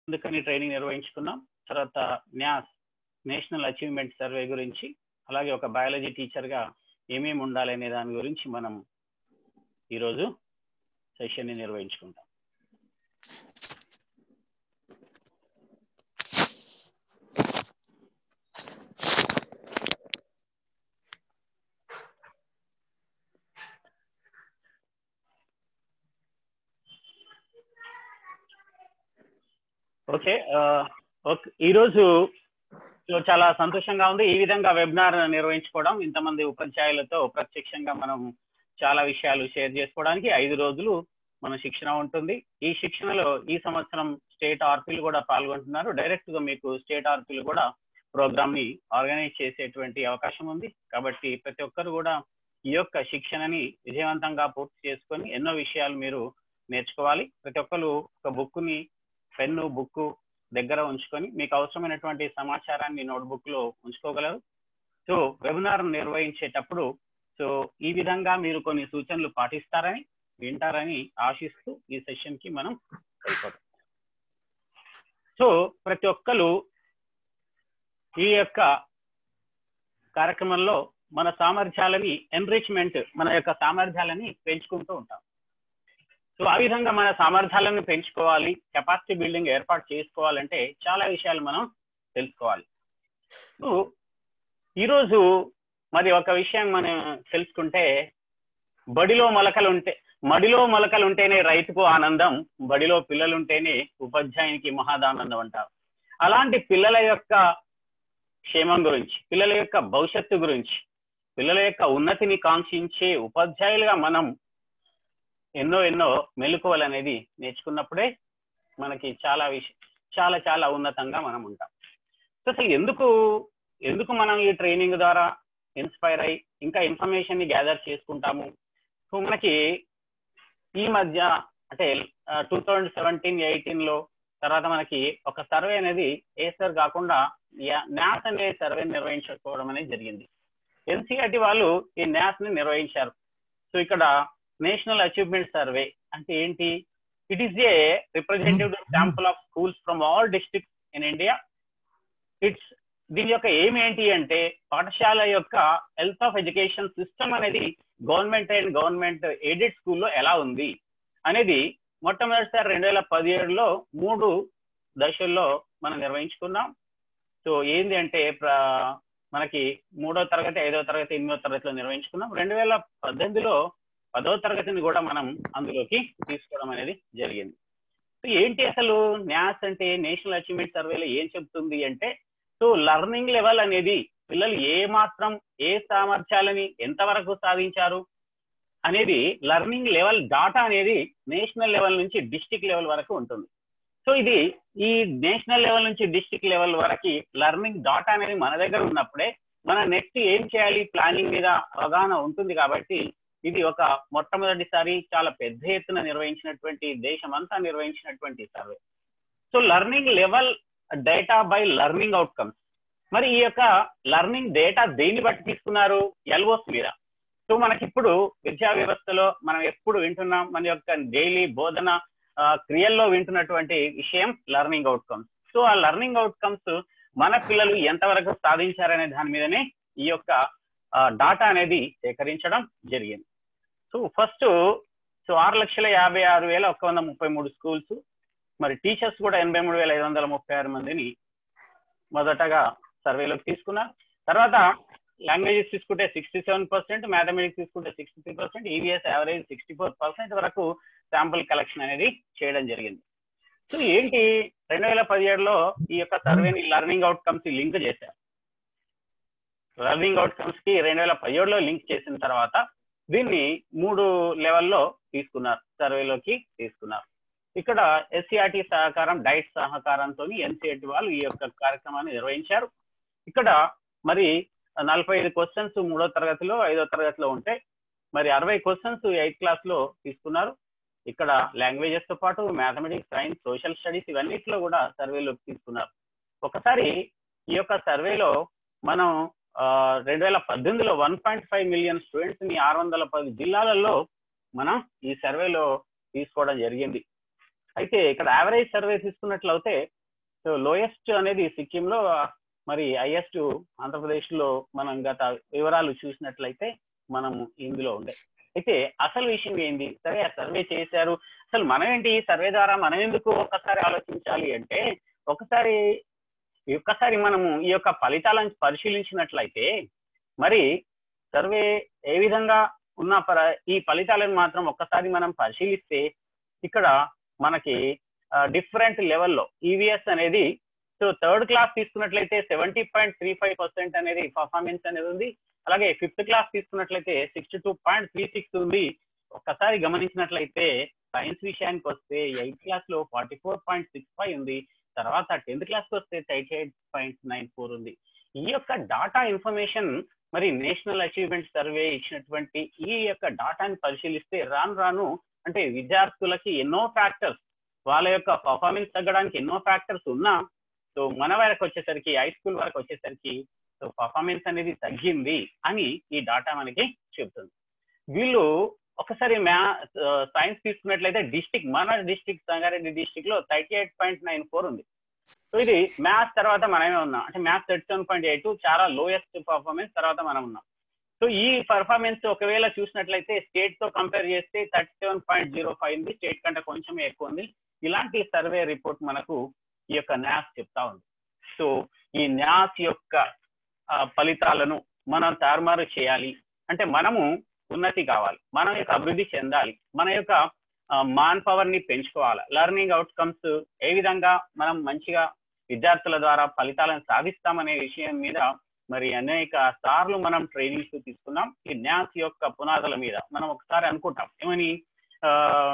అందుకని ట్రైనింగ్ నిర్వహించుకున్నాం తర్వాత న్యాస్ national achievement survey గురించి అలాగే ఒక బయాలజీ టీచర్గా ఏమేమి ఉండాలి అనే దాని గురించి మనం ఈరోజు సెషన్ని నిర్వహించుకుంటాం ఓకే ఓకే ఈరోజు సో చాలా సంతోషంగా ఉంది ఈ విధంగా వెబినార్ నిర్వహించుకోవడం ఇంతమంది ఉపాధ్యాయులతో ప్రత్యక్షంగా మనం చాలా విషయాలు షేర్ చేసుకోవడానికి ఐదు రోజులు మన శిక్షణ ఉంటుంది ఈ శిక్షణలో ఈ సంవత్సరం స్టేట్ ఆర్పీలు కూడా పాల్గొంటున్నారు డైరెక్ట్ గా మీకు స్టేట్ ఆర్పీలు కూడా ప్రోగ్రామ్ ని ఆర్గనైజ్ చేసేటువంటి అవకాశం ఉంది కాబట్టి ప్రతి ఒక్కరు కూడా ఈ యొక్క శిక్షణని విజయవంతంగా పూర్తి చేసుకొని ఎన్నో విషయాలు మీరు నేర్చుకోవాలి ప్రతి ఒక్కరు ఒక బుక్ ని పెన్ను బుక్ దగ్గర ఉంచుకొని మీకు అవసరమైనటువంటి సమాచారాన్ని నోట్బుక్ లో ఉంచుకోగలరు సో వెబినార్ నిర్వహించేటప్పుడు సో ఈ విధంగా మీరు కొన్ని సూచనలు పాటిస్తారని వింటారని ఆశిస్తూ ఈ సెషన్ కి మనం వెళ్ళిపోతాం సో ప్రతి ఒక్కరు ఈ యొక్క కార్యక్రమంలో మన సామర్థ్యాలని ఎన్రిచ్మెంట్ మన యొక్క సామర్థ్యాలని పెంచుకుంటూ ఉంటాం సో ఆ విధంగా మన సామర్థ్యాలను పెంచుకోవాలి కెపాసిటీ బిల్డింగ్ ఏర్పాటు చేసుకోవాలంటే చాలా విషయాలు మనం తెలుసుకోవాలి సో ఈరోజు మరి ఒక విషయం మనం తెలుసుకుంటే బడిలో మొలకలు ఉంటే మడిలో మొలకలు ఉంటేనే రైతుకు ఆనందం బడిలో పిల్లలు ఉంటేనే ఉపాధ్యాయునికి మహాదానందం అంటారు అలాంటి పిల్లల యొక్క క్షేమం గురించి పిల్లల యొక్క భవిష్యత్తు గురించి పిల్లల యొక్క ఉన్నతిని కాంక్షించే ఉపాధ్యాయులుగా మనం ఎన్నో ఎన్నో మెలకువలు అనేది నేర్చుకున్నప్పుడే మనకి చాలా విషయం చాలా చాలా ఉన్నతంగా మనం ఉంటాం సో అసలు ఎందుకు ఎందుకు మనం ఈ ట్రైనింగ్ ద్వారా ఇన్స్పైర్ అయ్యి ఇంకా ఇన్ఫర్మేషన్ ని గ్యాదర్ చేసుకుంటాము సో మనకి ఈ మధ్య అంటే టూ థౌజండ్ సెవెంటీన్ ఎయిటీన్ లో తర్వాత మనకి ఒక సర్వే అనేది ఏసర్ కాకుండా న్యాస్ అనే సర్వే నిర్వహించుకోవడం అనేది జరిగింది ఎన్సీఆర్టీ వాళ్ళు ఈ న్యాస్ ని నిర్వహించారు సో ఇక్కడ నేషనల్ అచీవ్మెంట్ సర్వే అంటే ఏంటి it is a representative sample of schools from all districts in India it's దీని యొక్క ఏం ఏంటి అంటే పాఠశాల యొక్క హెల్త్ ఆఫ్ ఎడ్యుకేషన్ సిస్టమ్ అనేది గవర్నమెంట్ అండ్ గవర్నమెంట్ ఎయిడెడ్ స్కూల్లో ఎలా ఉంది అనేది మొట్టమొదటిసారి రెండు వేల పదిహేడులో మూడు దశల్లో మనం నిర్వహించుకున్నాం సో ఏంది అంటే మనకి మూడో తరగతి ఐదో తరగతి ఎనిమిదో తరగతిలో నిర్వహించుకున్నాం రెండు వేల పద్దెనిమిదిలో పదవ తరగతిని కూడా మనం అందులోకి తీసుకోవడం అనేది జరిగింది సో ఏంటి అసలు న్యాస్ అంటే నేషనల్ అచీవ్మెంట్ సర్వేలో ఏం చెప్తుంది అంటే సో లర్నింగ్ లెవెల్ అనేది పిల్లలు ఏ మాత్రం ఏ సామర్థ్యాలని ఎంతవరకు సాధించారు అనేది లర్నింగ్ లెవెల్ డాటా అనేది నేషనల్ లెవెల్ నుంచి డిస్టిక్ లెవెల్ వరకు ఉంటుంది సో ఇది ఈ నేషనల్ లెవెల్ నుంచి డిస్టిక్ లెవెల్ వరకు లర్నింగ్ డాటా అనేది మన దగ్గర ఉన్నప్పుడే మన నెక్స్ట్ ఏం చేయాలి ప్లానింగ్ మీద అవగాహన ఉంటుంది కాబట్టి ఇది ఒక మొట్టమొదటిసారి చాలా పెద్ద ఎత్తున నిర్వహించినటువంటి దేశమంతా నిర్వహించినటువంటి survey so learning level data by learning outcomes మరి ఈ యొక్క లర్నింగ్ డేటా దేన్ని బట్టి తీసుకున్నారు ఎల్ఓస్ మీద సో మనకి ఇప్పుడు విద్యా వ్యవస్థలో మనం ఎప్పుడు వింటున్నాం మన యొక్క డైలీ బోధన క్రియల్లో వింటున్నటువంటి విషయం లర్నింగ్ అవుట్కమ్స్ సో ఆ లర్నింగ్ అవుట్కమ్స్ మన పిల్లలు ఎంతవరకు సాధించారనే దాని మీదనే ఈ యొక్క డాటా అనేది సేకరించడం జరిగింది సో ఫస్ట్ సో ఆరు లక్షల యాభై ఆరు వేల ఒక వంద ముప్పై మూడు స్కూల్స్ మరి టీచర్స్ కూడా ఎనభై మూడు వేల ఐదు వందల ముప్పై ఆరు మందిని మొదటగా సర్వేలోకి తీసుకున్నారు తర్వాత లాంగ్వేజెస్ తీసుకుంటే సిక్స్టీ సెవెన్ పర్సెంట్ మ్యాథమెటిక్స్ తీసుకుంటే sixty three percent EVS average sixty four percent వరకు శాంపుల్ కలెక్షన్ అనేది చేయడం జరిగింది సో ఏంటి రెండు వేల పదిహేడులో ఈ యొక్క సర్వేని లర్నింగ్ అవుట్కమ్స్ లింక్ చేశారు లర్నింగ్ అవుట్కమ్స్ కి రెండు వేల పదిహేడులో లింక్ చేసిన తర్వాత దీన్ని మూడు లెవెల్లో తీసుకున్నారు సర్వేలోకి తీసుకున్నారు ఇక్కడ ఎస్సీఆర్టీ సహకారం డైట్ సహకారంతో ఎన్సీఆర్టీ వాళ్ళు ఈ యొక్క కార్యక్రమాన్ని నిర్వహించారు ఇక్కడ మరి నలభై ఐదు క్వశ్చన్స్ మూడో తరగతిలో ఐదో తరగతిలో ఉంటే మరి అరవై క్వశ్చన్స్ ఎయిత్ క్లాస్ లో తీసుకున్నారు ఇక్కడ లాంగ్వేజెస్ తో పాటు మ్యాథమెటిక్స్ సైన్స్ సోషల్ స్టడీస్ ఇవన్నిటిలో కూడా సర్వేలోకి తీసుకున్నారు ఒకసారి ఈ యొక్క సర్వేలో మనం రెండు వేల పద్దెనిమిదిలో one point five million students ని ఆరు వందల పది జిల్లాలలో మనం ఈ సర్వేలో తీసుకోవడం జరిగింది అయితే ఇక్కడ యావరేజ్ సర్వే తీసుకున్నట్లయితే సో లోయెస్ట్ అనేది సిక్కింలో మరి హైయెస్ట్ ఆంధ్రప్రదేశ్ లో మనం గత వివరాలు చూసినట్లయితే మనము ఇందులో ఉండే అయితే అసలు విషయం ఏంది సరే ఆ సర్వే చేశారు అసలు మనం ఏంటి ఈ సర్వే ద్వారా మనం ఎందుకు ఒకసారి ఆలోచించాలి అంటే ఒకసారి ఒక్కసారి మనము ఈ యొక్క ఫలితాలను పరిశీలించినట్లయితే మరి సర్వే ఏ విధంగా ఉన్న పర ఈ ఫలితాలను మాత్రం ఒక్కసారి మనం పరిశీలిస్తే ఇక్కడ మనకి డిఫరెంట్ లెవెల్లో ఈవీఎస్ అనేది సో థర్డ్ క్లాస్ తీసుకున్నట్లయితే seventy point three five percent అనేది పర్ఫార్మెన్స్ అనేది ఉంది అలాగే ఫిఫ్త్ క్లాస్ తీసుకున్నట్లయితే sixty two point three six ఉంది ఒక్కసారి గమనించినట్లయితే సైన్స్ విషయానికి వస్తే ఎయిత్ క్లాస్ లో forty four point six five ఉంది తర్వాత టెన్త్ క్లాస్ కి వస్తే thirty eight point nine four ఉంది ఈ యొక్క డాటా ఇన్ఫర్మేషన్ మరి నేషనల్ అచీవ్మెంట్ సర్వే ఇచ్చినటువంటి ఈ యొక్క డాటాని పరిశీలిస్తే రాను రాను అంటే విద్యార్థులకి ఎన్నో ఫ్యాక్టర్స్ వాళ్ళ యొక్క పర్ఫార్మెన్స్ తగ్గడానికి ఎన్నో ఫ్యాక్టర్స్ ఉన్నా సో మన వరకు వచ్చేసరికి హై స్కూల్ వరకు వచ్చేసరికి సో పర్ఫార్మెన్స్ అనేది తగ్గింది అని ఈ డాటా మనకి చెబుతుంది వీళ్ళు ఒకసారి మ్యా సైన్స్ తీసుకున్నట్లయితే డిస్టిక్ మన డిస్టిక్ సంగారెడ్డి డిస్టిక్ లో thirty eight point nine four ఉంది సో ఇది మ్యాథ్స్ తర్వాత మనమే ఉన్నాం అంటే maths thirty seven point eight చాలా లోయెస్ట్ పర్ఫార్మెన్స్ తర్వాత మనం ఉన్నాం సో ఈ పర్ఫార్మెన్స్ ఒకవేళ చూసినట్లయితే స్టేట్ తో కంపేర్ చేస్తే thirty seven point zero five ఉంది స్టేట్ కంటే కొంచెం ఎక్కువ ఉంది ఇలాంటి సర్వే రిపోర్ట్ మనకు ఈ యొక్క న్యాస్ చెప్తా ఉంది సో ఈ న్యాస్ యొక్క ఫలితాలను మనం తారుమారు చేయాలి అంటే మనము ఉన్నతి కావాలి మనం యొక్క అభివృద్ధి చెందాలి మన యొక్క మాన్ పవర్ ని పెంచుకోవాలి లెర్నింగ్ అవుట్కమ్స్ ఏ విధంగా మనం మంచిగా విద్యార్థుల ద్వారా ఫలితాలను సాధిస్తామనే విషయం మీద మరి అనేక సార్లు మనం ట్రైనింగ్స్ తీసుకున్నాం ఈ న్యాస్ యొక్క పునాదుల మీద మనం ఒకసారి అనుకుంటాం ఏమని ఆ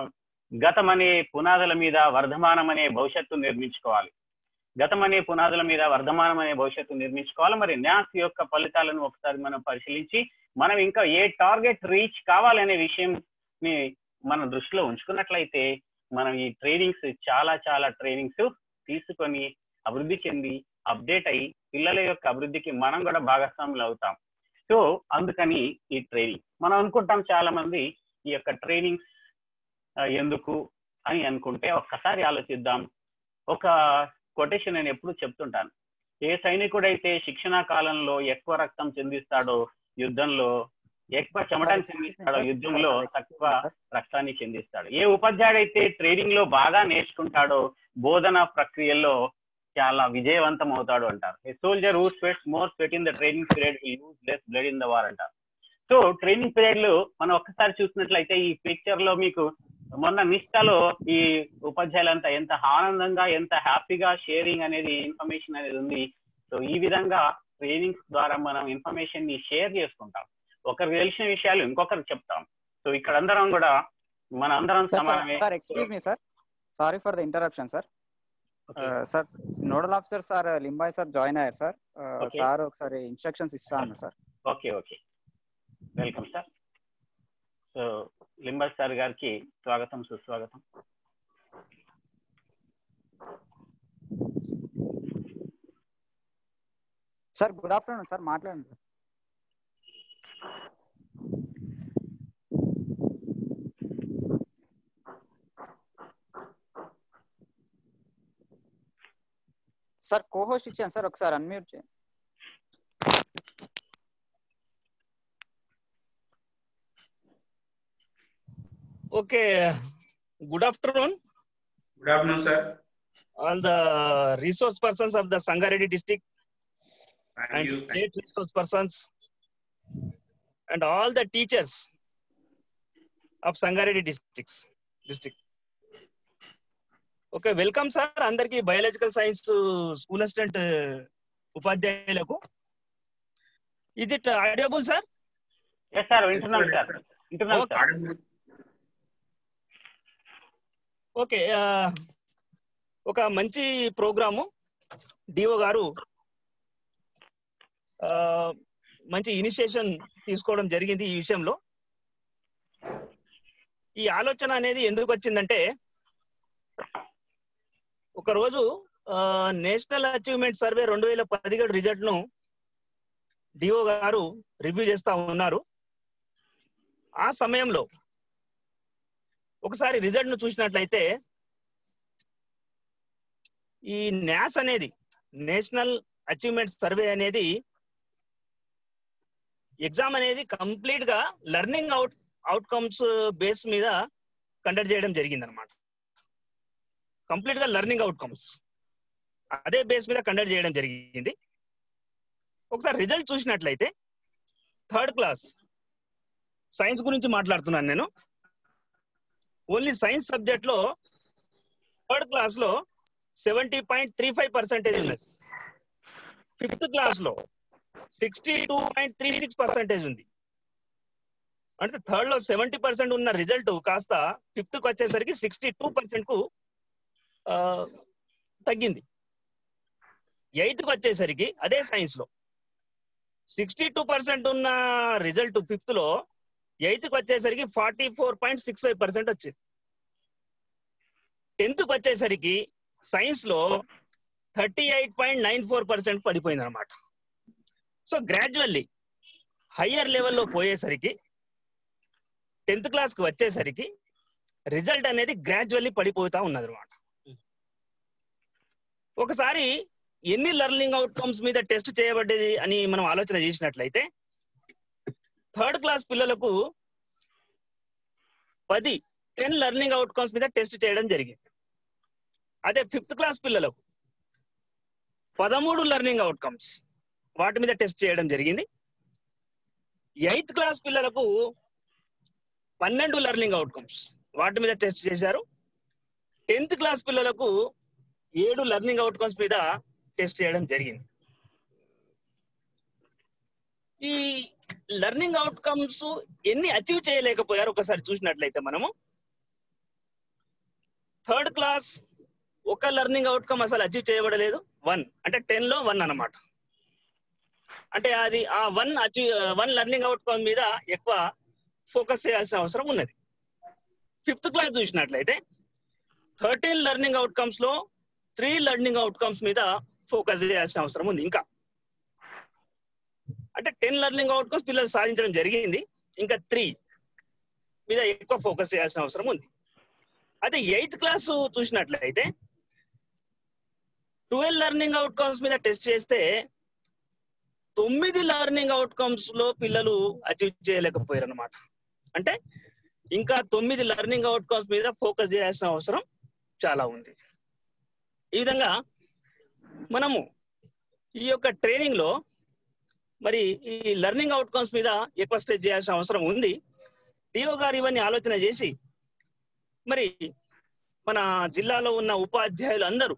గతం అనే పునాదుల మీద వర్ధమానం అనే భవిష్యత్తు నిర్మించుకోవాలి గతం అనే పునాదుల మీద వర్ధమానం అనే భవిష్యత్తు నిర్మించుకోవాలి మరి న్యాస్ యొక్క ఫలితాలను ఒకసారి మనం పరిశీలించి మనం ఇంకా ఏ టార్గెట్ రీచ్ కావాలనే విషయంని మనం దృష్టిలో ఉంచుకున్నట్లయితే మనం ఈ ట్రైనింగ్స్ చాలా చాలా ట్రైనింగ్స్ తీసుకొని అభివృద్ధి చెంది అప్డేట్ అయ్యి పిల్లల యొక్క అభివృద్ధికి మనం కూడా భాగస్వాములు అవుతాం సో అందుకని ఈ ట్రైనింగ్ మనం అనుకుంటాం చాలా మంది ఈ యొక్క ట్రైనింగ్స్ ఎందుకు అని అనుకుంటే ఒక్కసారి ఆలోచిద్దాం ఒక కొటేషన్ నేను ఎప్పుడు చెప్తుంటాను ఏ సైనికుడైతే శిక్షణా కాలంలో ఎక్కువ రక్తం చెందిస్తాడో యుద్ధంలో ఎక్కువ చెమటను చెందిస్తాడో యుద్ధంలో తక్కువ రక్తాన్ని చెందిస్తాడు ఏ ఉపాధ్యాయుడైతే ట్రైనింగ్ లో బాగా నేర్చుకుంటాడో బోధన ప్రక్రియలో చాలా విజయవంతం అవుతాడు అంటారు a soldier who sweats more sweat in the training period use less blood in the war అంటారు సో ట్రైనింగ్ పీరియడ్ లో మనం ఒక్కసారి చూసినట్లయితే ఈ పిక్చర్ లో మీకు మొన్న నిష్ఠలో ఈ ఉపాధ్యాయులంతా ఎంత ఆనందంగా ఎంత హ్యాపీగా షేరింగ్ అనేది ఇన్ఫర్మేషన్ అనేది ఉంది సో ఈ విధంగా ట్రైనింగ్స్ ద్వారా మనం ఇన్ఫర్మేషన్ ని షేర్ చేసుకుంటాం ఒకరికి తెలిసిన విషయాలు ఇంకొకరికి చెప్తాం సో ఇక్కడ అందరం కూడా మన అందరం సమానమే sir excuse me sir sorry for the interruption sir sir nodal officer sir లింబాయ్ సార్ జాయిన్ అయ్యారు సార్ సార్ ఒకసారి ఇన్స్ట్రక్షన్స్ ఇస్తా అన్నారు sir okay okay welcome sir so లింబాయ్ సార్ గారికి స్వాగతం సుస్వాగతం సార్ గుడ్ ఆఫ్టర్నూన్ సార్ మాట్లాడండి సార్ సార్ కోహోస్ట్ ఇచ్చాను సార్ ఒకసారి అన్మ్యూట్ చేయండి Okay. Good afternoon. Good afternoon, sir. All the resource persons of the Sangareddy district Thank and you. state resource persons and all the teachers of Sangareddy districts district. Okay welcome sir అందరికి biological science school assistant ఉపాధ్యాయులకు is it audible sir yes sir వింటున్నాం sir వింటున్నాం Okay. Sir okay ఒక మంచి programme DO గారు ఆ, మంచి initiation తీసుకోవడం జరిగింది ఈ విషయంలో ఈ ఆలోచన అనేది ఎందుకు వచ్చిందంటే ఒకరోజు నేషనల్ అచీవ్మెంట్ సర్వే రెండు వేల పదిహేడు రిజల్ట్ ను డిఓ గారు రివ్యూ చేస్తా ఉన్నారు ఆ సమయంలో ఒకసారి రిజల్ట్ ను చూసినట్లయితే ఈ న్యాస్ అనేది నేషనల్ అచీవ్మెంట్ సర్వే అనేది ఎగ్జామ్ అనేది కంప్లీట్ గా లెర్నింగ్ అవుట్ అవుట్కమ్స్ బేస్ మీద కండక్ట్ చేయడం జరిగింది అనమాట కంప్లీట్ గా లెర్నింగ్ అవుట్కమ్స్ అదే బేస్ మీద కండక్ట్ చేయడం జరిగింది ఒకసారి రిజల్ట్ చూసినట్లయితే థర్డ్ క్లాస్ సైన్స్ గురించి మాట్లాడుతున్నాను నేను ఓన్లీ సైన్స్ సబ్జెక్ట్ లో థర్డ్ క్లాస్ లో seventy point three five percentage ఉన్నది ఫిఫ్త్ క్లాస్ లో sixty two point three six percentage ఉంది అంటే థర్డ్ లో సెవెంటీ పర్సెంట్ ఉన్న రిజల్ట్ కాస్త ఫిఫ్త్ కి వచ్చేసరికి సిక్స్టీ టూ పర్సెంట్ కు ఆ, తగ్గింది ఎయిత్ కి వచ్చేసరికి అదే సైన్స్ లో సిక్స్టీ టూ పర్సెంట్ ఉన్న రిజల్ట్ ఫిఫ్త్ లో ఎయిత్ కి వచ్చేసరికి forty four point six five percent వచ్చింది టెన్త్ కి వచ్చేసరికి సైన్స్ లో thirty eight point nine four percent పడిపోయింది అనమాట సో గ్రాడ్యువల్లీ హయ్యర్ లెవెల్లో పోయేసరికి టెన్త్ క్లాస్ కి వచ్చేసరికి రిజల్ట్ అనేది గ్రాడ్యువల్లీ పడిపోతా ఉన్నది అనమాట ఒకసారి ఎన్ని లెర్నింగ్ అవుట్కమ్స్ మీద టెస్ట్ చేయబడ్డది అని మనం ఆలోచన చేసినట్లయితే థర్డ్ క్లాస్ పిల్లలకు పది టెన్ లెర్నింగ్ అవుట్కమ్స్ మీద టెస్ట్ చేయడం జరిగింది అదే ఫిఫ్త్ క్లాస్ పిల్లలకు పదమూడు లెర్నింగ్ అవుట్కమ్స్ వాటి మీద టెస్ట్ చేయడం జరిగింది ఎయిత్ క్లాస్ పిల్లలకు పన్నెండు లెర్నింగ్ అవుట్కమ్స్ వాటి మీద టెస్ట్ చేశారు టెన్త్ క్లాస్ పిల్లలకు ఏడు లెర్నింగ్ అవుట్కమ్స్ మీద టెస్ట్ చేయడం జరిగింది ఈ లెర్నింగ్ అవుట్కమ్స్ ఎన్ని అచీవ్ చేయలేకపోయారు ఒకసారి చూసినట్లయితే మనము థర్డ్ క్లాస్ ఒక లెర్నింగ్ అవుట్కమ్ అసలు అచీవ్ చేయబడలేదు వన్ అంటే టెన్ లో వన్ అన్నమాట అంటే అది ఆ one achieve one learning outcome మీద ఎక్కువ ఫోకస్ చేయాల్సిన అవసరం ఉన్నది ఫిఫ్త్ క్లాస్ చూసినట్లయితే థర్టీన్ లెర్నింగ్ అవుట్కమ్స్ లో త్రీ లెర్నింగ్ అవుట్కమ్స్ మీద ఫోకస్ చేయాల్సిన అవసరం ఉంది ఇంకా అంటే టెన్ లెర్నింగ్ అవుట్కమ్స్ పిల్లలు సాధించడం జరిగింది ఇంకా త్రీ మీద ఎక్కువ ఫోకస్ చేయాల్సిన అవసరం ఉంది అదే ఎయిత్ క్లాస్ చూసినట్లయితే ట్వెల్వ్ లెర్నింగ్ అవుట్కమ్స్ మీద టెస్ట్ చేస్తే తొమ్మిది లెర్నింగ్ అవుట్కమ్స్ లో పిల్లలు అచీవ్ చేయలేకపోయారు అనమాట అంటే ఇంకా తొమ్మిది లెర్నింగ్ అవుట్కమ్స్ మీద ఫోకస్ చేయాల్సిన అవసరం చాలా ఉంది ఈ విధంగా మనము ఈ యొక్క ట్రైనింగ్ లో మరి ఈ లెర్నింగ్ అవుట్కమ్స్ మీద ఎక్కువ స్ట్రెచ్ చేయాల్సిన అవసరం ఉంది డిఓ గారు ఇవన్నీ ఆలోచన చేసి మరి మన జిల్లాలో ఉన్న ఉపాధ్యాయులు అందరూ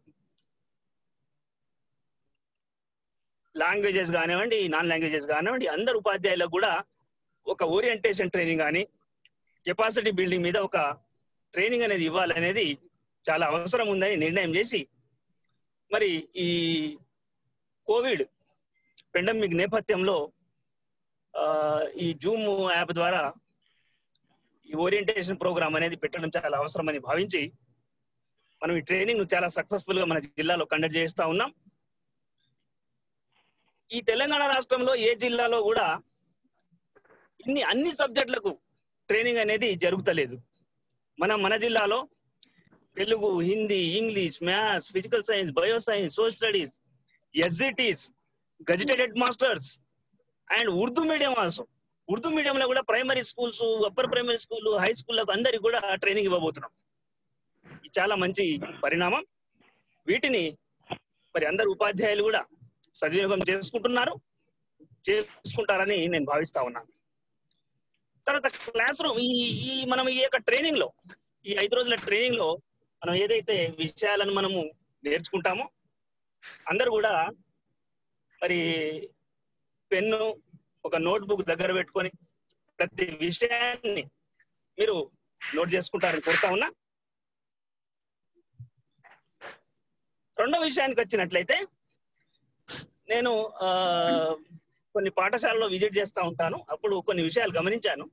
లాంగ్వేజెస్ కానివ్వండి నాన్ లాంగ్వేజెస్ కానివ్వండి అందరు ఉపాధ్యాయులకు కూడా ఒక ఓరియంటేషన్ ట్రైనింగ్ కానీ కెపాసిటీ బిల్డింగ్ మీద ఒక ట్రైనింగ్ అనేది ఇవ్వాలనేది చాలా అవసరం ఉందని నిర్ణయం చేసి మరి ఈ కోవిడ్ పెండమిక్ నేపథ్యంలో ఆ, ఈ జూమ్ యాప్ ద్వారా ఈ ఓరియంటేషన్ ప్రోగ్రామ్ అనేది పెట్టడం చాలా అవసరమని భావించి మనం ఈ ట్రైనింగ్ చాలా సక్సెస్ఫుల్ గా మన జిల్లాలో కండక్ట్ చేస్తా ఉన్నాం ఈ తెలంగాణ రాష్ట్రంలో ఏ జిల్లాలో కూడా ఇన్ని అన్ని సబ్జెక్టులకు ట్రైనింగ్ అనేది జరుగుతలేదు మనం మన జిల్లాలో Telugu Hindi English maths physical science bio science social studies SGTs gazetted masters and Urdu medium also Urdu మీడియంలో కూడా primary schools upper primary school high స్కూళ్ళకు అందరికి కూడా ట్రైనింగ్ ఇవ్వబోతున్నాం ఇది చాలా మంచి పరిణామం వీటిని మరి అందరు ఉపాధ్యాయులు కూడా సద్వినియోగం చేసుకుంటున్నారు చేసుకుంటారని నేను భావిస్తా ఉన్నాను తర్వాత క్లాస్ రూమ్ ఈ ఈ మనం ఈ యొక్క ట్రైనింగ్ లో ఈ ఐదు రోజుల ట్రైనింగ్ లో మనం ఏదైతే విషయాలను మనము నేర్చుకుంటామో అందరు కూడా మరి పెన్ను ఒక నోట్ బుక్ దగ్గర పెట్టుకొని ప్రతి విషయాన్ని మీరు నోట్ చేసుకుంటారని కోరుతా ఉన్నా రెండో విషయానికి వచ్చినట్లయితే నేను ఆ, కొన్ని పాఠశాలలో విజిట్ చేస్తా ఉంటాను అప్పుడు కొన్ని విషయాలు గమనించాను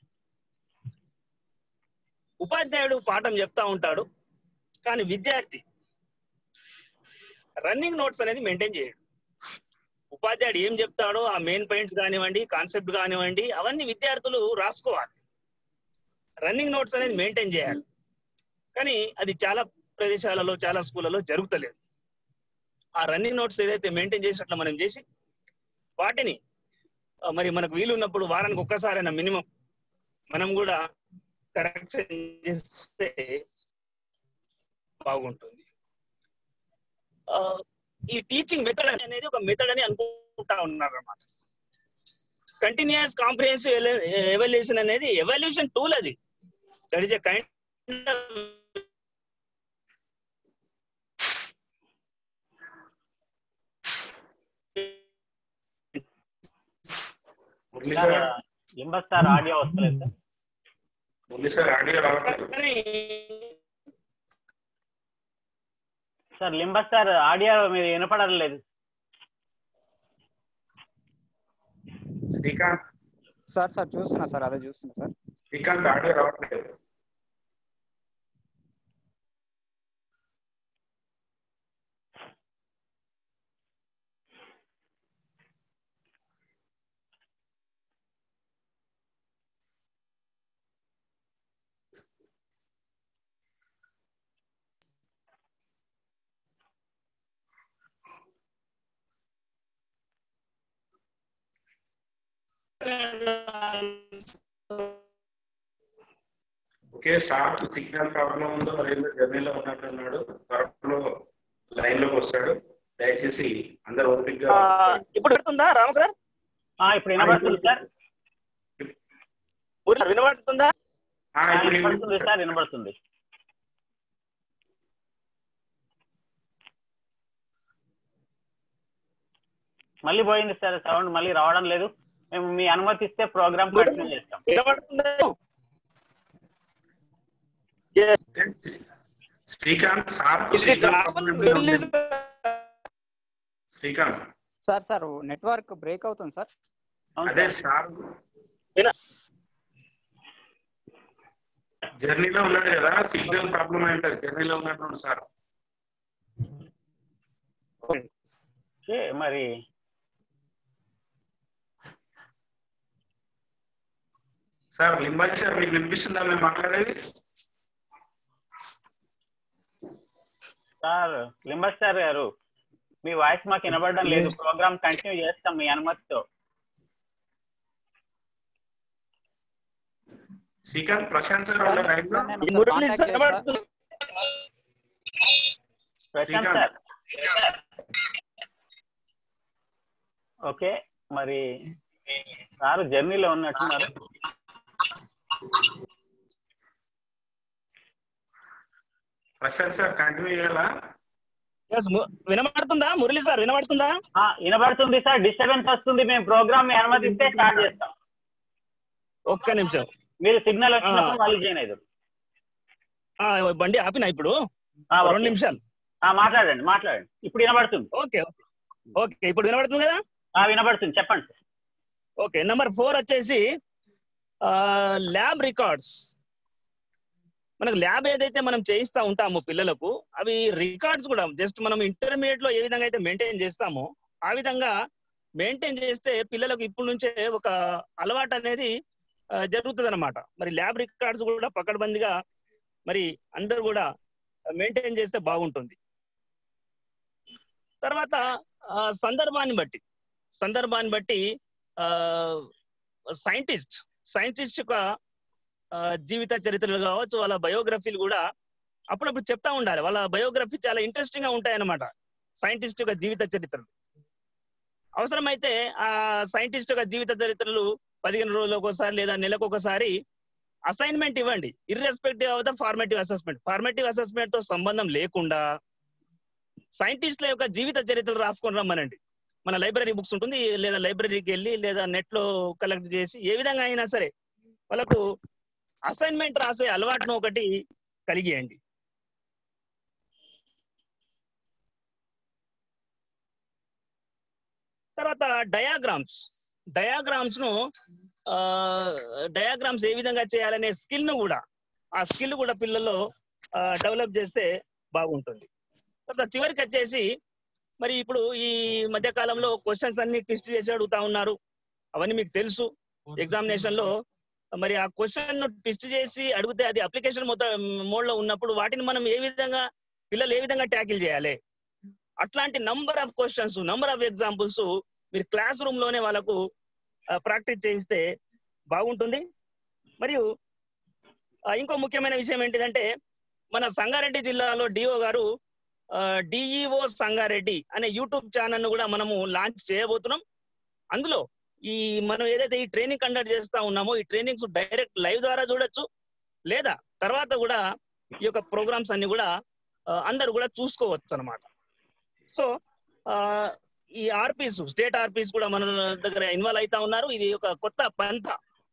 ఉపాధ్యాయుడు పాఠం చెప్తా ఉంటాడు కానీ విద్యార్థి రన్నింగ్ నోట్స్ అనేది మెయింటైన్ చేయడు ఉపాధ్యాయుడు ఏం చెప్తాడో ఆ మెయిన్ పాయింట్స్ కానివ్వండి కాన్సెప్ట్ కానివ్వండి అవన్నీ విద్యార్థులు రాసుకోవాలి రన్నింగ్ నోట్స్ అనేది మెయింటైన్ చేయాలి కానీ అది చాలా ప్రదేశాలలో చాలా స్కూళ్ళలో జరుగుతలేదు ఆ రన్నింగ్ నోట్స్ ఏదైతే మెయింటైన్ చేసినట్లు మనం చేసి వాటిని ఆ, మరి మనకు వీలు ఉన్నప్పుడు వారానికి ఒక్కసారైనా మినిమం మనం కూడా కరెక్షన్ చేస్తే బాగుంటుంది ఆ, ఈ టీచింగ్ మెథడ్ అనేది ఒక మెథడ్ అని అనుకుంటా ఉన్నారు అన్నమాట కంటిన్యూస్ కాంప్రిహెన్సివ్ ఎవల్యూషన్ అనేది ఎవల్యూషన్ టూల్ అది that is a kind Murali sir sir లింబస్ సార్ ఆడియో వస్తలేదు సార్ మురళి సార్ ఆడియో రావట్లేదు సార్ లింబస్ సార్ ఆడియో మీరు వినపడలేదు శ్రీకాంత్ సార్ సార్ చూస్తున్నా సార్ అదే చూస్తున్నా సార్ శ్రీకాంత్ ఆడియో రావట్లేదు ఓకే షార్ప్ సిగ్నల్ ప్రాబ్లం ఉందో రైల్వే జర్నీలో ఉన్నట్టున్నాడు త్వరలో లైన్ లోకి వస్తాడు దయచేసి అందరు ఓపిక్ గా ఇప్పుడు పెడుతుందా రామ సార్ ఆ, ఇప్పుడు వినబడుతుంది సార్ ఊర్లో వినబడుతుందా ఆ, ఆ, ఇప్పుడు వినబడుతుంది సార్ వినబడుతుంది మళ్ళీ పోయింది సార్ సౌండ్ మళ్ళీ రావడం లేదు మేము మీ అనుమతి ఇస్తే ప్రోగ్రామ్ కంటిన్యూ చేస్తాం వినబడుతుందా Yes. శ్రీకాంత్ షార్ప్ ఇది సిగ్నల్ కామన్ ప్రాబ్లం మీద ఉంది. Release Srikanth sir sir network break అవుతుంది సార్ అవును అదే సార్. సార్ విన జర్నీలో ఉన్నాడు కదా సిగ్నల్ ప్రాబ్లం అయి ఉంటది జర్నీలో ఉన్నట్టు సార్ ఓకే, మరి సార్ లింబాజీ సార్ మీకు వినిపిస్తుందా మేము మాట్లాడేది సార్ లింబస్ సార్ గారు మీ వాయిస్ మాకు వినబడడం లేదు ప్రోగ్రామ్ కంటిన్యూ చేస్తాం మీ అనుమతితో శ్రీకాంత్ ప్రశాంత్ సార్ ఉన్నారు రైట్ సార్, నేను ఈ ఒకసారి మురళి contact సార్ చేస్తా. వినబడుతుందా? ప్రశాంత్ సార్ ఓకే మరి సార్ జర్నీలో ఉన్నట్టున్నారు ప్రశాంత్ సార్ కంటిన్యూ చేయాలా Yes, ము- వినబడుతుందా మురళి సార్ వినబడుతుందా ఆ, వినబడుతుంది సార్ డిస్టర్బెన్స్ వస్తుంది మేము ప్రోగ్రామ్ మీ అనుమతిస్తే స్టార్ట్ చేస్తాం ఒక్క నిమిషం మీరు సిగ్నల్ వచ్చినప్పుడు మళ్ళీ జాయిన్ అయ్యారు ఆ, బండి ఆపినా ఇప్పుడు ఆ, ఓకే. రెండు నిమిషాలు ఆ, మాట్లాడండి మాట్లాడండి ఇప్పుడు వినబడుతుంది ఓకే ఓకే ఓకే ఇప్పుడు వినబడుతుంది కదా ఆ, వినబడుతుంది చెప్పండి సార్ ఓకే నెంబర్ ఫోర్ వచ్చేసి ల్యాబ్ రికార్డ్స్ మనకు ల్యాబ్ ఏదైతే మనం చేయిస్తా ఉంటామో పిల్లలకు అవి రికార్డ్స్ కూడా జస్ట్ మనం ఇంటర్మీడియట్ లో ఏ విధంగా అయితే మెయింటైన్ చేస్తామో ఆ విధంగా మెయింటైన్ చేస్తే పిల్లలకు ఇప్పటి నుంచే ఒక అలవాటు అనేది జరుగుతుంది అనమాట మరి ల్యాబ్ రికార్డ్స్ కూడా పకడ్బందీగా మరి అందరూ కూడా మెయింటైన్ చేస్తే బాగుంటుంది తర్వాత ఆ, సందర్భాన్ని బట్టి సందర్భాన్ని బట్టి సైంటిస్ట్ సైంటిస్ట్ యొక్క ఆ, జీవిత చరిత్రలు కావచ్చు వాళ్ళ బయోగ్రఫీలు కూడా అప్పుడప్పుడు చెప్తా ఉండాలి వాళ్ళ బయోగ్రఫీ చాలా ఇంట్రెస్టింగ్ గా ఉంటాయి అన్నమాట సైంటిస్ట్ యొక్క జీవిత చరిత్రలు అవసరమైతే ఆ సైంటిస్ట్ యొక్క జీవిత చరిత్రలు పదిహేను రోజులకు ఒకసారి లేదా నెలకు ఒకసారి అసైన్మెంట్ ఇవ్వండి irrespective of the formative assessment formative assessment తో సంబంధం లేకుండా సైంటిస్ట్ల యొక్క జీవిత చరిత్రలు రాసుకొని రమ్మనండి మన లైబ్రరీ బుక్స్ ఉంటుంది లేదా లైబ్రరీకి వెళ్ళి లేదా నెట్ లో కలెక్ట్ చేసి ఏ విధంగా అయినా సరే వాళ్ళకు అసైన్మెంట్ రాసే అలవాటును ఒకటి కలిగియండి తర్వాత డయాగ్రామ్స్ డయాగ్రామ్స్ ను డయాగ్రామ్స్ ఏ విధంగా చేయాలనే స్కిల్ ను కూడా ఆ స్కిల్ కూడా పిల్లల్లో డెవలప్ చేస్తే బాగుంటుంది తర్వాత చివరికి వచ్చేసి మరి ఇప్పుడు ఈ మధ్య కాలంలో క్వశ్చన్స్ అన్ని టెస్ట్ చేసి అడుగుతా ఉన్నారు అవన్నీ మీకు తెలుసు ఎగ్జామినేషన్ లో మరి ఆ క్వశ్చన్ ను టెస్ట్ చేసి అడిగితే అది అప్లికేషన్ మొత్తం మోడ్ లో ఉన్నప్పుడు వాటిని మనం ఏ విధంగా పిల్లలు ఏ విధంగా ట్యాకిల్ చేయాలి అట్లాంటి number of questions number of examples మీరు క్లాస్ రూమ్ లోనే వాళ్ళకు ప్రాక్టీస్ చేయిస్తే బాగుంటుంది మరియు ఆ, ఇంకో ముఖ్యమైన విషయం ఏంటిదంటే మన సంగారెడ్డి జిల్లాలో డిఓ గారు డిఈఓ సంగారెడ్డి అనే యూట్యూబ్ ఛానల్ ను కూడా మనము లాంచ్ చేయబోతున్నాం అందులో ఈ మనం ఏదైతే ఈ ట్రైనింగ్ కండక్ట్ చేస్తా ఉన్నామో ఈ ట్రైనింగ్స్ డైరెక్ట్ లైవ్ ద్వారా చూడొచ్చు లేదా తర్వాత కూడా ఈ యొక్క ప్రోగ్రామ్స్ అన్ని కూడా ఆ, అందరూ కూడా చూసుకోవచ్చు అనమాట సో ఆ, ఈ ఆర్పీస్ స్టేట్ ఆర్పీస్ కూడా మన దగ్గర ఇన్వాల్వ్ అవుతా ఉన్నారు ఇది ఒక కొత్త పంత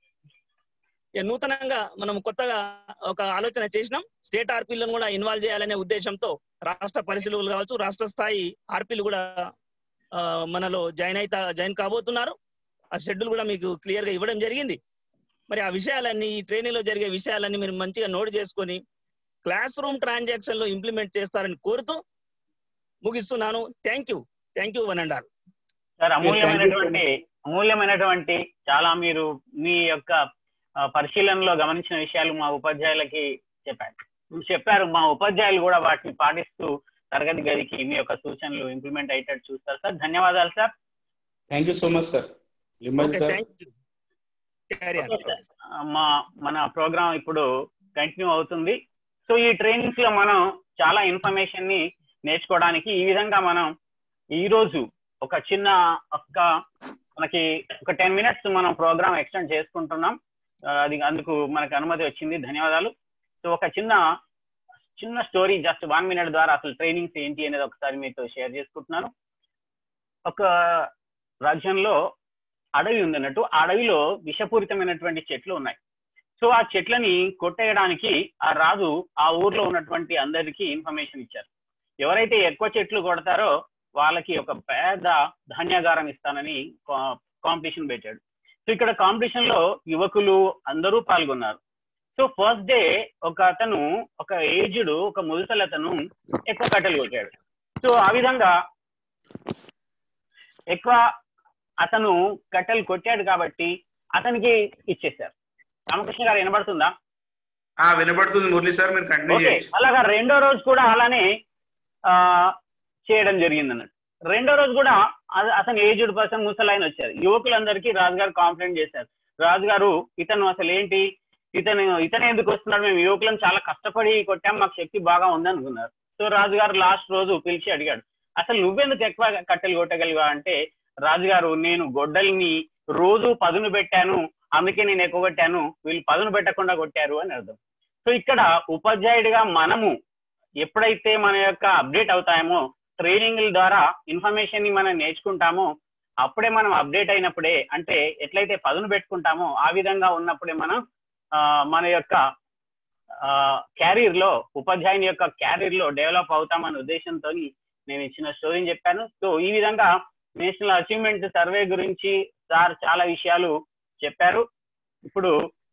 ఇక నూతనంగా మనం కొత్తగా ఒక ఆలోచన చేసినాం స్టేట్ ఆర్పీలను కూడా ఇన్వాల్వ్ చేయాలనే ఉద్దేశంతో రాష్ట్ర పరిశీలకులు కావచ్చు రాష్ట్ర స్థాయి ఆర్పీలు కూడా ఆ, మనలో జాయిన్ అయితా జాయిన్ కాబోతున్నారు ఆ షెడ్యూల్ కూడా మీకు క్లియర్ గా ఇవ్వడం జరిగింది మరి ఆ విషయాలన్నీ ఈ ట్రైనింగ్ లో జరిగే విషయాలన్నీ మీరు మంచిగా నోట్ చేసుకొని క్లాస్ రూమ్ ట్రాన్సాక్షన్ లో ఇంప్లిమెంట్ చేస్తారని కోరుతూ ముగిస్తున్నాను thank you thank you one and all sir అమూల్యమైనటువంటి అమూల్యమైనటువంటి చాలా మీరు మీ యొక్క ఆ, పరిశీలనలో గమనించిన విషయాలు మా ఉపాధ్యాయులకి చెప్పారు మీరు చెప్పారు మా ఉపాధ్యాయులు కూడా వాటిని పాటిస్తూ తరగతి గదికి మీ యొక్క సూచనలు ఇంప్లిమెంట్ అయ్యేటట్టు చూస్తారు సార్ ధన్యవాదాలు sir thank you so much sir Limbaji okay sir thank you carry okay sir. ఆ, మా మన ప్రోగ్రామ్ ఇప్పుడు కంటిన్యూ అవుతుంది సో ఈ ట్రైనింగ్స్ లో మనం చాలా ఇన్ఫర్మేషన్ ని నేర్చుకోవడానికి ఈ విధంగా మనం ఈ రోజు ఒక చిన్న ఒక మనకి ఒక టెన్ మినిట్స్ మనం ప్రోగ్రామ్ ఎక్స్టెండ్ చేసుకుంటున్నాం ఆ, అది అందుకు మనకు అనుమతి వచ్చింది ధన్యవాదాలు సో ఒక చిన్న చిన్న స్టోరీ జస్ట్ వన్ మినిట్ ద్వారా అసలు ట్రైనింగ్స్ ఏంటి అనేది ఒకసారి మీతో షేర్ చేసుకుంటున్నాను ఒక రాజ్యంలో అడవి ఉంది అన్నట్టు ఆ అడవిలో విషపూరితమైనటువంటి చెట్లు ఉన్నాయి సో ఆ చెట్లని కొట్టేయడానికి ఆ రాజు ఆ ఊర్లో ఉన్నటువంటి అందరికీ ఇన్ఫర్మేషన్ ఇచ్చారు ఎవరైతే ఎక్కువ చెట్లు కొడతారో వాళ్ళకి ఒక పెద్ద ధాన్యాగారం ఇస్తానని కాంపిటీషన్ పెట్టాడు సో ఇక్కడ కాంపిటీషన్ లో యువకులు అందరూ పాల్గొన్నారు సో ఫస్ట్ డే ఒక అతను ఒక ఏజ్డ్ ఒక ముదుసలి అతను ఎక్కువ కట్టెలు కొట్టాడు సో ఆ విధంగా ఎక్కువ అతను కట్టెలు కొట్టాడు కాబట్టి అతనికి ఇచ్చేశారు రామకృష్ణ గారు వినబడుతుందా ఆ వినబడుతుంది మురళి సార్ మీరు కంటిన్యూ ఓకే చేయొచ్చు అలాగా రెండో రోజు కూడా అలానే ఆ చేయడం జరిగింది అన్నట్టు రెండో రోజు కూడా అ- అతను ఏజ్డ్ పర్సన్ ముసలాయన వచ్చారు యువకులందరికీ రాజుగారు కాంప్లైంట్ చేశారు రాజుగారు ఇతను అసలు ఏంటి ఇతను ఇతను ఎందుకు వస్తున్నాడు మేము యువకులను చాలా కష్టపడి కొట్టాం మాకు శక్తి బాగా ఉంది అనుకున్నారు సో రాజుగారు లాస్ట్ రోజు పిలిచి అడిగాడు అసలు నువ్వెందుకు ఎక్కువ కట్టెలు కొట్టగలిగా అంటే రాజుగారు నేను గొడ్డల్ని రోజు పదును పెట్టాను అందుకే నేను ఎక్కువ కొట్టాను వీళ్ళు పదును పెట్టకుండా కొట్టారు అని అర్థం సో ఇక్కడ ఉపాధ్యాయుడిగా మనము ఎప్పుడైతే మన యొక్క అప్డేట్ అవుతామో ట్రైనింగ్ల ద్వారా ఇన్ఫర్మేషన్ ని మనం నేర్చుకుంటామో అప్పుడే మనం అప్డేట్ అయినప్పుడే అంటే ఎట్లయితే పదును పెట్టుకుంటామో ఆ విధంగా ఉన్నప్పుడే మనం ఆ, మన యొక్క క్యారీర్ లో ఉపాధ్యాయుని యొక్క క్యారీర్ లో డెవలప్ అవుతామనే ఉద్దేశంతో నేను ఇచ్చిన స్టోరీని చెప్పాను సో ఈ విధంగా నేషనల్ అచీవ్మెంట్ సర్వే గురించి సార్ చాలా విషయాలు చెప్పారు ఇప్పుడు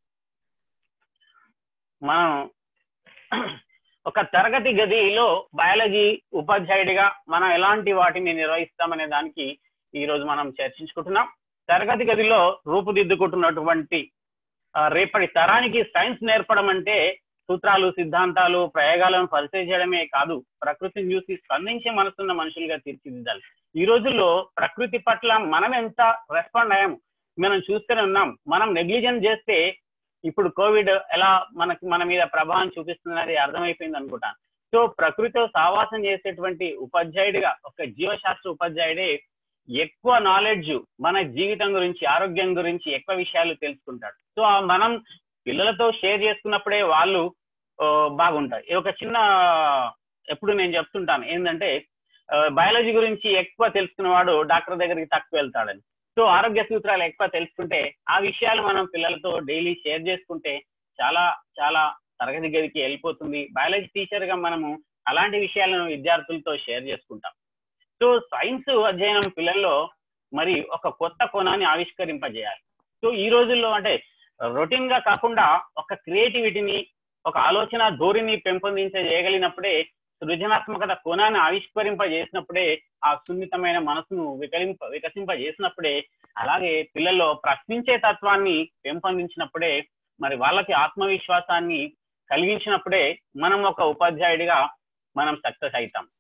మనం ఒక తరగతి గదిలో బయాలజీ ఉపాధ్యాయుడిగా మనం ఎలాంటి వాటిని నిర్వహిస్తామనే దానికి ఈ రోజు మనం చర్చించుకుంటున్నాం తరగతి గదిలో రూపుదిద్దుకుంటున్నటువంటి ఆ, రేపటి తరానికి సైన్స్ నేర్పడం అంటే సూత్రాలు సిద్ధాంతాలు ప్రయోగాలను పరిచయం చేయడమే కాదు ప్రకృతిని చూసి స్పందించే మనసున్న మనుషులుగా తీర్చిదిద్దాలి ఈ రోజుల్లో ప్రకృతి పట్ల మనం ఎంత రెస్పాండ్ అయ్యాము మనం చూస్తూనే ఉన్నాం మనం నెగ్లిజెన్స్ చేస్తే ఇప్పుడు కోవిడ్ ఎలా మనకి మన మీద ప్రభావం చూపిస్తున్నది అర్థమైపోయింది అనుకుంటాను సో ప్రకృతితో సావాసం చేసేటువంటి ఉపాధ్యాయుడిగా ఒక జీవశాస్త్ర ఉపాధ్యాయుడే ఎక్కువ నాలెడ్జ్ మన జీవితం గురించి ఆరోగ్యం గురించి ఎక్కువ విషయాలు తెలుసుకుంటాడు సో ఆ మనం పిల్లలతో షేర్ చేసుకున్నప్పుడే వాళ్ళు ఆ, బాగుంటారు ఇది ఒక చిన్న ఎప్పుడు నేను చెప్తుంటాను ఏంటంటే బయాలజీ గురించి ఎక్కువ తెలుసుకున్నవాడు డాక్టర్ దగ్గరికి తక్కువ వెళ్తాడని సో ఆరోగ్య సూత్రాలు ఎక్కువ తెలుసుకుంటే ఆ విషయాలు మనం పిల్లలతో డైలీ షేర్ చేసుకుంటే చాలా చాలా తరగతి గదికి వెళ్ళిపోతుంది బయాలజీ టీచర్ గా మనము అలాంటి విషయాలను విద్యార్థులతో షేర్ చేసుకుంటాం సో సైన్స్ అధ్యయనం పిల్లల్లో మరి ఒక కొత్త కోణాన్ని ఆవిష్కరింపజేయాలి సో ఈ రోజుల్లో అంటే రొటీన్ గా కాకుండా ఒక క్రియేటివిటీని ఒక ఆలోచన ధోరణి పెంపొందించజేయగలిగినప్పుడే సృజనాత్మకత కోణాన్ని ఆవిష్కరింపజేసినప్పుడే ఆ సున్నితమైన మనసును వికలింప వికసింపజేసినప్పుడే అలాగే పిల్లల్లో ప్రశ్నించే తత్వాన్ని పెంపొందించినప్పుడే మరి వాళ్ళకి ఆత్మవిశ్వాసాన్ని కలిగించినప్పుడే మనం ఒక ఉపాధ్యాయుడిగా మనం సక్సెస్ అవుతాం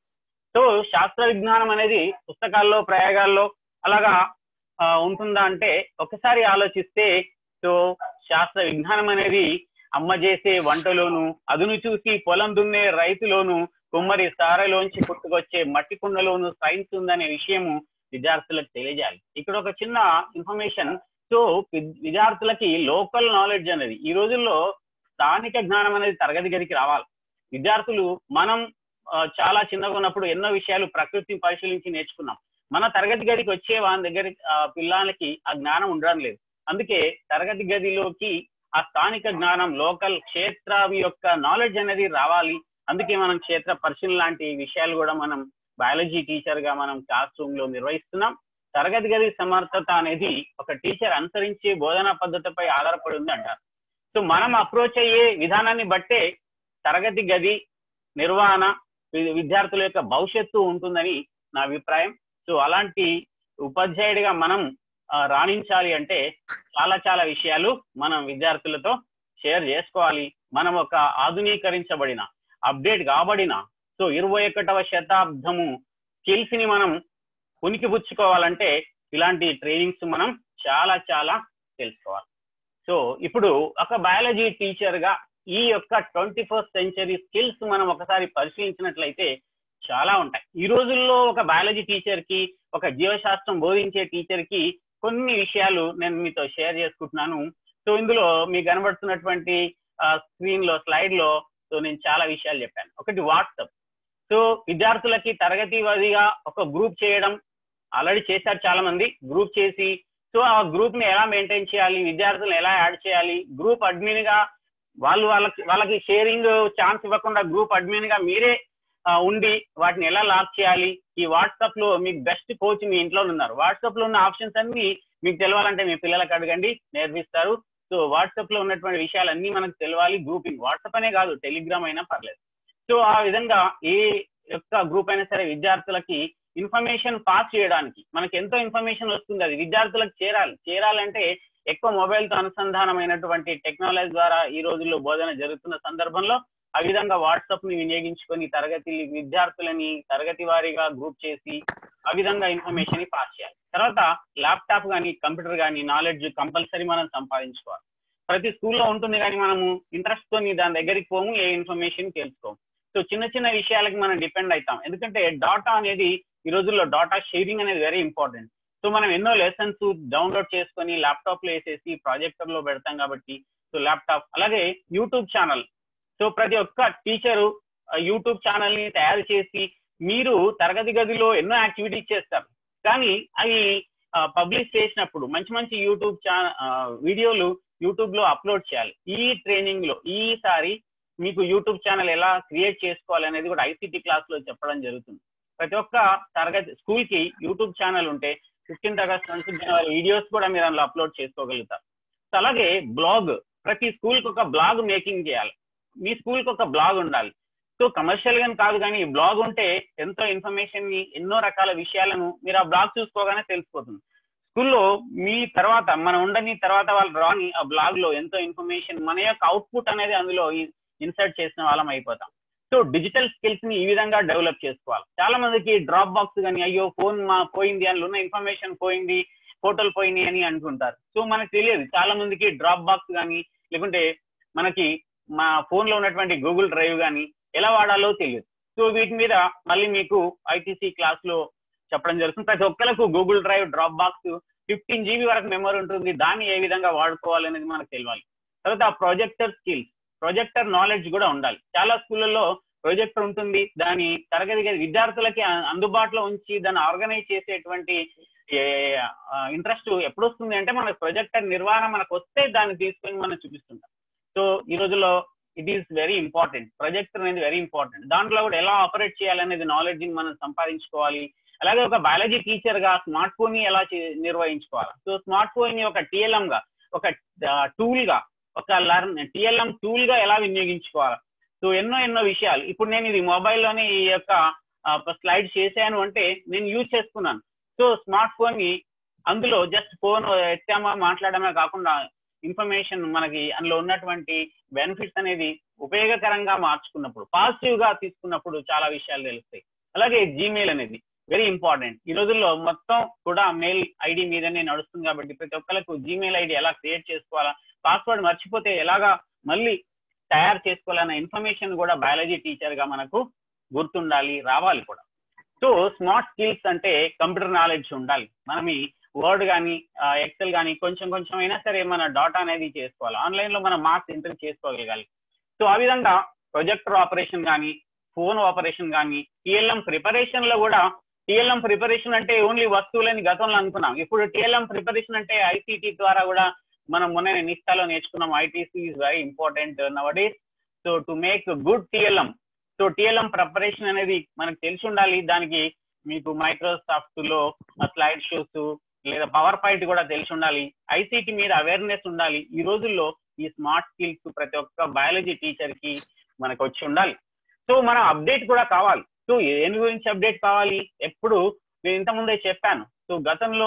సో శాస్త్ర విజ్ఞానం అనేది పుస్తకాల్లో ప్రయోగాల్లో అలాగా ఆ, ఉంటుందా అంటే ఒకసారి ఆలోచిస్తే సో శాస్త్ర విజ్ఞానం అనేది అమ్మ చేసే వంటలోను అదును చూసి పొలం దున్నే రైతులోను కుమ్మరి సారలోంచి పుట్టుకొచ్చే మట్టి కుండలోను సైన్స్ ఉందనే విషయము విద్యార్థులకు తెలియజేయాలి ఇక్కడ ఒక చిన్న ఇన్ఫర్మేషన్ సో వి- విద్యార్థులకి లోకల్ నాలెడ్జ్ అనేది ఈ రోజుల్లో స్థానిక జ్ఞానం అనేది తరగతి గదికి రావాలి విద్యార్థులు మనం ఆ, చాలా చిన్నగా ఉన్నప్పుడు ఎన్నో విషయాలు ప్రకృతిని పరిశీలించి నేర్చుకున్నాం మన తరగతి గదికి వచ్చే వాళ్ళ దగ్గర ఆ, పిల్లలకి ఆ జ్ఞానం ఉండడం లేదు అందుకే తరగతి గదిలోకి ఆ స్థానిక జ్ఞానం లోకల్ క్షేత్ర యొక్క నాలెడ్జ్ అనేది రావాలి అందుకే మనం క్షేత్ర పరిశీలన లాంటి విషయాలు కూడా మనం బయాలజీ టీచర్ గా మనం క్లాస్ రూమ్ లో నిర్వహిస్తున్నాం తరగతి గది సమర్థత అనేది ఒక టీచర్ అనుసరించే బోధనా పద్ధతిపై ఆధారపడి ఉంది అంటారు సో మనం అప్రోచ్ అయ్యే విధానాన్ని బట్టే తరగతి గది నిర్వహణ వి- విద్యార్థుల యొక్క భవిష్యత్తు ఉంటుందని నా అభిప్రాయం సో అలాంటి ఉపాధ్యాయుడిగా మనం ఆ, రాణించాలి అంటే చాలా చాలా విషయాలు మనం విద్యార్థులతో షేర్ చేసుకోవాలి మనం ఒక ఆధునీకరించబడిన అప్డేట్ కాబడిన సో ఇరవై ఒకటవ శతాబ్దము స్కిల్స్ ని మనం ఉనికి పుచ్చుకోవాలంటే ఇలాంటి ట్రైనింగ్స్ మనం చాలా చాలా తెలుసుకోవాలి సో ఇప్పుడు ఒక బయాలజీ టీచర్ గా ఈ యొక్క ట్వంటీ ఫస్ట్ సెంచరీ స్కిల్స్ మనం ఒకసారి పరిశీలించినట్లయితే చాలా ఉంటాయి ఈ రోజుల్లో ఒక బయాలజీ టీచర్ కి ఒక జీవశాస్త్రం బోధించే టీచర్ కి కొన్ని విషయాలు నేను మీతో షేర్ చేసుకుంటున్నాను సో ఇందులో మీకు కనబడుతున్నటువంటి స్క్రీన్ లో స్లైడ్ లో సో నేను చాలా విషయాలు చెప్పాను ఒకటి వాట్సాప్ సో విద్యార్థులకి తరగతి వారీగా ఒక గ్రూప్ చేయడం ఆల్రెడీ చేశారు చాలా మంది గ్రూప్ చేసి సో ఆ గ్రూప్ ని ఎలా మెయింటైన్ చేయాలి విద్యార్థులను ఎలా యాడ్ చేయాలి గ్రూప్ అడ్మిన్ గా వాళ్ళు వాళ్ళకి వాళ్ళకి షేరింగ్ ఛాన్స్ ఇవ్వకుండా గ్రూప్ అడ్మిన్ గా మీరే ఆ, ఉండి వాటిని ఎలా లాక్ చేయాలి ఈ వాట్సాప్ లో మీకు బెస్ట్ కోచ్ మీ ఇంట్లో ఉన్నారు వాట్సాప్ లో ఉన్న ఆప్షన్స్ అన్ని మీకు తెలవాలంటే మీ పిల్లలకు అడగండి నేర్పిస్తారు సో వాట్సాప్ లో ఉన్నటువంటి విషయాలన్నీ మనకు తెలవాలి గ్రూపింగ్ వాట్సాప్ అనే కాదు టెలిగ్రామ్ అయినా పర్లేదు సో ఆ విధంగా ఏ యొక్క గ్రూప్ అయినా సరే విద్యార్థులకి ఇన్ఫర్మేషన్ పాస్ చేయడానికి మనకి ఎంతో ఇన్ఫర్మేషన్ వస్తుంది అది విద్యార్థులకు చేరాలి చేరాలంటే ఎక్కువ మొబైల్ తో అనుసంధానమైనటువంటి టెక్నాలజీ ద్వారా ఈ రోజుల్లో బోధన జరుగుతున్న సందర్భంలో ఆ విధంగా వాట్సాప్ ని వినియోగించుకొని తరగతి విద్యార్థులని తరగతి వారీగా గ్రూప్ చేసి ఆ విధంగా ఇన్ఫర్మేషన్ ని పాస్ చేయాలి తర్వాత ల్యాప్టాప్ కానీ కంప్యూటర్ కానీ నాలెడ్జ్ కంపల్సరీ మనం సంపాదించుకోవాలి ప్రతి స్కూల్లో ఉంటుంది కానీ మనము ఇంట్రెస్ట్ తోని దాని దగ్గరికి పోము ఏ ఇన్ఫర్మేషన్ తెలుసుకోము సో చిన్న చిన్న విషయాలకి మనం డిపెండ్ అవుతాం ఎందుకంటే డాటా అనేది ఈ రోజుల్లో డాటా షేరింగ్ అనేది వెరీ ఇంపార్టెంట్ సో మనం ఎన్నో లెసన్స్ డౌన్లోడ్ చేసుకొని ల్యాప్టాప్ లో వేసేసి ప్రాజెక్టర్ లో పెడతాం కాబట్టి సో ల్యాప్టాప్ అలాగే యూట్యూబ్ ఛానల్ సో ప్రతి ఒక్క టీచరు యూట్యూబ్ ఛానల్ ని తయారు చేసి మీరు తరగతి గదిలో ఎన్నో యాక్టివిటీస్ చేస్తారు కానీ అవి పబ్లిష్ చేసినప్పుడు మంచి మంచి యూట్యూబ్ ఛానల్ వీడియోలు యూట్యూబ్ లో అప్లోడ్ చేయాలి ఈ ట్రైనింగ్ లో ఈసారి మీకు యూట్యూబ్ ఛానల్ ఎలా క్రియేట్ చేసుకోవాలి అనేది కూడా ఐసీటీ క్లాస్ లో చెప్పడం జరుగుతుంది ప్రతి ఒక్క తరగతి స్కూల్ కి యూట్యూబ్ ఛానల్ ఉంటే ఫిఫ్టీన్త్ ఆగస్ట్ నుంచి జనవరి వీడియోస్ కూడా మీరు అందులో అప్లోడ్ చేసుకోగలుగుతారు సో అలాగే బ్లాగ్ ప్రతి స్కూల్ కి ఒక బ్లాగ్ మేకింగ్ చేయాలి మీ స్కూల్ కి ఒక బ్లాగ్ ఉండాలి సో కమర్షియల్ గా కాదు కానీ ఈ బ్లాగ్ ఉంటే ఎంతో ఇన్ఫర్మేషన్ ని ఎన్నో రకాల విషయాలను మీరు ఆ బ్లాగ్ చూసుకోగానే తెలిసిపోతుంది స్కూల్లో మీ తర్వాత మనం ఉండని తర్వాత వాళ్ళు రాని ఆ బ్లాగ్ లో ఎంతో ఇన్ఫర్మేషన్ మన యొక్క అవుట్పుట్ అనేది అందులో ఇన్సర్ట్ చేసిన వాళ్ళం అయిపోతాం సో డిజిటల్ స్కిల్స్ ని ఈ విధంగా డెవలప్ చేసుకోవాలి చాలా మందికి డ్రాప్ బాక్స్ కానీ అయ్యో ఫోన్ మా పోయింది అందులో ఉన్న ఇన్ఫర్మేషన్ పోయింది ఫోటోలు పోయినాయి అని అనుకుంటారు సో మనకు తెలియదు చాలా మందికి డ్రాప్ బాక్స్ కానీ లేకుంటే మనకి మా ఫోన్ లో ఉన్నటువంటి గూగుల్ డ్రైవ్ కానీ ఎలా వాడాలో తెలియదు సో వీటి మీద మళ్ళీ మీకు ఐటీసీ క్లాస్ లో చెప్పడం జరుగుతుంది ప్రతి ఒక్కరికి Google drive Dropbox fifteen GB వరకు మెమరీ ఉంటుంది దాన్ని ఏ విధంగా వాడుకోవాలి అనేది మనకు తెలియాలి తర్వాత ప్రొజెక్టర్ స్కిల్స్ ప్రొజెక్టర్ నాలెడ్జ్ కూడా ఉండాలి చాలా స్కూళ్ళల్లో ప్రొజెక్టర్ ఉంటుంది దాని తరగతి గది విద్యార్థులకి అందుబాటులో ఉంచి దాన్ని ఆర్గనైజ్ చేసేటువంటి ఇంట్రెస్ట్ ఎప్పుడు వస్తుంది అంటే మనకు ప్రొజెక్టర్ నిర్వహణ మనకు వస్తే దాన్ని తీసుకొని మనం చూపిస్తుంటాం సో ఈ రోజుల్లో it is very important projector అనేది వెరీ ఇంపార్టెంట్ దాంట్లో కూడా ఎలా ఆపరేట్ చేయాలనేది నాలెడ్జ్ మనం సంపాదించుకోవాలి అలాగే ఒక బయాలజీ టీచర్ గా స్మార్ట్ ఫోన్ ని ఎలా నిర్వహించుకోవాలి సో స్మార్ట్ ఫోన్ ని ఒక టిఎల్ఎం గా ఒక టూల్ గా ఒక లర్న్ టిఎల్ఎం టూల్ గా ఎలా వినియోగించుకోవాలి సో ఎన్నో ఎన్నో విషయాలు ఇప్పుడు నేను ఇది మొబైల్లోనే ఈ యొక్క స్లైడ్ చేశాను అంటే నేను యూజ్ చేసుకున్నాను సో స్మార్ట్ ఫోన్ ని అందులో జస్ట్ ఫోన్ ఎత్తామా మాట్లాడమే కాకుండా ఇన్ఫర్మేషన్ మనకి అందులో ఉన్నటువంటి బెనిఫిట్స్ అనేది ఉపయోగకరంగా మార్చుకున్నప్పుడు పాజిటివ్ గా తీసుకున్నప్పుడు చాలా విషయాలు తెలుస్తాయి అలాగే జీమెయిల్ అనేది వెరీ ఇంపార్టెంట్ ఈ రోజుల్లో మొత్తం కూడా మెయిల్ ఐడి మీదనే నడుస్తుంది కాబట్టి ప్రతి ఒక్కరికి జీమెయిల్ ఐడి ఎలా క్రియేట్ చేసుకోవాలా పాస్వర్డ్ మర్చిపోతే ఎలాగా మళ్ళీ తయారు చేసుకోవాలన్న ఇన్ఫర్మేషన్ కూడా బయాలజీ టీచర్ గా మనకు గుర్తుండాలి రావాలి కూడా సో స్మార్ట్ స్కిల్స్ అంటే కంప్యూటర్ నాలెడ్జ్ ఉండాలి మనం ఈ వర్డ్ కానీ ఎక్సెల్ కానీ కొంచెం కొంచెం అయినా సరే మన డాటా అనేది చేసుకోవాలి ఆన్లైన్ లో మనం మార్క్స్ ఎంటర్ చేసుకోగలగాలి సో ఆ విధంగా ప్రొజెక్టర్ ఆపరేషన్ కానీ ఫోన్ ఆపరేషన్ కానీ టిఎల్ఎం ప్రిపరేషన్ లో కూడా టిఎల్ఎం ప్రిపరేషన్ అంటే ఓన్లీ వస్తువులని గతంలో అనుకున్నాం ఇప్పుడు టిఎల్ఎం ప్రిపరేషన్ అంటే ఐసీటీ ద్వారా కూడా మనం మొన్న నిష్టాలో నేర్చుకున్నాం ఐటీసీ is very important nowadays so to make good TLM so TLM preparation అనేది మనకు తెలిసి ఉండాలి దానికి మీకు మైక్రోసాఫ్ట్ లో స్లైడ్ షోస్ లేదా పవర్ పాయింట్ కూడా తెలిసి ఉండాలి ఐసీటీ మీద అవేర్నెస్ ఉండాలి ఈ రోజుల్లో ఈ స్మార్ట్ స్కిల్స్ ప్రతి ఒక్క బయాలజీ టీచర్ కి మనకు వచ్చి ఉండాలి సో మనం అప్డేట్ కూడా కావాలి సో దేని గురించి అప్డేట్ కావాలి ఎప్పుడు నేను ఇంతకుముందే చెప్పాను సో గతంలో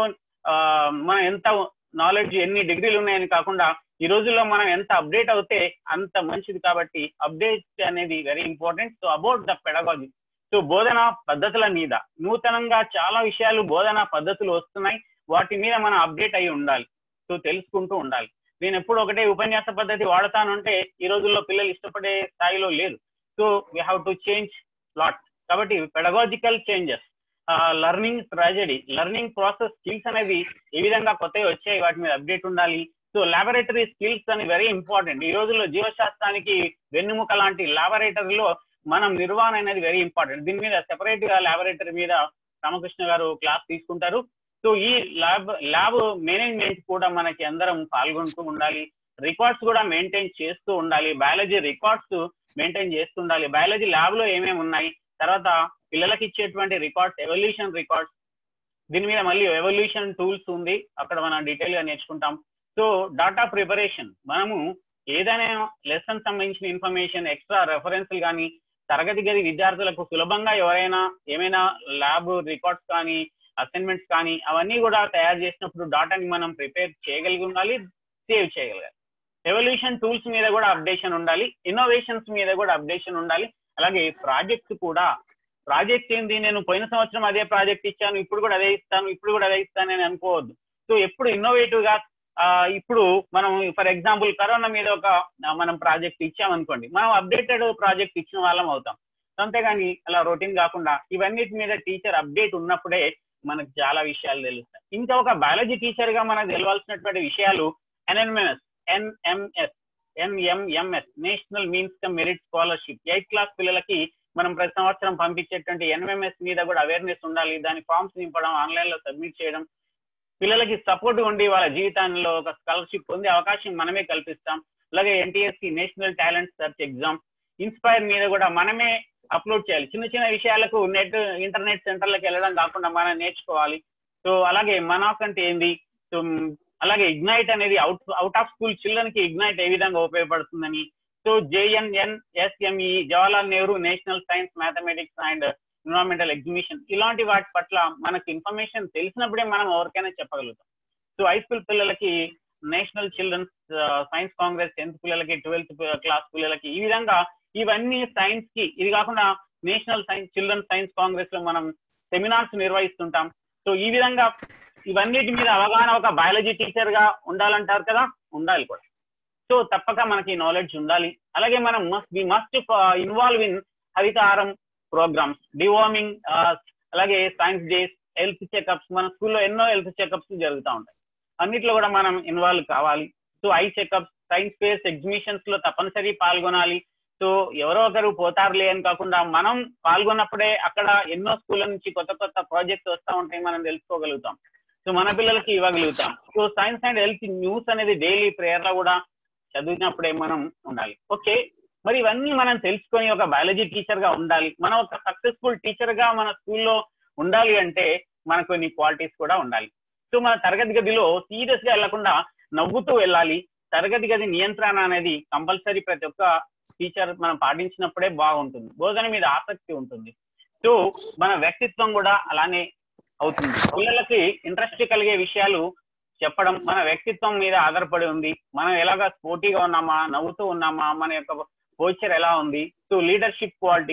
మనం ఎంత నాలెడ్జ్ ఎన్ని డిగ్రీలు ఉన్నాయని కాకుండా ఈ రోజుల్లో మనం ఎంత అప్డేట్ అవుతే అంత మంచిది కాబట్టి అప్డేట్ అనేది very important so about the pedagogy so బోధన పద్ధతుల మీద నూతనంగా చాలా విషయాలు బోధన పద్ధతులు వస్తున్నాయి వాటి మీద మనం అప్డేట్ అయి ఉండాలి సో తెలుసుకుంటూ ఉండాలి నేను ఎప్పుడు ఒకటే ఉపన్యాస పద్ధతి వాడతాను అంటే ఈ రోజుల్లో పిల్లలు ఇష్టపడే స్థాయిలో లేదు so we have to change lot కాబట్టి పెడగాజికల్ చేంజెస్ లర్నింగ్ ట్రాజడీ లర్నింగ్ ప్రాసెస్ స్కిల్స్ అనేది ఏ విధంగా కొత్తవి వచ్చాయి వాటి మీద అప్డేట్ ఉండాలి సో లాబొరేటరీ స్కిల్స్ అని వెరీ ఇంపార్టెంట్ ఈ రోజుల్లో జీవశాస్త్రానికి వెన్నుముక లాంటి లాబొరేటరీలో మనం నిర్వహణ అనేది వెరీ ఇంపార్టెంట్ దీని మీద సెపరేట్ గా లాబొరేటరీ మీద రామకృష్ణ గారు క్లాస్ తీసుకుంటారు సో ఈ ల్యాబ్ ల్యాబ్ మేనేజ్మెంట్ కూడా మనకి అందరం పాల్గొంటూ ఉండాలి రికార్డ్స్ కూడా మెయింటైన్ చేస్తూ ఉండాలి బయాలజీ రికార్డ్స్ మెయింటైన్ చేస్తూ ఉండాలి బయాలజీ ల్యాబ్ లో ఏమేమి ఉన్నాయి తర్వాత పిల్లలకి ఇచ్చేటువంటి రికార్డ్స్ ఎవల్యూషన్ రికార్డ్స్ దీని మీద మళ్ళీ ఎవల్యూషన్ టూల్స్ ఉంది అక్కడ మనం డీటెయిల్ గా నేర్చుకుంటాం సో డాటా ప్రిపరేషన్ మనము ఏదైనా లెసన్ సంబంధించిన ఇన్ఫర్మేషన్ ఎక్స్ట్రా రెఫరెన్స్లు కానీ తరగతి గది విద్యార్థులకు సులభంగా ఎవరైనా ఏమైనా ల్యాబ్ రికార్డ్స్ కానీ అసైన్మెంట్స్ కానీ అవన్నీ కూడా తయారు చేసినప్పుడు డాటాని మనం ప్రిపేర్ చేయగలిగి ఉండాలి సేవ్ చేయగలగాలి ఎవల్యూషన్ టూల్స్ మీద కూడా అప్డేషన్ ఉండాలి ఇన్నోవేషన్స్ మీద కూడా అప్డేషన్ ఉండాలి అలాగే ప్రాజెక్ట్స్ కూడా ప్రాజెక్ట్ ఏంది నేను పోయిన సంవత్సరం అదే ప్రాజెక్ట్ ఇచ్చాను ఇప్పుడు కూడా అదే ఇస్తాను ఇప్పుడు కూడా అదే ఇస్తానని అనుకోవద్దు సో ఎప్పుడు ఇన్నోవేటివ్ గా ఇప్పుడు మనం ఫర్ ఎగ్జాంపుల్ కరోనా మీద ఒక మనం ప్రాజెక్ట్ ఇచ్చామనుకోండి మనం అప్డేటెడ్ ప్రాజెక్ట్ ఇచ్చిన వాళ్ళం అవుతాం అంతేగాని అలా రొటీన్ కాకుండా ఇవన్నిటి మీద టీచర్ అప్డేట్ ఉన్నప్పుడే మనకు చాలా విషయాలు తెలుస్తాయి ఇంకా ఒక బయాలజీ టీచర్ గా మనకు తెలవాల్సినటువంటి విషయాలు NMS NMS NMMS national means cum merit scholarship eighth class పిల్లలకి మనం ప్రతి సంవత్సరం పంపించేటువంటి ఎన్ఎంఎస్ మీద కూడా అవేర్నెస్ ఉండాలి దాని ఫామ్స్ నింపడం ఆన్లైన్ లో సబ్మిట్ చేయడం పిల్లలకి సపోర్ట్ ఉండి వాళ్ళ జీవితాల్లో ఒక స్కాలర్షిప్ పొందే అవకాశం మనమే కల్పిస్తాం అలాగే NTSC national talent search exam inspire మీద కూడా మనమే అప్లోడ్ చేయాలి చిన్న చిన్న విషయాలకు నెట్ ఇంటర్నెట్ సెంటర్లకు వెళ్ళడం కాకుండా మనం నేర్చుకోవాలి సో అలాగే మనాక్ అంటే ఏంది సో అలాగే ఇగ్నైట్ అనేది out out of school children కి ఇగ్నైట్ ఏ విధంగా ఉపయోగపడుతుందని so JNN SME Jawaharlal Nehru national science mathematics and environmental exhibition ఇలాంటి వాటి పట్ల మనకు ఇన్ఫర్మేషన్ తెలిసినప్పుడే మనం ఎవరికైనా చెప్పగలుగుతాం సో హై స్కూల్ పిల్లలకి national children's science congress tenth పిల్లలకి ట్వెల్త్ క్లాస్ పిల్లలకి ఈ విధంగా ఇవన్నీ సైన్స్ కి ఇది కాకుండా national science children science congress లో మనం సెమినార్స్ నిర్వహిస్తుంటాం సో ఈ విధంగా ఇవన్నిటి మీద అవగాహన ఒక బయాలజీ టీచర్ గా ఉండాలంటారు కదా ఉండాలి కూడా సో తప్పక మనకి నాలెడ్జ్ ఉండాలి అలాగే మనం must we must involve in Harithaharam programs deworming అలాగే సైన్స్ డేస్ హెల్త్ చెకప్స్ మన స్కూల్లో ఎన్నో హెల్త్ చెకప్స్ జరుగుతూ ఉంటాయి అన్నిట్లో కూడా మనం ఇన్వాల్వ్ కావాలి so eye checkups science fairs exhibitions లో తప్పనిసరి పాల్గొనాలి సో ఎవరో ఒకరు పోతారులే అని కాకుండా మనం పాల్గొన్నప్పుడే అక్కడ ఎన్నో స్కూళ్ళ నుంచి కొత్త కొత్త ప్రాజెక్ట్స్ వస్తూ ఉంటాయి మనం తెలుసుకోగలుగుతాం సో మన పిల్లలకి ఇవ్వగలుగుతాం so science and health news అనేది డైలీ ప్రేయర్ లో కూడా చదివినప్పుడే మనం ఉండాలి ఓకే మరి ఇవన్నీ మనం తెలుసుకొని ఒక బయాలజీ టీచర్ గా ఉండాలి మనం ఒక సక్సెస్ఫుల్ టీచర్ గా మన స్కూల్లో ఉండాలి అంటే మనకు కొన్ని క్వాలిటీస్ కూడా ఉండాలి సో మన తరగతి గదిలో సీరియస్ గా వెళ్లకుండా నవ్వుతూ వెళ్ళాలి తరగతి గది నియంత్రణ అనేది కంపల్సరీ ప్రతి ఒక్క టీచర్ మనం పాటించినప్పుడే బాగుంటుంది బోధన మీద ఆసక్తి ఉంటుంది సో మన వ్యక్తిత్వం కూడా అలానే అవుతుంది పిల్లలకి ఇంట్రెస్ట్ కలిగే విషయాలు చెప్పడం మన వ్యక్తిత్వం మీద ఆధారపడి ఉంది మనం ఎలాగా స్పోర్టీగా ఉన్నామా నవ్వుతూ ఉన్నామా మన యొక్క పోచర్ ఎలా ఉంది సో లీడర్షిప్ క్వాలిటీస్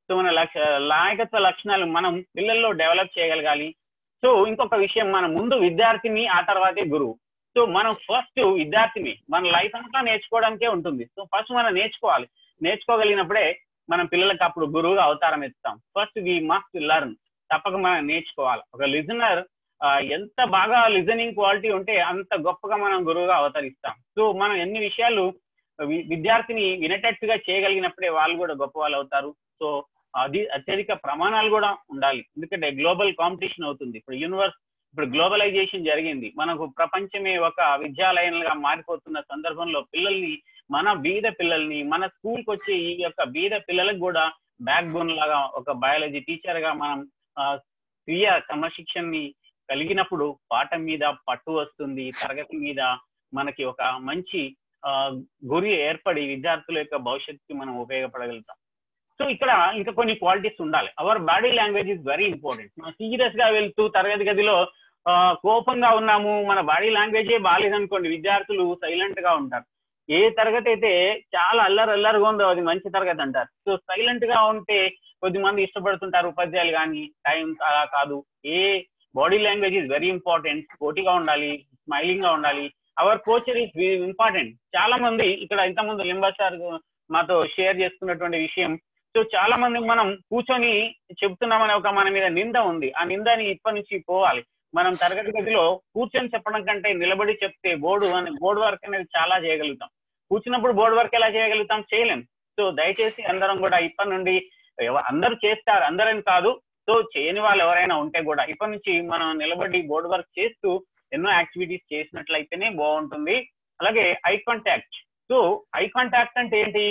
సో మన లక్ష నాయకత్వ లక్షణాలు మనం పిల్లల్లో డెవలప్ చేయగలగాలి సో ఇంకొక విషయం మన ముందు విద్యార్థిని ఆ తర్వాతే గురువు సో మనం ఫస్ట్ విద్యార్థిని మన లైఫ్ అంతా నేర్చుకోవడానికే ఉంటుంది సో ఫస్ట్ మనం నేర్చుకోవాలి నేర్చుకోగలిగినప్పుడే మనం పిల్లలకు అప్పుడు గురువుగా అవతారం ఎత్తుతాం ఫస్ట్ వి మస్ట్ లెర్న్ తప్పక మనం నేర్చుకోవాలి ఒక లిజనర్ ఎంత బాగా లిజనింగ్ క్వాలిటీ ఉంటే అంత గొప్పగా మనం గురువుగా అవతరిస్తాం సో మనం ఎన్ని విషయాలు వి- విద్యార్థిని వినేటట్టుగా చేయగలిగినప్పుడే వాళ్ళు కూడా గొప్ప వాళ్ళు అవుతారు సో అది అత్యధిక ప్రమాణాలు కూడా ఉండాలి ఎందుకంటే గ్లోబల్ కాంపిటీషన్ అవుతుంది ఇప్పుడు యూనివర్స్ ఇప్పుడు గ్లోబలైజేషన్ జరిగింది మనకు ప్రపంచమే ఒక విద్యాలయంగా మారిపోతున్న సందర్భంలో పిల్లల్ని మన బీద పిల్లల్ని మన స్కూల్కి వచ్చే ఈ యొక్క బీద పిల్లలకు కూడా బ్యాక్ బోన్ లాగా ఒక బయాలజీ టీచర్ గా మనం ఆ, స్వీయ క్రమశిక్షణని కలిగినప్పుడు పాఠం మీద పట్టు వస్తుంది తరగతి మీద మనకి ఒక మంచి ఆ, గురి ఏర్పడి విద్యార్థుల యొక్క భవిష్యత్తుకి మనం ఉపయోగపడగలుగుతాం సో ఇక్కడ ఇంకా కొన్ని క్వాలిటీస్ ఉండాలి our body language is very important మనం సీరియస్ గా వెళ్తూ తరగతి గదిలో ఆ, కోపంగా ఉన్నాము మన బాడీ లాంగ్వేజే బాగాలేదనుకోండి విద్యార్థులు సైలెంట్ గా ఉంటారు ఏ తరగతి అయితే చాలా అల్లరి అల్లరిగా ఉందో అది మంచి తరగతి అంటారు సో సైలెంట్ గా ఉంటే కొద్దిమంది ఇష్టపడుతుంటారు ఉపాధ్యాయులు కానీ టైం అలా కాదు a body language is very important పోటీగా ఉండాలి స్మైలింగ్ గా ఉండాలి అవర్ కోచర్ ఇస్ ఇంపార్టెంట్ చాలా మంది ఇక్కడ ఇంతకుముందు లింబా సార్ మాతో షేర్ చేసుకున్నటువంటి విషయం సో చాలా మంది మనం కూర్చొని చెప్తున్నామనే ఒక మన మీద నింద ఉంది ఆ నిందని ఇప్పటి నుంచి పోవాలి మనం తరగతి గదిలో కూర్చొని చెప్పడం కంటే నిలబడి చెప్తే బోర్డు అని బోర్డు వర్క్ అనేది చాలా చేయగలుగుతాం కూర్చున్నప్పుడు బోర్డు వర్క్ ఎలా చేయగలుగుతాం చేయలేం సో దయచేసి అందరం కూడా ఇప్పటి నుండి ఎవ- అందరూ చేస్తారు అందరని కాదు సో చేయని వాళ్ళు ఎవరైనా ఉంటే కూడా ఇప్పటి నుంచి మనం నిలబడి బోర్డు వర్క్ చేస్తూ ఎన్నో యాక్టివిటీస్ చేసినట్లయితేనే బాగుంటుంది అలాగే eye contact so eye contact అంటే ఏంటి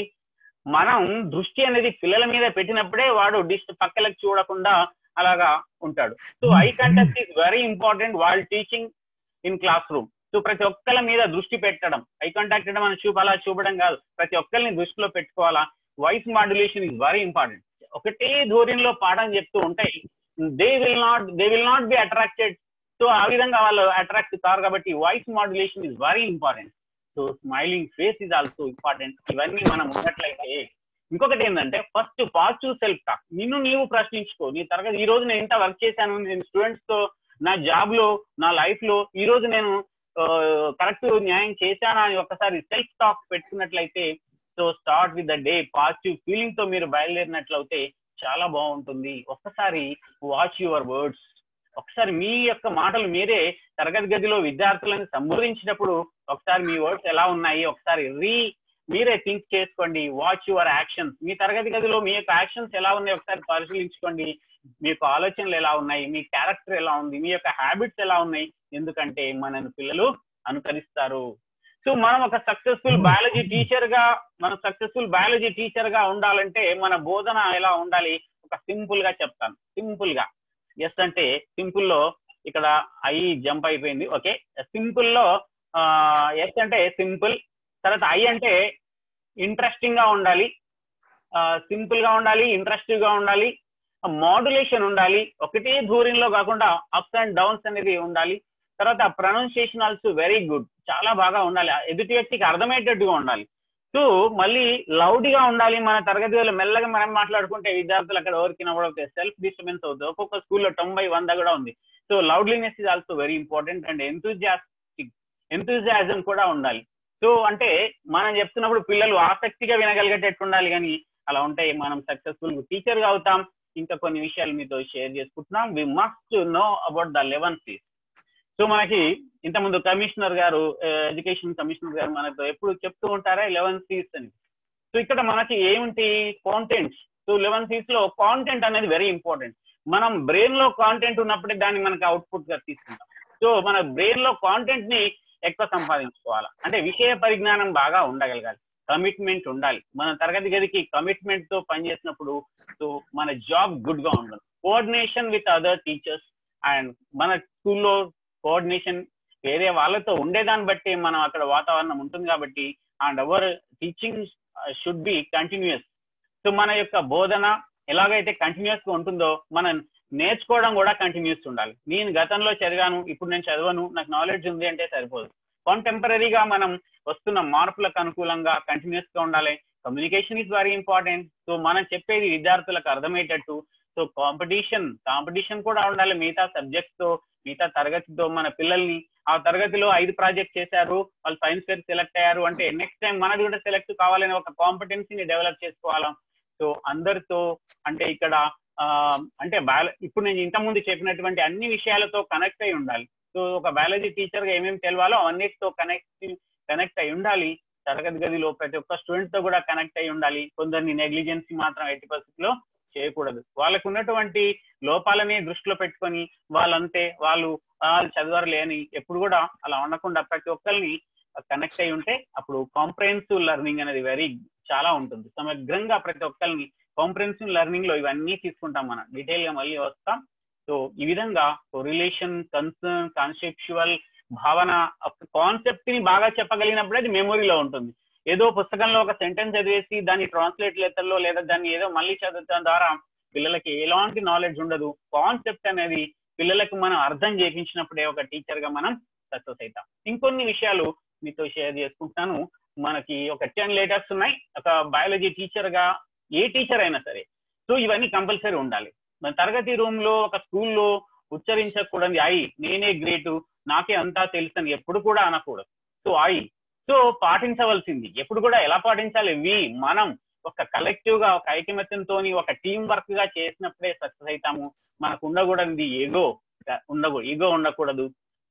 మనం దృష్టి అనేది పిల్లల మీద పెట్టినప్పుడే వాడు డిస్ పక్కలకు చూడకుండా అలాగా ఉంటాడు so eye contact is very important వాళ్ళు teaching in classroom so ప్రతి ఒక్కళ్ళ మీద దృష్టి పెట్టడం ఐ కాంటాక్ట్ అంటే మనం చూపు అలా చూపడం కాదు ప్రతి ఒక్కరిని దృష్టిలో పెట్టుకోవాలా voice modulation is very important ఒకటే ధోరణిలో పాఠం చెప్తూ ఉంటాయి they will not they will not be attracted so ఆ విధంగా వాళ్ళు అట్రాక్ట్ కారు కాబట్టి voice modulation is very important so smiling face is also important ఇవన్నీ మనం ఉన్నట్లయితే ఇంకొకటి ఏంటంటే ఫస్ట్ పాజిటివ్ సెల్ఫ్ టాక్ నిన్ను నీవు ప్రశ్నించుకో నీ తరగతి ఈ రోజు నేను ఇంత వర్క్ చేశాను నేను స్టూడెంట్స్ తో నా జాబ్ లో నా లైఫ్ లో ఈ రోజు నేను కరెక్ట్ న్యాయం చేశానా అని ఒకసారి సెల్ఫ్ టాక్ పెట్టుకున్నట్లయితే so start with the day positive feeling తో మీరు బయలుదేరినట్లయితే చాలా బాగుంటుంది ఒక్కసారి వాచ్ యువర్ వర్డ్స్ ఒకసారి మీ యొక్క మాటలు మీరే తరగతి గదిలో విద్యార్థులను సంబోధించినప్పుడు ఒకసారి మీ వర్డ్స్ ఎలా ఉన్నాయి ఒకసారి రీ మీరే థింక్ చేసుకోండి వాచ్ యువర్ యాక్షన్స్ మీ తరగతి గదిలో మీ యొక్క యాక్షన్స్ ఎలా ఉన్నాయి ఒకసారి పరిశీలించుకోండి మీ యొక్క ఆలోచనలు ఎలా ఉన్నాయి మీ క్యారెక్టర్ ఎలా ఉంది మీ యొక్క హ్యాబిట్స్ ఎలా ఉన్నాయి ఎందుకంటే మనని పిల్లలు అనుకరిస్తారు సో మనం ఒక సక్సెస్ఫుల్ బయాలజీ టీచర్ గా మనం సక్సెస్ఫుల్ బయాలజీ టీచర్ గా ఉండాలంటే మన బోధన ఎలా ఉండాలి ఒక సింపుల్ గా చెప్తాను సింపుల్ గా ఎస్ అంటే సింపుల్ లో ఇక్కడ ఐ జంప్ అయిపోయింది ఓకే సింపుల్ లో ఎస్ అంటే సింపుల్ తర్వాత ఐ అంటే ఇంట్రెస్టింగ్ గా ఉండాలి సింపుల్ గా ఉండాలి ఇంట్రెస్టివ్ గా ఉండాలి మాడ్యులేషన్ ఉండాలి ఒకటే ధోరణిలో కాకుండా అప్స్ అండ్ డౌన్స్ అనేది ఉండాలి తర్వాత ప్రొనౌన్సియేషన్ ఆల్సో వెరీ గుడ్ చాలా బాగా ఉండాలి ఎదుటి వ్యక్తికి అర్థమయ్యేటట్టుగా ఉండాలి సో మళ్ళీ లౌడ్ గా ఉండాలి మన తరగతి గదిలో మెల్లగా మనం మాట్లాడుకుంటే విద్యార్థులు అక్కడ ఎవరికి నవ్వడం సెల్ఫ్ డిస్టర్బెన్స్ అవుతుంది ఒక్కొక్క స్కూల్లో తొంభై వంద కూడా ఉంది so loudliness is also very important and enthusiastic enthusiasm కూడా ఉండాలి సో అంటే మనం చెప్తున్నప్పుడు పిల్లలు ఆసక్తిగా వినగలిగేటట్టు ఉండాలి కానీ అలా ఉంటే మనం సక్సెస్ఫుల్ టీచర్ గా అవుతాం ఇంకా కొన్ని విషయాలు మీతో షేర్ చేసుకుంటున్నాం we must know about the eleven Cs so మనకి ఇంతకుముందు కమిషనర్ గారు ఎడ్యుకేషన్ కమిషనర్ గారు మనతో ఎప్పుడు చెప్తూ ఉంటారా లెవెన్ సీస్ అని సో ఇక్కడ మనకి ఏమిటి కాంటెంట్స్ సో లెవెన్ సీస్ లో కాంటెంట్ అనేది వెరీ ఇంపార్టెంట్ మనం బ్రెయిన్ లో కాంటెంట్ ఉన్నప్పుడే దాన్ని మనకి అవుట్పుట్ గా తీసుకుంటాం సో మన బ్రెయిన్ లో కాంటెంట్ ని ఎక్కువ సంపాదించుకోవాలి అంటే విషయ పరిజ్ఞానం బాగా ఉండగలగాలి కమిట్మెంట్ ఉండాలి మన తరగతి గదికి కమిట్మెంట్ తో పనిచేసినప్పుడు సో మన జాబ్ గుడ్ గా ఉండాలి coordination with other teachers and మన స్కూల్లో కోఆర్డినేషన్ వేరే వాళ్ళతో ఉండేదాన్ని బట్టి మనం అక్కడ వాతావరణం ఉంటుంది కాబట్టి and our teaching should be continuous so మన యొక్క బోధన ఎలాగైతే కంటిన్యూస్ గా ఉంటుందో మనం నేర్చుకోవడం కూడా కంటిన్యూస్ ఉండాలి నేను గతంలో చదివాను ఇప్పుడు నేను చదవను నాకు నాలెడ్జ్ ఉంది అంటే సరిపోదు కాంటెంపరీగా మనం వస్తున్న మార్పులకు అనుకూలంగా కంటిన్యూస్ గా ఉండాలి communication is very important so మనం చెప్పేది విద్యార్థులకు అర్థమయ్యేటట్టు సో కాంపిటీషన్ కాంపిటీషన్ కూడా ఉండాలి మిగతా సబ్జెక్ట్స్ తో మిగతా తరగతితో మన పిల్లల్ని ఆ తరగతిలో ఐదు ప్రాజెక్ట్ చేశారు వాళ్ళు సైన్స్ ఫేర్ సెలెక్ట్ అయ్యారు అంటే నెక్స్ట్ టైం మనది కూడా సెలెక్ట్ కావాలని ఒక కాంపిటెన్సీని డెవలప్ చేసుకోవాలా సో అందరితో అంటే ఇక్కడ ఆ, అంటే బయాల ఇప్పుడు నేను ఇంతకుముందు చెప్పినటువంటి అన్ని విషయాలతో కనెక్ట్ అయి ఉండాలి సో ఒక బయాలజీ టీచర్ గా ఏమేమి తెలవాలో అవన్నిటితో కనెక్ట్ కనెక్ట్ అయి ఉండాలి తరగతి గదిలో ప్రతి ఒక్క స్టూడెంట్ తో కూడా కనెక్ట్ అయి ఉండాలి కొందరిని నెగ్లిజెన్సీ మాత్రం ఎట్టి పరిస్థితిలో చేయకూడదు వాళ్ళకు ఉన్నటువంటి లోపాలని దృష్టిలో పెట్టుకొని వాళ్ళంతే వాళ్ళు "ఆ, వాళ్ళు చదవరులే అని ఎప్పుడు కూడా అలా ఉండకుండా ప్రతి ఒక్కరిని కనెక్ట్ అయి ఉంటే అప్పుడు కాంప్రహెన్సివ్ లెర్నింగ్ అనేది వెరీ చాలా ఉంటుంది సమగ్రంగా ప్రతి ఒక్కరిని కాంప్రహెన్సివ్ లెర్నింగ్ లో ఇవన్నీ తీసుకుంటాం మనం డీటెయిల్ గా మళ్ళీ వస్తాం సో ఈ విధంగా రిలేషన్ కన్సర్న్ కాన్సెప్చువల్ భావన కాన్సెప్ట్ ని బాగా చెప్పగలిగినప్పుడు అది మెమొరీలో ఉంటుంది ఏదో పుస్తకంలో ఒక సెంటెన్స్ చదివేసి దాన్ని ట్రాన్స్లేట్ లెటర్ లో లేదా దాన్ని ఏదో మళ్ళీ చదవడం ద్వారా పిల్లలకి ఎలాంటి నాలెడ్జ్ ఉండదు కాన్సెప్ట్ అనేది పిల్లలకు మనం అర్థం చేయించినప్పుడే ఒక టీచర్ గా మనం సక్సెస్ అవుతాం ఇంకొన్ని విషయాలు మీతో షేర్ చేసుకుంటున్నాను మనకి ఒక టెన్ లెటర్స్ ఉన్నాయి ఒక బయాలజీ టీచర్ గా ఏ టీచర్ అయినా సరే సో ఇవన్నీ కంపల్సరీ ఉండాలి మన తరగతి రూమ్ లో ఒక స్కూల్లో ఉచ్చరించకూడదు ఐ నేనే గ్రేటు నాకే అంతా తెలుసు అని ఎప్పుడు కూడా అనకూడదు సో ఐ సో పాటించవలసింది ఎప్పుడు కూడా ఎలా పాటించాలి వి మనం ఒక కలెక్టివ్ గా ఒక ఐకమత్యంతో ఒక టీం వర్క్ గా చేసినప్పుడే సక్సెస్ అవుతాము మనకు ఉండకూడదు ఏగో ఉండకూడదు ఈగో ఉండకూడదు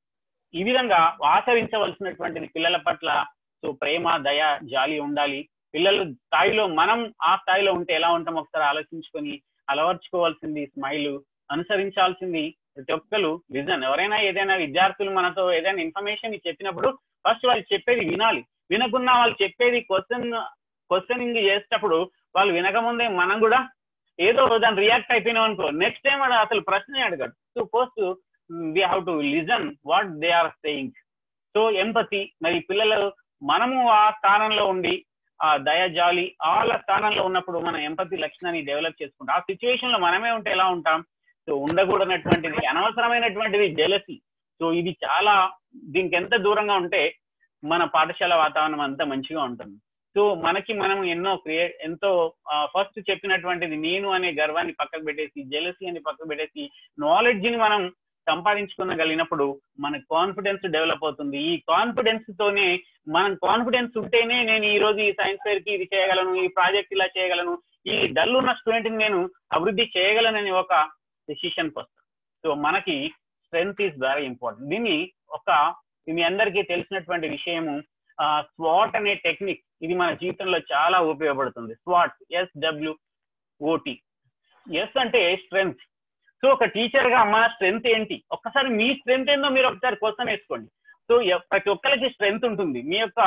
ఈ విధంగా ఆచరించవలసినటువంటిది పిల్లల పట్ల సో ప్రేమ దయ జాలి ఉండాలి పిల్లల స్థాయిలో మనం ఆ స్థాయిలో ఉంటే ఎలా ఉంటాం ఒకసారి ఆలోచించుకొని అలవర్చుకోవాల్సింది స్మైల్ అనుసరించాల్సింది ప్రతి ఒక్కరు లిజన్ ఎవరైనా ఏదైనా విద్యార్థులు మనతో ఏదైనా ఇన్ఫర్మేషన్ చెప్పినప్పుడు ఫస్ట్ వాళ్ళు చెప్పేది వినాలి వినకున్నా వాళ్ళు చెప్పేది క్వశ్చన్ క్వశ్చనింగ్ చేసేటప్పుడు వాళ్ళు వినకముందే మనం కూడా ఏదో దాని రియాక్ట్ అయిపోయినాం అనుకో నెక్స్ట్ టైం వాడు అసలు ప్రశ్నే అడగడు so first we have to listen what they are saying so empathy మరి పిల్లలు మనము ఆ స్థానంలో ఉండి ఆ దయ జాలి వాళ్ళ స్థానంలో ఉన్నప్పుడు మన ఎంపతి లక్షణాన్ని డెవలప్ చేసుకుంటాం ఆ సిచ్యువేషన్ లో మనమే ఉంటే ఎలా ఉంటాం సో ఉండకూడనటువంటిది అనవసరమైనటువంటిది జెలసీ సో ఇది చాలా దీనికి ఎంత దూరంగా ఉంటే మన పాఠశాల వాతావరణం అంతా మంచిగా ఉంటుంది సో మనకి మనం ఎన్నో క్రియేట్ ఎంతో ఫస్ట్ చెప్పినటువంటిది నేను అనే గర్వాన్ని పక్కకు పెట్టేసి జెలసీ అని పక్కకు పెట్టేసి నాలెడ్జ్ ని మనం సంపాదించుకోగలిగినప్పుడు మన కాన్ఫిడెన్స్ డెవలప్ అవుతుంది ఈ కాన్ఫిడెన్స్ తోనే మనం కాన్ఫిడెన్స్ ఉంటేనే నేను ఈ రోజు ఈ సైన్స్ ఫేర్ కి ఇది చేయగలను ఈ ప్రాజెక్ట్ ఇలా చేయగలను ఈ డల్ ఉన్న స్టూడెంట్ ని నేను అభివృద్ధి చేయగలనని ఒక డెసిషన్ వస్తాను సో మనకి స్ట్రెంగ్త్ ఈస్ వెరీ ఇంపార్టెంట్ దీన్ని ఒక మీ అందరికీ తెలిసినటువంటి విషయము స్వాట్ అనే టెక్నిక్ ఇది మన జీవితంలో చాలా ఉపయోగపడుతుంది స్వాట్ ఎస్ డబ్ల్యూ ఓటి ఎస్ అంటే స్ట్రెంగ్త్ సో ఒక టీచర్ గా మన స్ట్రెంగ్త్ ఏంటి ఒక్కసారి మీ స్ట్రెంగ్త్ ఏందో మీరు ఒకసారి క్వశ్చన్ వేసుకోండి సో ప్రతి ఒక్కరికి స్ట్రెంగ్త్ ఉంటుంది మీ యొక్క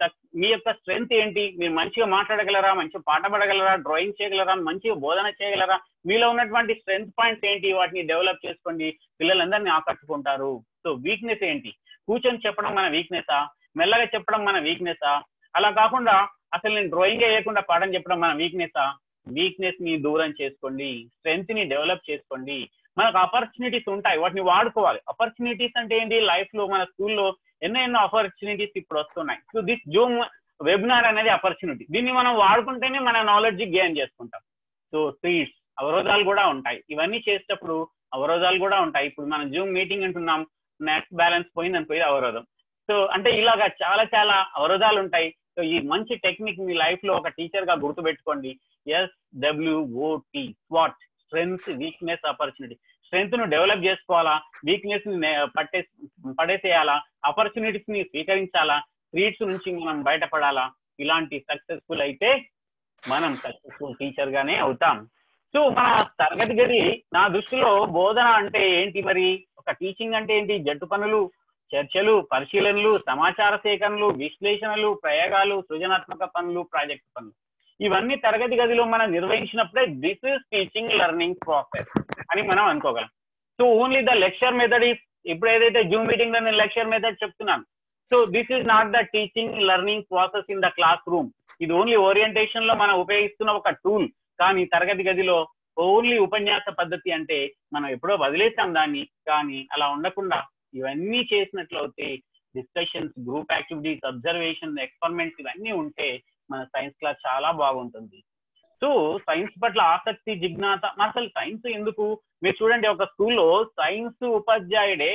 మీ యొక్క స్ట్రెంగ్త్ ఏంటి మీరు మంచిగా మాట్లాడగలరా మంచిగా పాట పడగలరా డ్రాయింగ్ చేయగలరా మంచిగా బోధన చేయగలరా మీలో ఉన్నటువంటి స్ట్రెంగ్త్ పాయింట్స్ ఏంటి వాటిని డెవలప్ చేసుకోండి పిల్లలందరినీ ఆకట్టుకుంటారు సో వీక్నెస్ ఏంటి కూర్చొని చెప్పడం మన వీక్నెసా మెల్లగా చెప్పడం మన వీక్నెసా అలా కాకుండా అసలు నేను డ్రాయింగ్ వేయకుండా పాఠం చెప్పడం మన వీక్నెసా వీక్నెస్ ని దూరం చేసుకోండి స్ట్రెంగ్త్ ని డెవలప్ చేసుకోండి మనకు ఆపర్చునిటీస్ ఉంటాయి వాటిని వాడుకోవాలి ఆపర్చునిటీస్ అంటే ఏంటి లైఫ్ లో మన స్కూల్లో ఎన్నో ఎన్నో ఆపర్చునిటీస్ ఇప్పుడు వస్తున్నాయి సో దిస్ జూమ్ వెబినార్ అనేది ఆపర్చునిటీ దీన్ని మనం వాడుకుంటేనే మన నాలెడ్జ్ గెయిన్ చేసుకుంటాం సో స్పీడ్స్ అవరోధాలు కూడా ఉంటాయి ఇవన్నీ చేసేటప్పుడు అవరోధాలు కూడా ఉంటాయి ఇప్పుడు మనం జూమ్ మీటింగ్ అంటున్నాం నెట్ బ్యాలెన్స్ పోయింది అనుకో ఇది అవరోధం సో అంటే ఇలాగా చాలా చాలా అవరోధాలు ఉంటాయి సో ఈ మంచి టెక్నిక్ మీ లైఫ్ లో ఒక టీచర్ గా గుర్తుపెట్టుకోండి ఎస్ డబ్ల్యూఓటి స్వాట్ స్ట్రెంగ్త్ వీక్నెస్ ఆపర్చునిటీ స్ట్రెంగ్త్ ను డెవలప్ చేసుకోవాలా వీక్నెస్ ని పట్టే పడేసేయాలా ఆపర్చునిటీస్ ని స్వీకరించాలా స్ట్రీట్స్ నుంచి మనం బయటపడాలా ఇలాంటి సక్సెస్ఫుల్ అయితే మనం సక్సెస్ఫుల్ టీచర్ గానే అవుతాం సో మన తరగతి గది నా దృష్టిలో బోధన అంటే ఏంటి మరి ఒక టీచింగ్ అంటే ఏంటి జట్టు పనులు చర్చలు పరిశీలనలు సమాచార సేకరణలు విశ్లేషణలు ప్రయోగాలు సృజనాత్మక పనులు ప్రాజెక్ట్ పనులు ఇవన్నీ తరగతి గదిలో మనం నిర్వహించినప్పుడే this is teaching learning process అని మనం అనుకోగలం so only the lecture method is ఇప్పుడు ఏదైతే జూమ్ మీటింగ్ లో నేను లెక్చర్ మెథడ్ చెప్తున్నాను so this is not the teaching learning process in the classroom ఇది ఓన్లీ ఓరియంటేషన్ లో మనం ఉపయోగిస్తున్న ఒక టూల్ కానీ తరగతి గదిలో ఓన్లీ ఉపన్యాస పద్ధతి అంటే మనం ఎప్పుడో వదిలేసాం దాన్ని కానీ అలా ఉండకుండా ఇవన్నీ చేసినట్లయితే discussions group activities observation experiments ఇవన్నీ ఉంటే మన సైన్స్ క్లాస్ చాలా బాగుంటుంది సో సైన్స్ పట్ల ఆసక్తి జిజ్ఞాస అసలు సైన్స్ ఎందుకు మీరు చూడండి ఒక స్కూల్లో సైన్స్ ఉపాధ్యాయుడే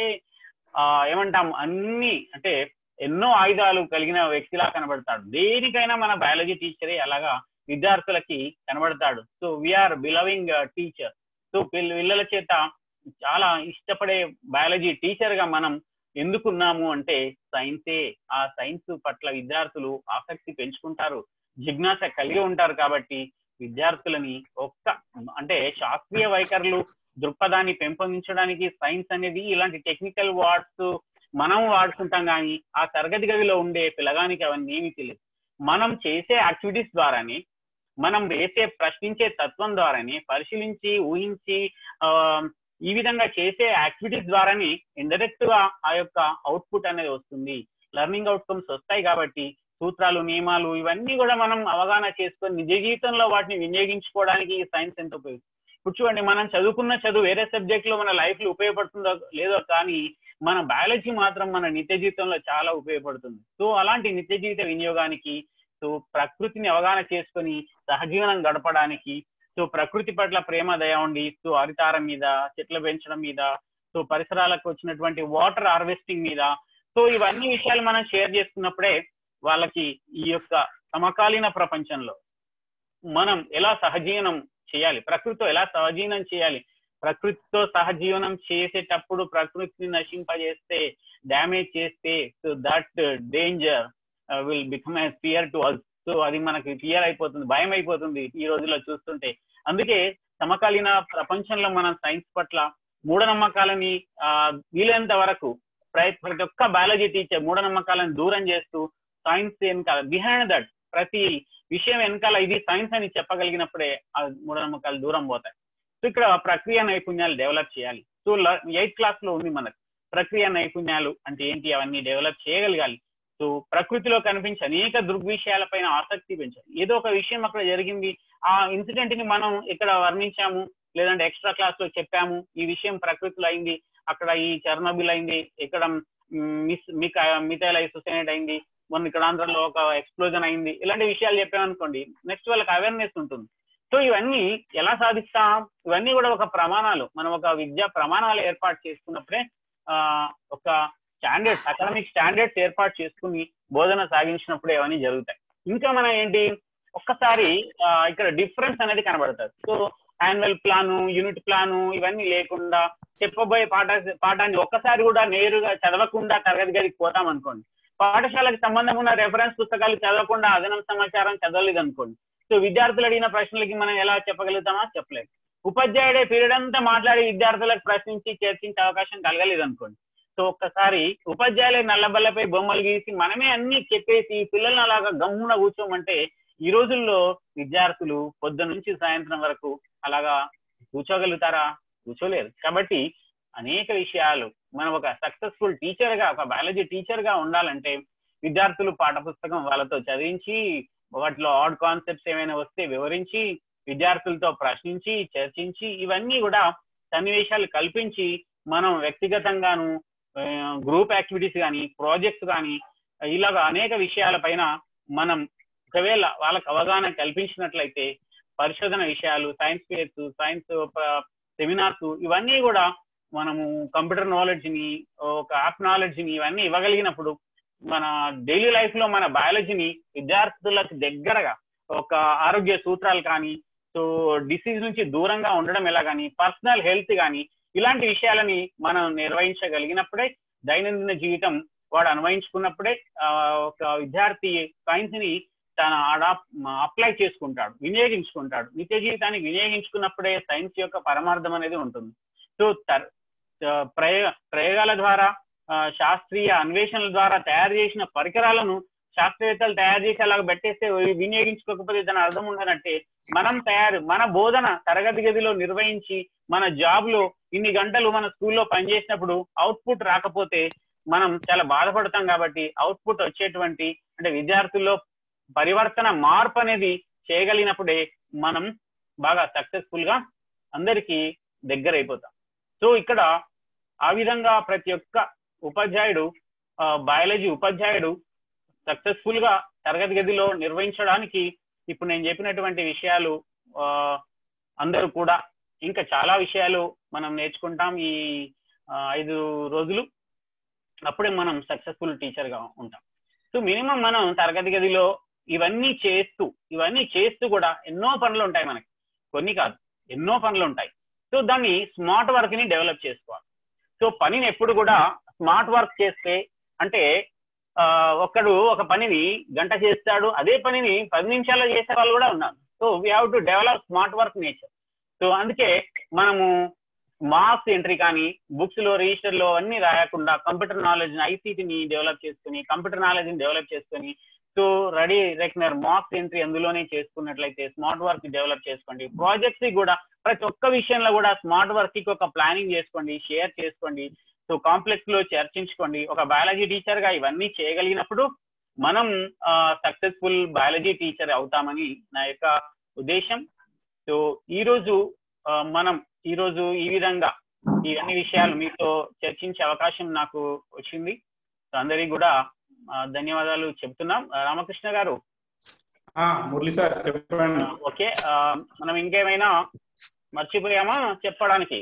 ఆ ఏమంటాం అన్ని అంటే ఎన్నో ఆయుధాలు కలిగిన వ్యక్తిలా కనబడతాడు దేనికైనా మన బయాలజీ టీచరే అలాగా విద్యార్థులకి కనబడతాడు so we are believing teacher so పిల్లల చేత చాలా ఇష్టపడే బయాలజీ టీచర్ గా మనం ఎందుకున్నాము అంటే సైన్సే ఆ సైన్స్ పట్ల విద్యార్థులు ఆసక్తి పెంచుకుంటారు జిజ్ఞాస కలిగి ఉంటారు కాబట్టి విద్యార్థులని ఒక్క అంటే శాస్త్రీయ వైఖరులు దృక్పథాన్ని పెంపొందించడానికి సైన్స్ అనేది ఇలాంటి టెక్నికల్ వర్డ్స్ మనం వాడుకుంటాం కానీ ఆ తరగతి గదిలో ఉండే పిల్లగానికి అవన్నీ ఏమీ తెలియదు మనం చేసే యాక్టివిటీస్ ద్వారానే మనం వేసే ప్రశ్నించే తత్వం ద్వారానే పరిశీలించి ఊహించి ఆ ఈ విధంగా చేసే యాక్టివిటీస్ ద్వారానే ఇండైరెక్ట్ గా ఆ యొక్క అవుట్పుట్ అనేది వస్తుంది లెర్నింగ్ అవుట్కమ్స్ వస్తాయి కాబట్టి సూత్రాలు నియమాలు ఇవన్నీ కూడా మనం అవగాహన చేసుకొని నిజ జీవితంలో వాటిని వినియోగించుకోవడానికి ఈ సైన్స్ ఎంత ఉపయోగం ఇప్పుడు చూడండి మనం చదువుకున్న చదువు వేరే సబ్జెక్ట్ లో మన లైఫ్ లో ఉపయోగపడుతుందో లేదో కానీ మన బయాలజీ మాత్రం మన నిత్య జీవితంలో చాలా ఉపయోగపడుతుంది సో అలాంటి నిత్య జీవిత వినియోగానికి సో ప్రకృతిని అవగాహన చేసుకొని సహజీవనం గడపడానికి సో ప్రకృతి పట్ల ప్రేమ దయ ఉండి సో హరితారం మీద చెట్లు పెంచడం మీద సో పరిసరాలకు వచ్చినటువంటి వాటర్ హార్వెస్టింగ్ మీద సో ఇవన్నీ విషయాలు మనం షేర్ చేసుకున్నప్పుడే వాళ్ళకి ఈ యొక్క సమకాలీన ప్రపంచంలో మనం ఎలా సహజీవనం చేయాలి ప్రకృతితో ఎలా సహజీవనం చేయాలి ప్రకృతితో సహజీవనం చేసేటప్పుడు ప్రకృతిని నశింపజేస్తే డ్యామేజ్ చేస్తే so that danger will become a fear to us so అది మనకి ఫియర్ అయిపోతుంది భయం అయిపోతుంది ఈ రోజుల్లో చూస్తుంటే అందుకే సమకాలీన ప్రపంచంలో మనం సైన్స్ పట్ల మూఢనమ్మకాలని ఆ వీలైనంత వరకు ప్రతి ఒక్క బయాలజీ టీచర్ మూఢనమ్మకాలను దూరం చేస్తూ సైన్స్ వెనకాల బిహైండ్ దట్ ప్రతి విషయం వెనకాల ఇది సైన్స్ అని చెప్పగలిగినప్పుడే ఆ మూఢనమ్మకాలు దూరం పోతాయి సో ఇక్కడ ప్రక్రియ నైపుణ్యాలు డెవలప్ చేయాలి సో ఎయిత్ క్లాస్ లో ఉంది మనకు ప్రక్రియ నైపుణ్యాలు అంటే ఏంటి అవన్నీ డెవలప్ చేయగలగాలి సో ప్రకృతిలో కనిపించే అనేక దృగ్విషయాలపైన ఆసక్తి పెంచాలి ఏదో ఒక విషయం అక్కడ జరిగింది ఆ ఇన్సిడెంట్ ని మనం ఇక్కడ వర్ణించాము లేదంటే ఎక్స్ట్రా క్లాస్ లో చెప్పాము ఈ విషయం ప్రకృతిలో అయింది అక్కడ ఈ చర్నబిల్ అయింది ఇక్కడ మిస్ మిథైల్ ఐసోసైనేట్ అయింది మొన్న ఇక్కడ ఆంధ్రలో ఒక ఎక్స్ప్లోజన్ అయింది ఇలాంటి విషయాలు చెప్పామనుకోండి నెక్స్ట్ వాళ్ళకి అవేర్నెస్ ఉంటుంది సో ఇవన్నీ ఎలా సాధిస్తాం ఇవన్నీ కూడా ఒక ప్రమాణాలు మనం ఒక విద్యా ప్రమాణాలు ఏర్పాటు చేసుకున్నప్పుడే ఆ ఒక స్టాండర్డ్స్ అకాడమిక్ స్టాండర్డ్స్ ఏర్పాటు చేసుకుని బోధన సాగించినప్పుడు ఇవన్నీ జరుగుతాయి ఇంకా మనం ఏంటి ఒక్కసారి ఇక్కడ డిఫరెన్స్ అనేది కనబడుతుంది so annual plan unit plan ఇవన్నీ లేకుండా చెప్పబోయే పాఠ పాఠాన్ని ఒక్కసారి కూడా నేరుగా చదవకుండా తరగతి గదికి పోతాం అనుకోండి పాఠశాలకు సంబంధం ఉన్న రెఫరెన్స్ పుస్తకాలు చదవకుండా అదనపు సమాచారం చదవలేదు అనుకోండి సో విద్యార్థులు అడిగిన ప్రశ్నలకి మనం ఎలా చెప్పగలుగుతామా చెప్పలేదు ఉపాధ్యాయుడే పీరియడ్ అంతా మాట్లాడి విద్యార్థులకు ప్రశ్నించి చర్చించే అవకాశం కలగలేదు అనుకోండి సో ఒక్కసారి ఉపాధ్యాయులే నల్లబల్లపై బొమ్మలు గీసి మనమే అన్ని చెప్పేసి పిల్లల్ని అలాగా గమ్మున కూర్చోమంటే ఈ రోజుల్లో విద్యార్థులు పొద్దు నుంచి సాయంత్రం వరకు అలాగా కూర్చోగలుగుతారా కూర్చోలేరు కాబట్టి అనేక విషయాలు మనం ఒక సక్సెస్ఫుల్ టీచర్ గా ఒక బయాలజీ టీచర్ గా ఉండాలంటే విద్యార్థులు పాఠపుస్తకం వాళ్ళతో చదివించి వాటిలో ఆడ్ కాన్సెప్ట్స్ ఏమైనా వస్తే వివరించి విద్యార్థులతో ప్రశ్నించి చర్చించి ఇవన్నీ కూడా సన్నివేశాలు కల్పించి మనం వ్యక్తిగతంగాను గ్రూప్ యాక్టివిటీస్ కానీ ప్రాజెక్ట్స్ కానీ ఇలాగ అనేక విషయాలపైన మనం ఒకవేళ వాళ్ళకి అవగాహన కల్పించినట్లయితే పరిశోధన విషయాలు సైన్స్ ఫేర్స్ సైన్స్ సెమినార్స్ ఇవన్నీ కూడా మనము కంప్యూటర్ నాలెడ్జ్ ని ఒక యాప్ నాలెడ్జ్ ని ఇవన్నీ ఇవ్వగలిగినప్పుడు మన డైలీ లైఫ్ లో మన బయాలజీని విద్యార్థులకు దగ్గరగా ఒక ఆరోగ్య సూత్రాలు కానీ సో డిసీజ్ నుంచి దూరంగా ఉండడం ఎలా కానీ పర్సనల్ హెల్త్ కానీ ఇలాంటి విషయాలని మనం నిర్వహించగలిగినప్పుడే దైనందిన జీవితం వాడు అన్వయించుకున్నప్పుడే ఒక విద్యార్థి సైన్స్ ని తన అప్లై చేసుకుంటాడు వినియోగించుకుంటాడు నిత్య జీవితానికి వినియోగించుకున్నప్పుడే సైన్స్ యొక్క పరమార్థం అనేది ఉంటుంది సో ప్రయోగ ప్రయోగాల ద్వారా శాస్త్రీయ అన్వేషణల ద్వారా తయారు చేసిన పరికరాలను శాస్త్రవేత్తలు తయారు చేసి అలాగ పెట్టేస్తే వినియోగించుకోకపోతే దాని అర్థం ఉండనట్టే మనం తయారు మన బోధన తరగతి గదిలో నిర్వహించి మన జాబ్ లో ఇన్ని గంటలు మన స్కూల్లో పనిచేసినప్పుడు అవుట్పుట్ రాకపోతే మనం చాలా బాధపడతాం కాబట్టి అవుట్పుట్ వచ్చేటువంటి అంటే విద్యార్థుల్లో పరివర్తన మార్పు అనేది చేయగలిగినప్పుడే మనం బాగా సక్సెస్ఫుల్ గా అందరికీ దగ్గర అయిపోతాం సో ఇక్కడ ఆ విధంగా ప్రతి ఒక్క ఉపాధ్యాయుడు బయాలజీ ఉపాధ్యాయుడు సక్సెస్ఫుల్ గా తరగతి గదిలో నిర్వహించడానికి ఇప్పుడు నేను చెప్పినటువంటి విషయాలు ఆ, అందరూ కూడా ఇంకా చాలా విషయాలు మనం నేర్చుకుంటాం ఈ ఆ, ఐదు రోజులు అప్పుడే మనం సక్సెస్ఫుల్ టీచర్ గా ఉంటాం సో మినిమం మనం తరగతి గదిలో ఇవన్నీ చేస్తూ ఇవన్నీ చేస్తూ కూడా ఎన్నో పనులు ఉంటాయి మనకి కొన్ని కాదు ఎన్నో పనులు ఉంటాయి సో దాన్ని స్మార్ట్ వర్క్ ని డెవలప్ చేసుకోవాలి సో పనిని ఎప్పుడు కూడా స్మార్ట్ వర్క్ చేస్తే అంటే ఆ, ఒక్కడు ఒక పనిని గంట చేస్తాడు అదే పనిని పది నిమిషాల్లో చేసే వాళ్ళు కూడా ఉన్నారు so we have to develop smart work nature so అందుకే మనము మార్క్స్ ఎంట్రీ కానీ బుక్స్ లో రిజిస్టర్ లో అన్ని రాయకుండా కంప్యూటర్ నాలెడ్జ్ ఐసీటీని డెవలప్ చేసుకుని కంప్యూటర్ నాలెడ్జ్ ని డెవలప్ చేసుకుని so ready reckoner marks entry అందులోనే చేసుకున్నట్లయితే స్మార్ట్ వర్క్ డెవలప్ చేసుకోండి ప్రాజెక్ట్స్ కూడా ప్రతి ఒక్క విషయంలో కూడా స్మార్ట్ వర్క్ కి ఒక ప్లానింగ్ చేసుకోండి షేర్ చేసుకోండి సో కాంప్లెక్స్ లో చర్చించుకోండి ఒక బయాలజీ టీచర్ గా ఇవన్నీ చేయగలిగినప్పుడు మనం సక్సెస్ఫుల్ బయాలజీ టీచర్ అవుతామని నా యొక్క ఉద్దేశం సో ఈ రోజు ఆ, మనం ఈ రోజు ఈ విధంగా ఈ అన్ని విషయాలు మీతో చర్చించే అవకాశం నాకు వచ్చింది సో అందరికి కూడా ఆ, ధన్యవాదాలు చెప్తున్నాం ఆ, రామకృష్ణ గారు ఆ, మురళి సార్ చెప్పండి ఓకే ఆ, మనం ఇంకేమైనా మర్చిపోయామా చెప్పడానికి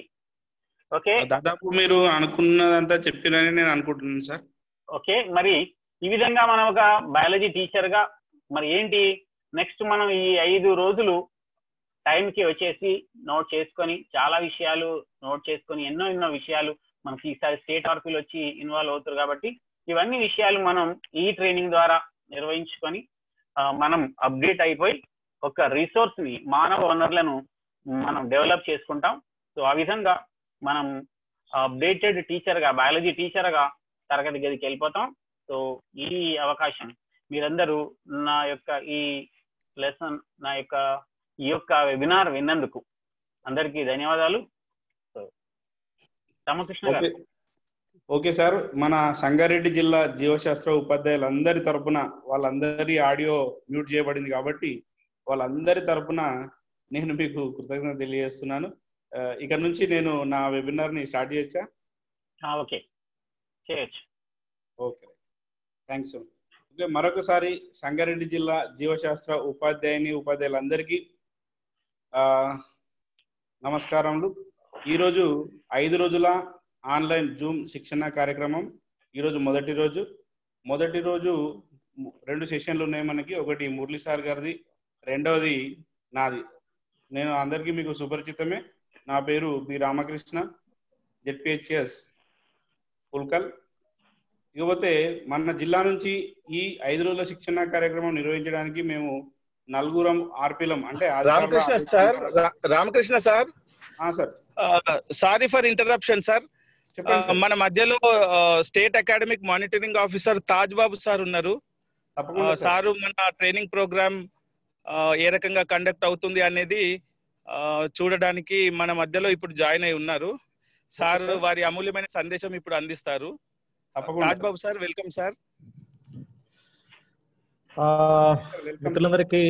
ఓకే దాదాపు మీరు అనుకున్నదంతా చెప్పిరని నేను అనుకుంటున్నాను సార్ ఓకే మరి ఈ విధంగా మనం ఒక బయాలజీ టీచర్ గా మరి ఏంటి నెక్స్ట్ మనం ఈ ఐదు రోజులు time కి వచ్చేసి నోట్ చేసుకొని చాలా విషయాలు నోట్ చేసుకొని ఎన్నో ఎన్నో విషయాలు మనకి ఈసారి స్టేట్ ఆర్పీలు వచ్చి ఇన్వాల్వ్ అవుతారు కాబట్టి ఇవన్నీ విషయాలు మనం ఈ ట్రైనింగ్ ద్వారా నిర్వహించుకొని ఆ, మనం అప్డేట్ అయిపోయి ఒక రిసోర్స్ ని మానవ వనరులను మనం డెవలప్ చేసుకుంటాం సో ఆ విధంగా మనం అప్డేటెడ్ టీచర్ గా బయాలజీ టీచర్ గా తరగతి గదికి వెళ్ళిపోతాం సో ఈ అవకాశం మీరందరూ నా యొక్క ఈ లెసన్ నా యొక్క ఈ యొక్క వెబినార్ విన్నందుకు అందరికీ ధన్యవాదాలు సో రామకృష్ణ గారు ఓకే ఓకే సార్ మన సంగారెడ్డి జిల్లా జీవశాస్త్ర ఉపాధ్యాయులందరి తరపున వాళ్ళందరి ఆడియో మ్యూట్ చేయబడింది కాబట్టి వాళ్ళందరి తరపున నేను మీకు కృతజ్ఞత తెలియజేస్తున్నాను ఆ, ఇక నుంచి నేను నా వెబినార్ ని స్టార్ట్ చేయొచ్చా ఆ, ఓకే చేయొచ్చు ఓకే థ్యాంక్స్ ఓకే మరొకసారి సంగారెడ్డి జిల్లా జీవశాస్త్ర ఉపాధ్యాయుని ఉపాధ్యాయులందరికీ ఆ, నమస్కారములు ఈరోజు ఐదు రోజుల ఆన్లైన్ జూమ్ శిక్షణ కార్యక్రమం ఈరోజు మొదటి రోజు మొదటి రోజు ము- రెండు సెషన్లు ఉన్నాయి మనకి ఒకటి మురళి సార్ గారిది రెండవది నాది నేను అందరికీ మీకు సుపరిచితమే నా పేరు బి రామకృష్ణ జెడ్పిహెచ్ఎస్ పుల్కల్ ఇకపోతే మన జిల్లా నుంచి ఈ ఐదు రోజుల శిక్షణ కార్యక్రమం నిర్వహించడానికి మేము నలుగురం ఆర్పిలం అంటే అధికారుల రామకృష్ణ సార్ రా- రామకృష్ణ సార్ ఆ, sir sorry for interruption sir చెప్పండి సార్ మన మధ్యలో state academic monitoring officer Taj Babu sir ఉన్నారు తప్పకుండా సార్ సారు మన ట్రైనింగ్ ప్రోగ్రామ్ ఏ రకంగా కండక్ట్ అవుతుంది అనేది ఆ, చూడడానికి మన మధ్యలో ఇప్పుడు జాయిన్ అయి ఉన్నారు సార్ సార్. వారి అమూల్యమైన సందేశం ఇప్పుడు అందిస్తారు తప్పకుండా Taj Babu sir welcome sir ఆ, సార్. Welcome sir. మిత్రులందరికీ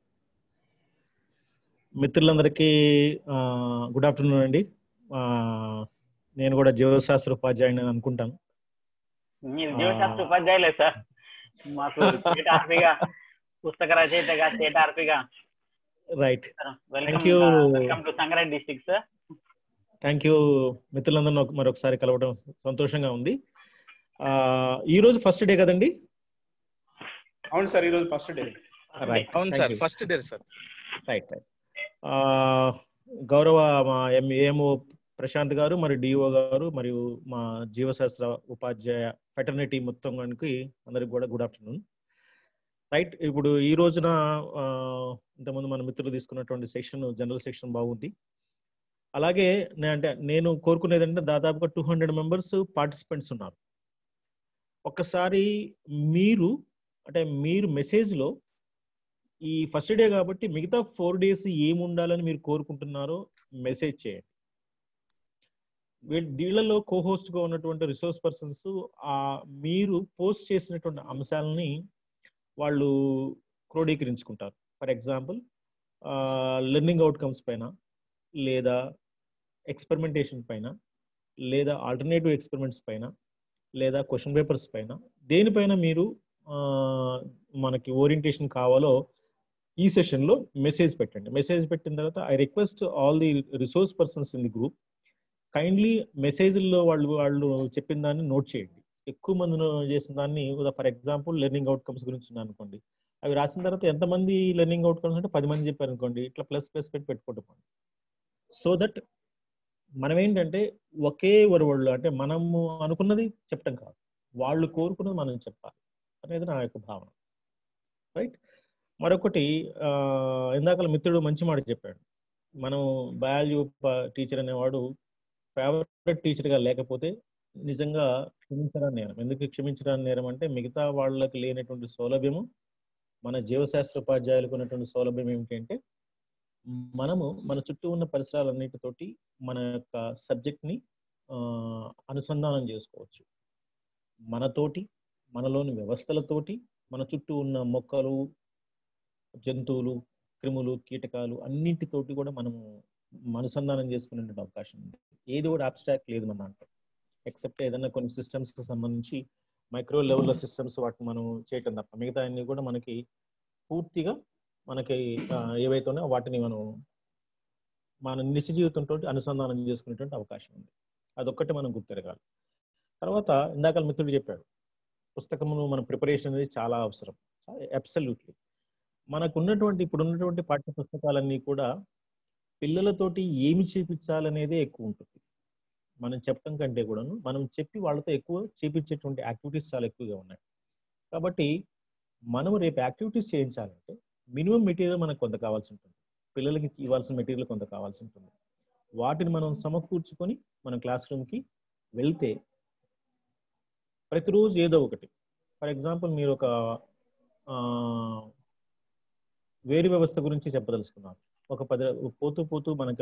మిత్రులందరికీ ఆ, గుడ్ ఆఫ్టర్నూన్ అండి ఆ, నేను కూడా జీవశాస్త్ర ఉపాధ్యాయుని అని అనుకుంటాను మీరు జీవశాస్త్ర ఉపాధ్యాయులే సార్ మాకు స్టేట్ ఆర్పీగా పుస్తక రచయితగా స్టేట్ ఆర్పీగా right welcome Thank you. Welcome to Sangareddy district sir thank you మిత్రులందరినీ ఒక- మరొకసారి కలవడం సంతోషంగా ఉంది ఆ, ఈ రోజు ఫస్ట్ డే కదండి అవును సార్ ఈరోజు ఫస్ట్ డే రైట్ అవును sir first day sir right right గౌరవ మా ఎంఏఓ ప్రశాంత్ గారు మరియు డిఓ గారు మరియు మా జీవశాస్త్ర ఉపాధ్యాయ ఫెటర్నిటీ మొత్తం కనుక అందరికి కూడా గుడ్ ఆఫ్టర్నూన్ రైట్ ఇప్పుడు ఈ రోజున ఆ, ఇంతకుముందు మన మిత్రులు తీసుకున్నటువంటి సెక్షన్ జనరల్ సెక్షన్ బాగుంది అలాగే నే- అంటే నేను కోరుకునేది అంటే దాదాపుగా టూ హండ్రెడ్ మెంబర్స్ పార్టిసిపెంట్స్ ఉన్నారు ఒక్కసారి మీరు అంటే మీరు మెసేజ్లో ఈ ఫస్ట్ డే కాబట్టి మిగతా ఫోర్ డేస్ ఏమి ఉండాలని మీరు కోరుకుంటున్నారో మెసేజ్ చేయండి వీ- వీళ్ళలో కోహోస్ట్ గా ఉన్నటువంటి రిసోర్స్ పర్సన్స్ ఆ మీరు పోస్ట్ చేసినటువంటి అంశాలని వాళ్ళు క్రోడీకరించుకుంటారు ఫర్ ఎగ్జాంపుల్ లెర్నింగ్ అవుట్కమ్స్ పైన లేదా ఎక్స్పెరిమెంటేషన్ పైన లేదా ఆల్టర్నేటివ్ ఎక్స్పెరిమెంట్స్ పైన లేదా క్వశ్చన్ పేపర్స్ పైన దేనిపైన మీరు మనకి ఓరియంటేషన్ కావాలో ఈ సెషన్లో మెసేజ్ పెట్టండి మెసేజ్ పెట్టిన తర్వాత I request all the resource persons in the group kindly మెసేజ్లో వాళ్ళు వాళ్ళు చెప్పిన దాన్ని నోట్ చేయండి ఎక్కువ మంది చేసిన దాన్ని ఫర్ ఎగ్జాంపుల్ లెర్నింగ్ అవుట్కమ్స్ గురించి ఉంది అనుకోండి అవి రాసిన తర్వాత ఎంతమంది లెర్నింగ్ అవుట్కమ్స్ అంటే పది మంది చెప్పారు అనుకోండి ఇట్లా ప్లస్ ప్లస్ పెట్టి పెట్టుకుంటాం సో దట్ మనం ఏంటంటే ఒకే వరవళ్ళు అంటే మనము అనుకున్నది చెప్పడం కాదు వాళ్ళు కోరుకున్నది మనం చెప్పాలి అనేది నా యొక్క భావన రైట్ మరొకటి ఇందాక మిత్రుడు మంచి మాట చెప్పాడు మనం బయాలజీ టీచర్ అనేవాడు ఫేవరెట్ టీచర్గా లేకపోతే నిజంగా క్షమించడానికి నేరం ఎందుకు క్షమించడానికి నేరం అంటే మిగతా వాళ్ళకి లేనటువంటి సౌలభ్యము మన జీవశాస్త్ర ఉపాధ్యాయులకు ఉన్నటువంటి సౌలభ్యం ఏమిటంటే మనము మన చుట్టూ ఉన్న పరిసరాలన్నిటితోటి మన యొక్క సబ్జెక్ట్ని అనుసంధానం చేసుకోవచ్చు మనతోటి మనలోని వ్యవస్థలతోటి మన చుట్టూ ఉన్న మొక్కలు జంతువులు క్రిములు కీటకాలు అన్నింటితోటి కూడా మనము అనుసంధానం చేసుకునే అవకాశం ఉంది ఏది కూడా అబ్స్ట్రాక్ట్ లేదు మన దాంట్లో ఎక్సెప్ట్ ఏదైనా కొన్ని సిస్టమ్స్కి సంబంధించి మైక్రో లెవెల్లో సిస్టమ్స్ వాటిని మనం చేయటం తప్ప మిగతా అన్ని కూడా మనకి పూర్తిగా మనకి ఏవైతే ఉన్నాయో వాటిని మనం మన నిత్య జీవితంతో అనుసంధానం చేసుకునేటువంటి అవకాశం ఉంది అదొక్కటి మనం గుర్తెరగాలి తర్వాత ఇందాక మిత్రుడు చెప్పాడు పుస్తకమును మన ప్రిపరేషన్ అనేది చాలా అవసరం అబ్సల్యూట్లీ మనకు ఉన్నటువంటి ఇప్పుడు ఉన్నటువంటి పాఠ్య పుస్తకాలన్నీ కూడా పిల్లలతోటి ఏమి చేపించాలనేదే ఎక్కువ ఉంటుంది మనం చెప్పడం కంటే కూడాను మనం చెప్పి వాళ్ళతో ఎక్కువ చేపించేటువంటి యాక్టివిటీస్ చాలా ఎక్కువగా ఉన్నాయి కాబట్టి మనం రేపు యాక్టివిటీస్ చేయించాలంటే మినిమం మెటీరియల్ మనకు కొంత కావాల్సి ఉంటుంది పిల్లలకి ఇవ్వాల్సిన మెటీరియల్ కొంత కావాల్సి ఉంటుంది వాటిని మనం సమకూర్చుకొని మన క్లాస్ రూమ్కి వెళ్తే ప్రతిరోజు ఏదో ఒకటి ఫర్ ఎగ్జాంపుల్ మీరు ఒక వేరు వ్యవస్థ గురించి చెప్పదలుచుకున్నారు ఒక పది పోతూ పోతూ మనకి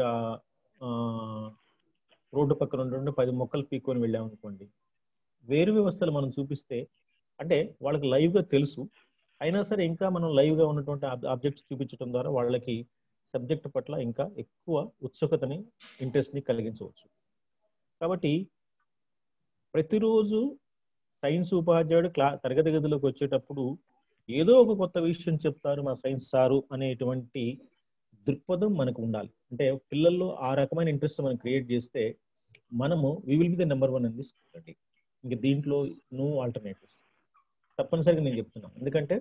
రోడ్డు పక్కన ఉండే పది మొక్కలు పీక్కొని వెళ్ళామనుకోండి వేరు వ్యవస్థలు మనం చూపిస్తే అంటే వాళ్ళకి లైవ్గా తెలుసు అయినా సరే ఇంకా మనం లైవ్గా ఉన్నటువంటి ఆబ్జెక్ట్స్ చూపించడం ద్వారా వాళ్ళకి సబ్జెక్ట్ పట్ల ఇంకా ఎక్కువ ఉత్సుకతని ఇంట్రెస్ట్ని కలిగించవచ్చు కాబట్టి ప్రతిరోజు సైన్స్ ఉపాధ్యాయుడు క్లా తరగతి గదిలోకి వచ్చేటప్పుడు ఏదో ఒక కొత్త విషయం చెప్తారు మా సైన్స్ సారు అనేటువంటి దృక్పథం మనకు ఉండాలి అంటే పిల్లల్లో ఆ రకమైన ఇంట్రెస్ట్ మనం క్రియేట్ చేస్తే మనము we will be the number one in this study ఇంక దీంట్లో నో ఆల్టర్నేటివ్స్ తప్పనిసరిగా నేను చెప్తున్నాను ఎందుకంటే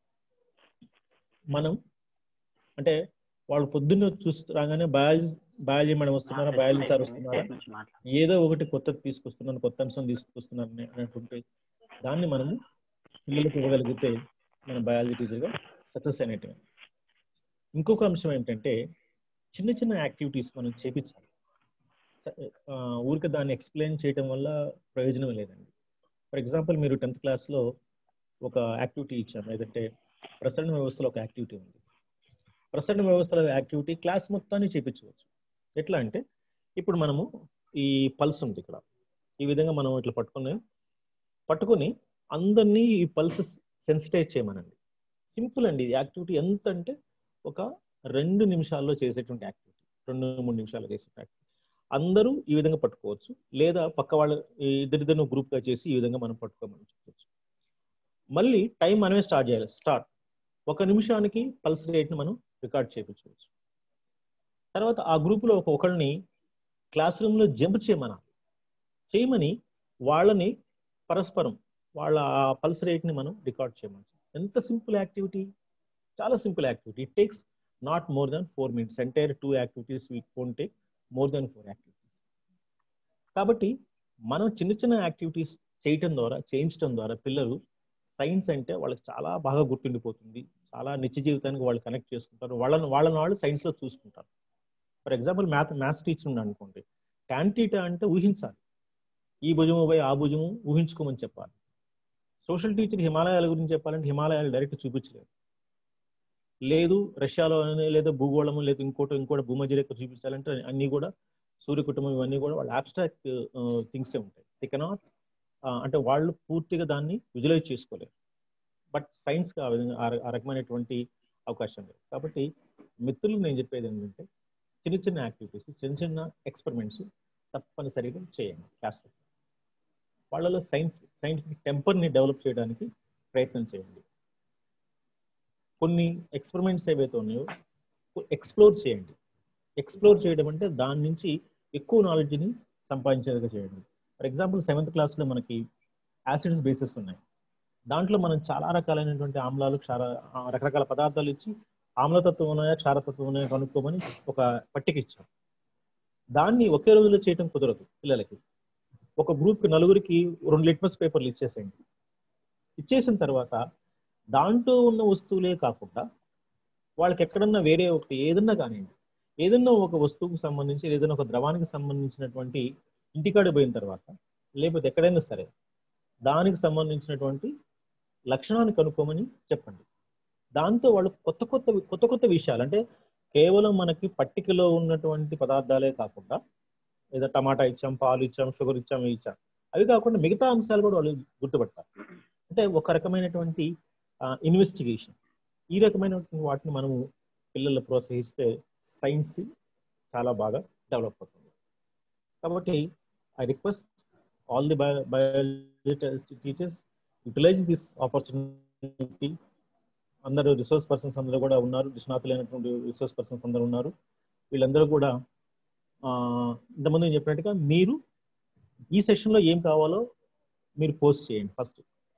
మనం అంటే వాళ్ళు పొద్దున్న చూస్తూ రాగానే బయాలజీ బయాలజీ మేడం వస్తున్నారా బయాలజీ సార్ వస్తున్నారా ఏదో ఒకటి కొత్తది తీసుకొస్తున్నాను కొత్త అంశం తీసుకొస్తున్నాను అనేటువంటి దాన్ని మనము పిల్లలకు ఇవ్వగలిగితే మన బయాలజీ టీచర్గా సక్సెస్ అయినట్టు ఇంకొక అంశం ఏంటంటే చిన్న చిన్న యాక్టివిటీస్ మనం చేపించాలి ఊరికి దాన్ని ఎక్స్ప్లెయిన్ చేయడం వల్ల ప్రయోజనం లేదండి ఫర్ ఎగ్జాంపుల్ మీరు టెన్త్ క్లాస్లో ఒక యాక్టివిటీ ఇచ్చాము ఏదంటే ప్రసరణ వ్యవస్థలో ఒక యాక్టివిటీ ఉంది ప్రసరణ వ్యవస్థల యాక్టివిటీ క్లాస్ మొత్తాన్ని చేపించవచ్చు ఎట్లా అంటే ఇప్పుడు మనము ఈ పల్స్ ఉంది ఇక్కడ ఈ విధంగా మనం ఇట్లా పట్టుకుని పట్టుకొని అందరినీ ఈ పల్స్ సెన్సిటైజ్ చేయమనండి సింపుల్ అండి ఇది యాక్టివిటీ ఎంత అంటే ఒక రెండు నిమిషాల్లో చేసేటువంటి యాక్టివిటీ రెండు మూడు నిమిషాల్లో చేసే యాక్టివిటీ అందరూ ఈ విధంగా పట్టుకోవచ్చు లేదా పక్క వాళ్ళ ఇద్దరిద్దరు గ్రూప్గా చేసి ఈ విధంగా మనం పట్టుకోమని చెప్పవచ్చు మళ్ళీ టైం మనమే స్టార్ట్ చేయాలి స్టార్ట్ ఒక నిమిషానికి పల్స్ రేట్ని మనం రికార్డ్ చేయించవచ్చు తర్వాత ఆ గ్రూప్లో ఒక ఒకరిని క్లాస్ రూమ్లో జంప్ చేయమనాలి చేయమని వాళ్ళని పరస్పరం వాళ్ళ ఆ పల్స్ రేట్ని మనం రికార్డ్ చేయమని ఎంత సింపుల్ యాక్టివిటీ చాలా simple activity it takes not more than four minutes entire two activities we phone take more than four activities కాబట్టి మనం చిన్న చిన్న యాక్టివిటీస్ చేయటం ద్వారా చేయించడం ద్వారా పిల్లలు సైన్స్ అంటే వాళ్ళకి చాలా బాగా గుర్తుండిపోతుంది చాలా నిత్య జీవితానికి వాళ్ళు కనెక్ట్ చేసుకుంటారు వాళ్ళని వాళ్ళని వాళ్ళు సైన్స్లో చూసుకుంటారు for example math maths teacher ఉంది అనుకోండి ట్యాంటీటా అంటే ఊహించాలి ఈ భుజము పోయి ఆ భుజము ఊహించుకోమని చెప్పాలి సోషల్ టీచర్ హిమాలయాల గురించి చెప్పాలంటే హిమాలయాలు డైరెక్ట్ చూపించలేదు లేదు రష్యాలో లేదా భూగోళము లేదా ఇంకోటి ఇంకోటి భూమధ్య రేఖ చూపించాలంటే అన్ని కూడా సూర్య కుటుంబం ఇవన్నీ కూడా వాళ్ళ అబ్స్ట్రాక్ట్ థింగ్సే ఉంటాయి ది కెనాట్ అంటే వాళ్ళు పూర్తిగా దాన్ని విజువలైజ్ చేసుకోలేరు బట్ సైన్స్కి ఆ విధంగా ఆ రకమైనటువంటి అవకాశం లేదు కాబట్టి మిత్రులు నేను చెప్పేది ఏంటంటే చిన్న చిన్న యాక్టివిటీస్ చిన్న చిన్న ఎక్స్పెరిమెంట్స్ తప్పనిసరిగా చేయండి క్లాస్లో వాళ్ళలో సైన్స్ సైంటిఫిక్ టెంపర్ని డెవలప్ చేయడానికి ప్రయత్నం చేయండి కొన్ని ఎక్స్పెరిమెంట్స్ ఏవైతే ఉన్నాయో ఎక్స్ప్లోర్ చేయండి ఎక్స్ప్లోర్ చేయడం అంటే దాని నుంచి ఎక్కువ నాలెడ్జ్ని సంపాదించేదిగా చేయండి ఫర్ ఎగ్జాంపుల్ సెవెంత్ క్లాస్లో మనకి యాసిడ్స్ బేసెస్ ఉన్నాయి దాంట్లో మనం చాలా రకాలైనటువంటి ఆమ్లాలు క్షార ఆ, రకరకాల పదార్థాలు ఇచ్చి ఆమ్లతత్వం ఉన్నాయా క్షారతత్వం ఉన్నాయా కనుక్కోమని ఒక పట్టిక ఇచ్చాం దాన్ని ఒకే రోజులో చేయటం కుదరదు పిల్లలకి ఒక గ్రూప్కి నలుగురికి రెండు లిట్మస్ పేపర్లు ఇచ్చేసేయండి ఇచ్చేసిన తర్వాత దాంట్లో ఉన్న వస్తువులే కాకుండా వాళ్ళకి ఎక్కడన్నా వేరే ఒకటి ఏదన్నా కానివ్వండి ఏదన్నా ఒక వస్తువుకు సంబంధించి ఏదైనా ఒక ద్రవానికి సంబంధించినటువంటి ఇంటికాడ పోయిన తర్వాత లేకపోతే ఎక్కడైనా సరే దానికి సంబంధించినటువంటి లక్షణాన్ని కనుక్కోమని చెప్పండి దాంతో వాళ్ళు కొత్త కొత్త కొత్త కొత్త విషయాలు అంటే కేవలం మనకి పట్టికలో ఉన్నటువంటి పదార్థాలే కాకుండా ఏదో టమాటా ఇచ్చాం పాలు ఇచ్చాం షుగర్ ఇచ్చాం ఇవి ఇచ్చాం అవి కాకుండా మిగతా అంశాలు కూడా వాళ్ళు గుర్తుపడతారు అంటే ఒక రకమైనటువంటి ఇన్వెస్టిగేషన్ ఈ రకమైనటువంటి వాటిని మనము పిల్లలు ప్రోత్సహిస్తే సైన్స్ చాలా బాగా డెవలప్ అవుతుంది కాబట్టి I request all the biology teachers utilize this opportunity అందరూ రిసోర్స్ పర్సన్స్ అందరూ కూడా ఉన్నారు నిష్ణాతులైనటువంటి రిసోర్స్ పర్సన్స్ అందరూ ఉన్నారు వీళ్ళందరూ కూడా ఆ, ఇంతకుముందు నేను చెప్పినట్టుగా మీరు ఈ సెషన్లో ఏం కావాలో మీరు పోస్ట్ చేయండి ఫస్ట్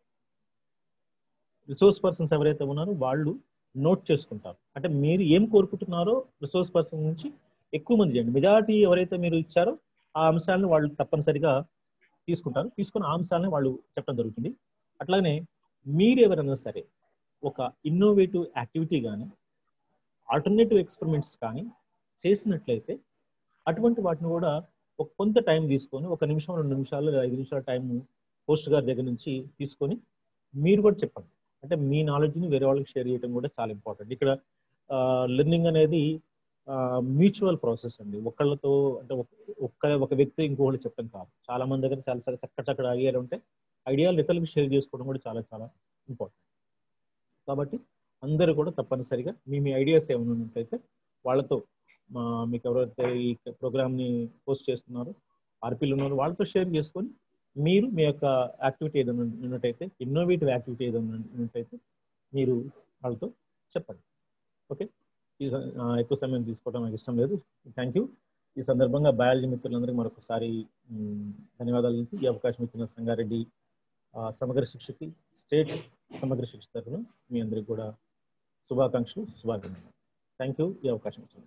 రిసోర్స్ పర్సన్స్ ఎవరైతే ఉన్నారో వాళ్ళు నోట్ చేసుకుంటారు అంటే మీరు ఏం కోరుకుంటున్నారో రిసోర్స్ పర్సన్ నుంచి ఎక్కువ మంది చేయండి మెజారిటీ ఎవరైతే మీరు ఇచ్చారో ఆ అంశాలను వాళ్ళు తప్పనిసరిగా తీసుకుంటారు తీసుకున్న ఆ అంశాలను వాళ్ళు చెప్పడం జరుగుతుంది అట్లానే మీరు ఎవరైనా సరే ఒక ఇన్నోవేటివ్ యాక్టివిటీ కానీ ఆల్టర్నేటివ్ ఎక్స్పెరిమెంట్స్ కానీ చేసినట్లయితే అటువంటి వాటిని కూడా ఒక కొంత టైం తీసుకొని ఒక నిమిషం రెండు నిమిషాలు లేదా ఐదు నిమిషాల టైం పోస్ట్ గారి దగ్గర నుంచి తీసుకొని మీరు కూడా చెప్పండి అంటే మీ నాలెడ్జ్ని వేరే వాళ్ళకి షేర్ చేయడం కూడా చాలా ఇంపార్టెంట్ ఇక్కడ లెర్నింగ్ అనేది మ్యూచువల్ ప్రాసెస్ అండి ఒకళ్ళతో అంటే ఒక- ఒక్క ఒక వ్యక్తి ఇంకొకళ్ళు చెప్పడం కాదు చాలా మంది దగ్గర చాలా చాలా చక్క చక్కడ ఐడియాలు ఉంటాయి ఐడియాలు ఇతరులకు షేర్ చేసుకోవడం కూడా చాలా చాలా ఇంపార్టెంట్ కాబట్టి అందరూ కూడా తప్పనిసరిగా మీ మీ ఐడియాస్ ఏమైనా ఉన్నట్లయితే వాళ్ళతో మా మీకు ఎవరైతే ఈ ప్రోగ్రామ్ని పోస్ట్ చేస్తున్నారో ఆర్పీలు ఉన్నారో వాళ్ళతో షేర్ చేసుకొని మీరు మీ యొక్క యాక్టివిటీ ఏదైనా ఉన్నట్టయితే ఇన్నోవేటివ్ యాక్టివిటీ ఏదైనా ఉన్నట్టయితే మీరు వాళ్ళతో చెప్పండి ఓకే ఈ స- ఆ, ఎక్కువ సమయం తీసుకోవడం నాకు ఇష్టం లేదు థ్యాంక్ యూ ఈ సందర్భంగా బయాలజీ మిత్రులందరికీ మరొకసారి మ్, ధన్యవాదాలు ఇచ్చి ఈ అవకాశం ఇచ్చిన సంగారెడ్డి ఆ, సమగ్ర శిక్షకి స్టేట్ సమగ్ర శిక్ష తరఫున మీ అందరికి కూడా శుభాకాంక్షలు శుభాకాంక్షలు థ్యాంక్ యూ ఈ అవకాశం ఇచ్చింది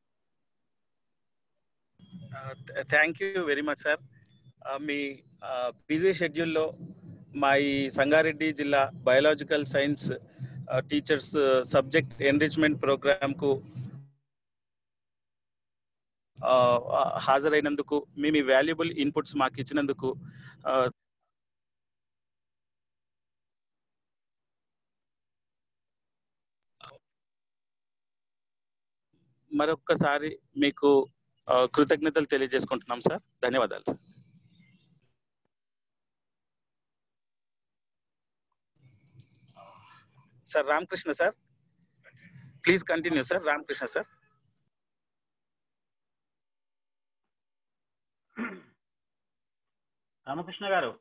thank you very much sir మీ బిజీ షెడ్యూల్లో మా ఈ సంగారెడ్డి జిల్లా biological science teachers subject enrichment ప్రోగ్రామ్కు హాజరైనందుకు మీ మీ వాల్యుబుల్ ఇన్పుట్స్ మాకు ఇచ్చినందుకు ఆ, మరొక్కసారి మీకు ఆ, కృతజ్ఞతలు తెలియజేసుకుంటున్నాం సార్ ధన్యవాదాలు sir sir Ramakrishna sir please continue sir Ramakrishna sir Ramakrishna గారు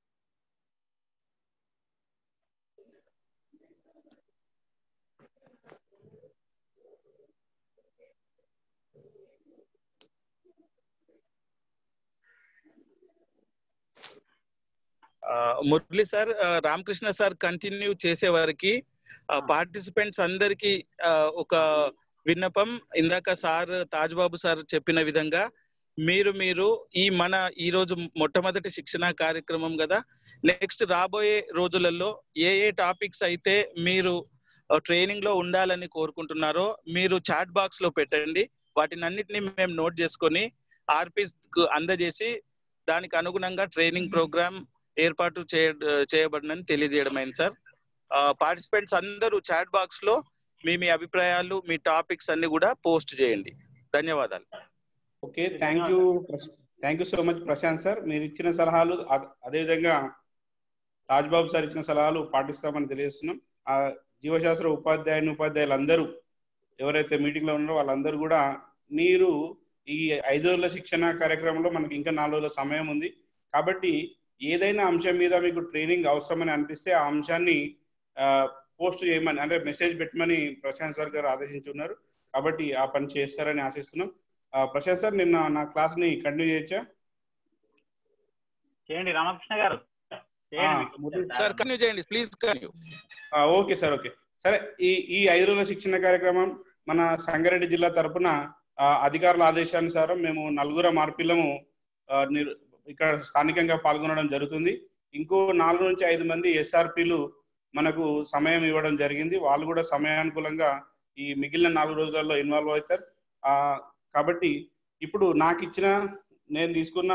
ఆ, మురళి సార్ ఆ, రామకృష్ణ సార్ కంటిన్యూ చేసే వారికి పార్టిసిపెంట్స్ అందరికి ఆ, ఒక విన్నపం ఇందాక సార్ తాజ్బాబు సార్ చెప్పిన విధంగా మీరు మీరు ఈ మన ఈ రోజు మొట్టమొదటి శిక్షణ కార్యక్రమం కదా నెక్స్ట్ రాబోయే రోజులలో ఏ ఏ టాపిక్స్ అయితే మీరు ట్రైనింగ్ లో ఉండాలని కోరుకుంటున్నారో మీరు చాట్ బాక్స్ లో పెట్టండి వాటిని అన్నిటిని మేము నోట్ చేసుకొని ఆర్పీస్ కు అందజేసి దానికి అనుగుణంగా ట్రైనింగ్ ప్రోగ్రామ్ ఏర్పాటు చేయ చేయబడినని తెలియజేయడం అయింది సార్ పార్టిసిపెంట్స్ అందరూ చాట్ బాక్స్ లో మీ మీ అభిప్రాయాలు మీ టాపిక్స్ అన్ని కూడా పోస్ట్ చేయండి ధన్యవాదాలు okay thank you thank you so much Prashanth sir మీరు ఇచ్చిన సలహాలు అ- అదేవిధంగా తాజ్బాబు సార్ ఇచ్చిన సలహాలు పాటిస్తామని తెలియజేస్తున్నాం ఆ జీవశాస్త్ర ఉపాధ్యాయుని ఉపాధ్యాయులు అందరూ ఎవరైతే మీటింగ్ లో ఉన్నారో వాళ్ళందరూ కూడా మీరు ఈ ఐదు రోజుల శిక్షణ కార్యక్రమంలో మనకి ఇంకా నాలుగు రోజుల సమయం ఉంది కాబట్టి ఏదైనా అంశం మీద మీకు ట్రైనింగ్ అవసరమని అనిపిస్తే ఆ అంశాన్ని పోస్ట్ చేయమని అంటే మెసేజ్ పెట్టమని ప్రశాంత్ సార్ గారు ఆదేశించున్నారు కాబట్టి ఆ పని చేస్తారని ఆశిస్తున్నాం ఆ, ప్రశాంత్ సార్ నిన్న నా క్లాస్ ని కంటిన్యూ చేయొచ్చా చేయండి రామకృష్ణ గారు ఆ, చేయండి మొదటి- సార్ కంటిన్యూ చేయండి ప్లీజ్ కంటిన్యూ ఆ, ఓకే సార్ ఓకే సరే ఈ ఈ ఐదు రోజుల శిక్షణ కార్యక్రమం మన సంగారెడ్డి జిల్లా తరపున ఆ, అధికారుల ఆదేశానుసారం మేము నలుగురు మార్పిల్లము ఆ, నిర్- ఇక్కడ స్థానికంగా పాల్గొనడం జరుగుతుంది ఇంకో నాలుగు నుంచి ఐదు మంది ఎస్ఆర్పిలు మనకు సమయం ఇవ్వడం జరిగింది వాళ్ళు కూడా సమయానుకూలంగా ఈ మిగిలిన నాలుగు రోజులలో ఇన్వాల్వ్ అవుతారు ఆ, కాబట్టి ఇప్పుడు నాకు ఇచ్చిన నేను తీసుకున్న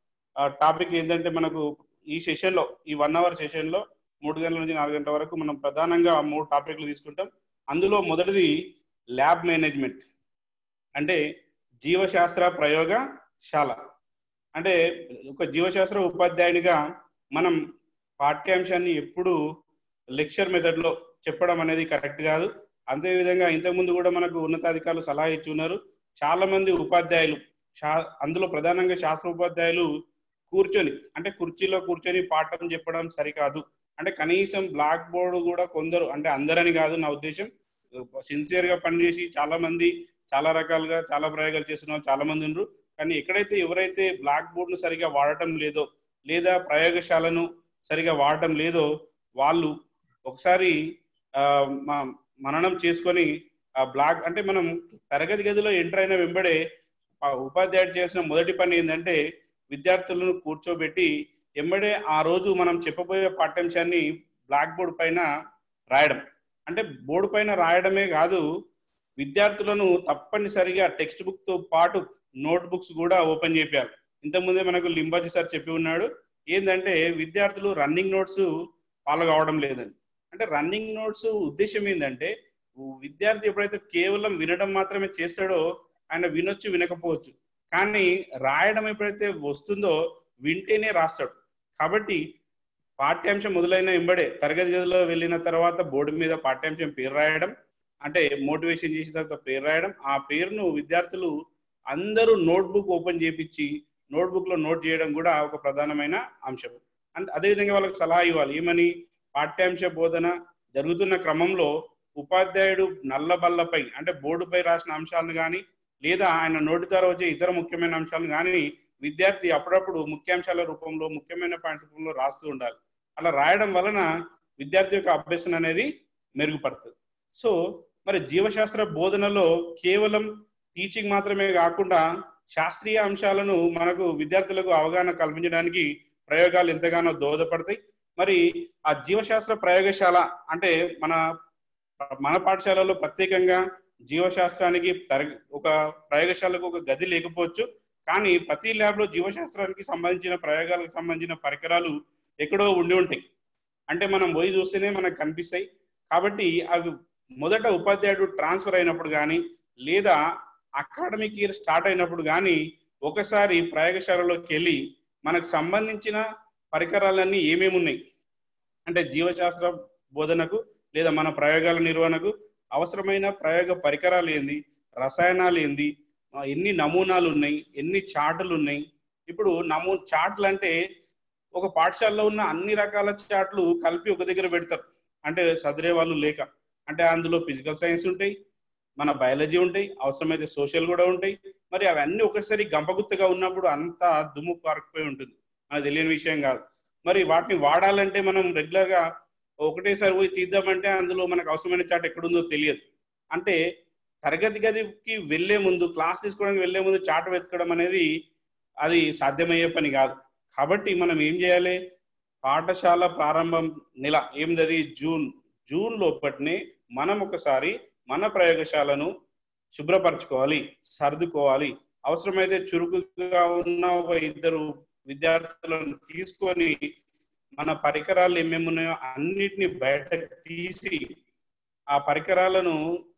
టాపిక్ ఏంటంటే మనకు ఈ సెషన్ లో ఈ వన్ అవర్ సెషన్ లో మూడు గంటల నుంచి నాలుగు గంటల వరకు మనం ప్రధానంగా మూడు టాపిక్లు తీసుకుంటాం అందులో మొదటిది ల్యాబ్ మేనేజ్మెంట్ అంటే జీవశాస్త్ర ప్రయోగశాల అంటే ఒక జీవశాస్త్ర ఉపాధ్యాయునిగా మనం పాఠ్యాంశాన్ని ఎప్పుడు లెక్చర్ మెథడ్ లో చెప్పడం అనేది కరెక్ట్ కాదు అంతే విధంగా ఇంతకుముందు కూడా మనకు ఉన్నతాధికారులు సలహా ఇచ్చి ఉన్నారు చాలా మంది ఉపాధ్యాయులు శా- అందులో ప్రధానంగా శాస్త్ర ఉపాధ్యాయులు కూర్చొని అంటే కుర్చీలో కూర్చొని పాఠం చెప్పడం సరికాదు అంటే కనీసం బ్లాక్ బోర్డు కూడా కొందరు అంటే అందరని కాదు నా ఉద్దేశం సిన్సియర్ గా పనిచేసి చాలా మంది చాలా రకాలుగా చాలా ప్రయోగాలు చేస్తున్న వాళ్ళు చాలా మంది ఉన్నారు కానీ ఎక్కడైతే ఎవరైతే బ్లాక్ బోర్డ్ ను సరిగా వాడటం లేదో లేదా ప్రయోగశాలను సరిగా వాడటం లేదో వాళ్ళు ఒకసారి ఆ, మ- మననం చేసుకొని ఆ బ్లాక్ అంటే మనం తరగతి గదిలో ఎంటర్ అయిన వెంబడే ఆ ఉపాధ్యాయుడు చేసిన మొదటి పని ఏంటంటే విద్యార్థులను కూర్చోబెట్టి ఎంబడే ఆ రోజు మనం చెప్పబోయే పాఠ్యాంశాన్ని బ్లాక్ బోర్డ్ పైన రాయడం అంటే బోర్డు పైన రాయడమే కాదు విద్యార్థులను తప్పనిసరిగా టెక్స్ట్ బుక్ తో పాటు నోట్ బుక్స్ కూడా ఓపెన్ చేపారు ఇంతకుముందే మనకు లింబాజీ సార్ చెప్పి ఉన్నాడు ఏంటంటే విద్యార్థులు రన్నింగ్ నోట్స్ ఫాలో కావడం లేదని అంటే రన్నింగ్ నోట్స్ ఉద్దేశం ఏంటంటే విద్యార్థి ఎప్పుడైతే కేవలం వినడం మాత్రమే చేస్తాడో ఆయన వినొచ్చు వినకపోవచ్చు కానీ రాయడం ఎప్పుడైతే వస్తుందో వింటేనే రాస్తాడు కాబట్టి పాఠ్యాంశం మొదలైన ఎంబడే తరగతి గదిలో వెళ్ళిన తర్వాత బోర్డు మీద పాఠ్యాంశం పేరు రాయడం అంటే మోటివేషన్ చేసిన తర్వాత పేరు రాయడం ఆ పేరును విద్యార్థులు అందరూ నోట్బుక్ ఓపెన్ చేపించి నోట్బుక్ లో నోట్ చేయడం కూడా ఒక ప్రధానమైన అంశం అంటే అదేవిధంగా వాళ్ళకి సలహా ఇవ్వాలి ఏమని పాఠ్యాంశ బోధన జరుగుతున్న క్రమంలో ఉపాధ్యాయుడు నల్ల బల్లపై అంటే బోర్డుపై రాసిన అంశాలను కానీ లేదా ఆయన నోటి ద్వారా వచ్చే ఇతర ముఖ్యమైన అంశాలను కానీ విద్యార్థి అప్పుడప్పుడు ముఖ్యాంశాల రూపంలో ముఖ్యమైన పాయింట్స్ రూపంలో రాస్తూ ఉండాలి అలా రాయడం వలన విద్యార్థి యొక్క అభ్యసన అనేది మెరుగుపడుతుంది సో మరి జీవశాస్త్ర బోధనలో కేవలం టీచింగ్ మాత్రమే కాకుండా శాస్త్రీయ అంశాలను మనకు విద్యార్థులకు అవగాహన కల్పించడానికి ప్రయోగాలు ఎంతగానో దోహదపడతాయి మరి ఆ జీవశాస్త్ర ప్రయోగశాల అంటే మన మన పాఠశాలలో ప్రత్యేకంగా జీవశాస్త్రానికి తర ఒక ప్రయోగశాలకు ఒక గది లేకపోవచ్చు కానీ ప్రతి ల్యాబ్ లో జీవశాస్త్రానికి సంబంధించిన ప్రయోగాలకు సంబంధించిన పరికరాలు ఎక్కడో ఉండి ఉంటాయి అంటే మనం పోయి చూస్తేనే మనకు కనిపిస్తాయి కాబట్టి అవి మొదట ఉపాధ్యాయుడు ట్రాన్స్ఫర్ అయినప్పుడు కానీ లేదా అకాడమిక్ ఇయర్ స్టార్ట్ అయినప్పుడు కానీ ఒకసారి ప్రయోగశాలలోకి వెళ్ళి మనకు సంబంధించిన పరికరాలన్నీ ఏమేమి ఉన్నాయి అంటే జీవశాస్త్ర బోధనకు లేదా మన ప్రయోగాల నిర్వహణకు అవసరమైన ప్రయోగ పరికరాలు ఏంది రసాయనాలు ఏంది ఆ, ఎన్ని నమూనాలు ఉన్నాయి ఎన్ని చార్టులు ఉన్నాయి ఇప్పుడు నమూ చార్ట్లు అంటే ఒక పాఠశాలలో ఉన్న అన్ని రకాల చార్ట్లు కలిపి ఒక దగ్గర పెడతారు అంటే చదివే వాళ్ళు లేక అంటే అందులో ఫిజికల్ సైన్స్ ఉంటాయి మన బయాలజీ ఉంటాయి అవసరమైతే సోషల్ కూడా ఉంటాయి మరి అవన్నీ ఒకసారి గంపగుత్తగా ఉన్నప్పుడు అంతా దుమ్ము పారుకుపోయి ఉంటుంది మనకు తెలియని విషయం కాదు మరి వాటిని వాడాలంటే మనం రెగ్యులర్ గా ఒకటేసారి పోయి తీద్దామంటే అందులో మనకు అవసరమైన చాట్ ఎక్కడుందో తెలియదు అంటే తరగతి గదికి వెళ్లే ముందు క్లాస్ తీసుకోవడానికి వెళ్లే ముందు చాట్ వెతకడం అనేది అది సాధ్యమయ్యే పని కాదు కాబట్టి మనం ఏం చేయాలి పాఠశాల ప్రారంభం నెల ఏందది జూన్ జూన్ లోపటినే మనం ఒకసారి మన ప్రయోగశాలను శుభ్రపరచుకోవాలి సర్దుకోవాలి అవసరమైతే చురుకుగా ఉన్న ఒక ఇద్దరు విద్యార్థులను తీసుకొని మన పరికరాలు ఏమేమి ఉన్నాయో అన్నిటిని బయటకు తీసి ఆ పరికరాలను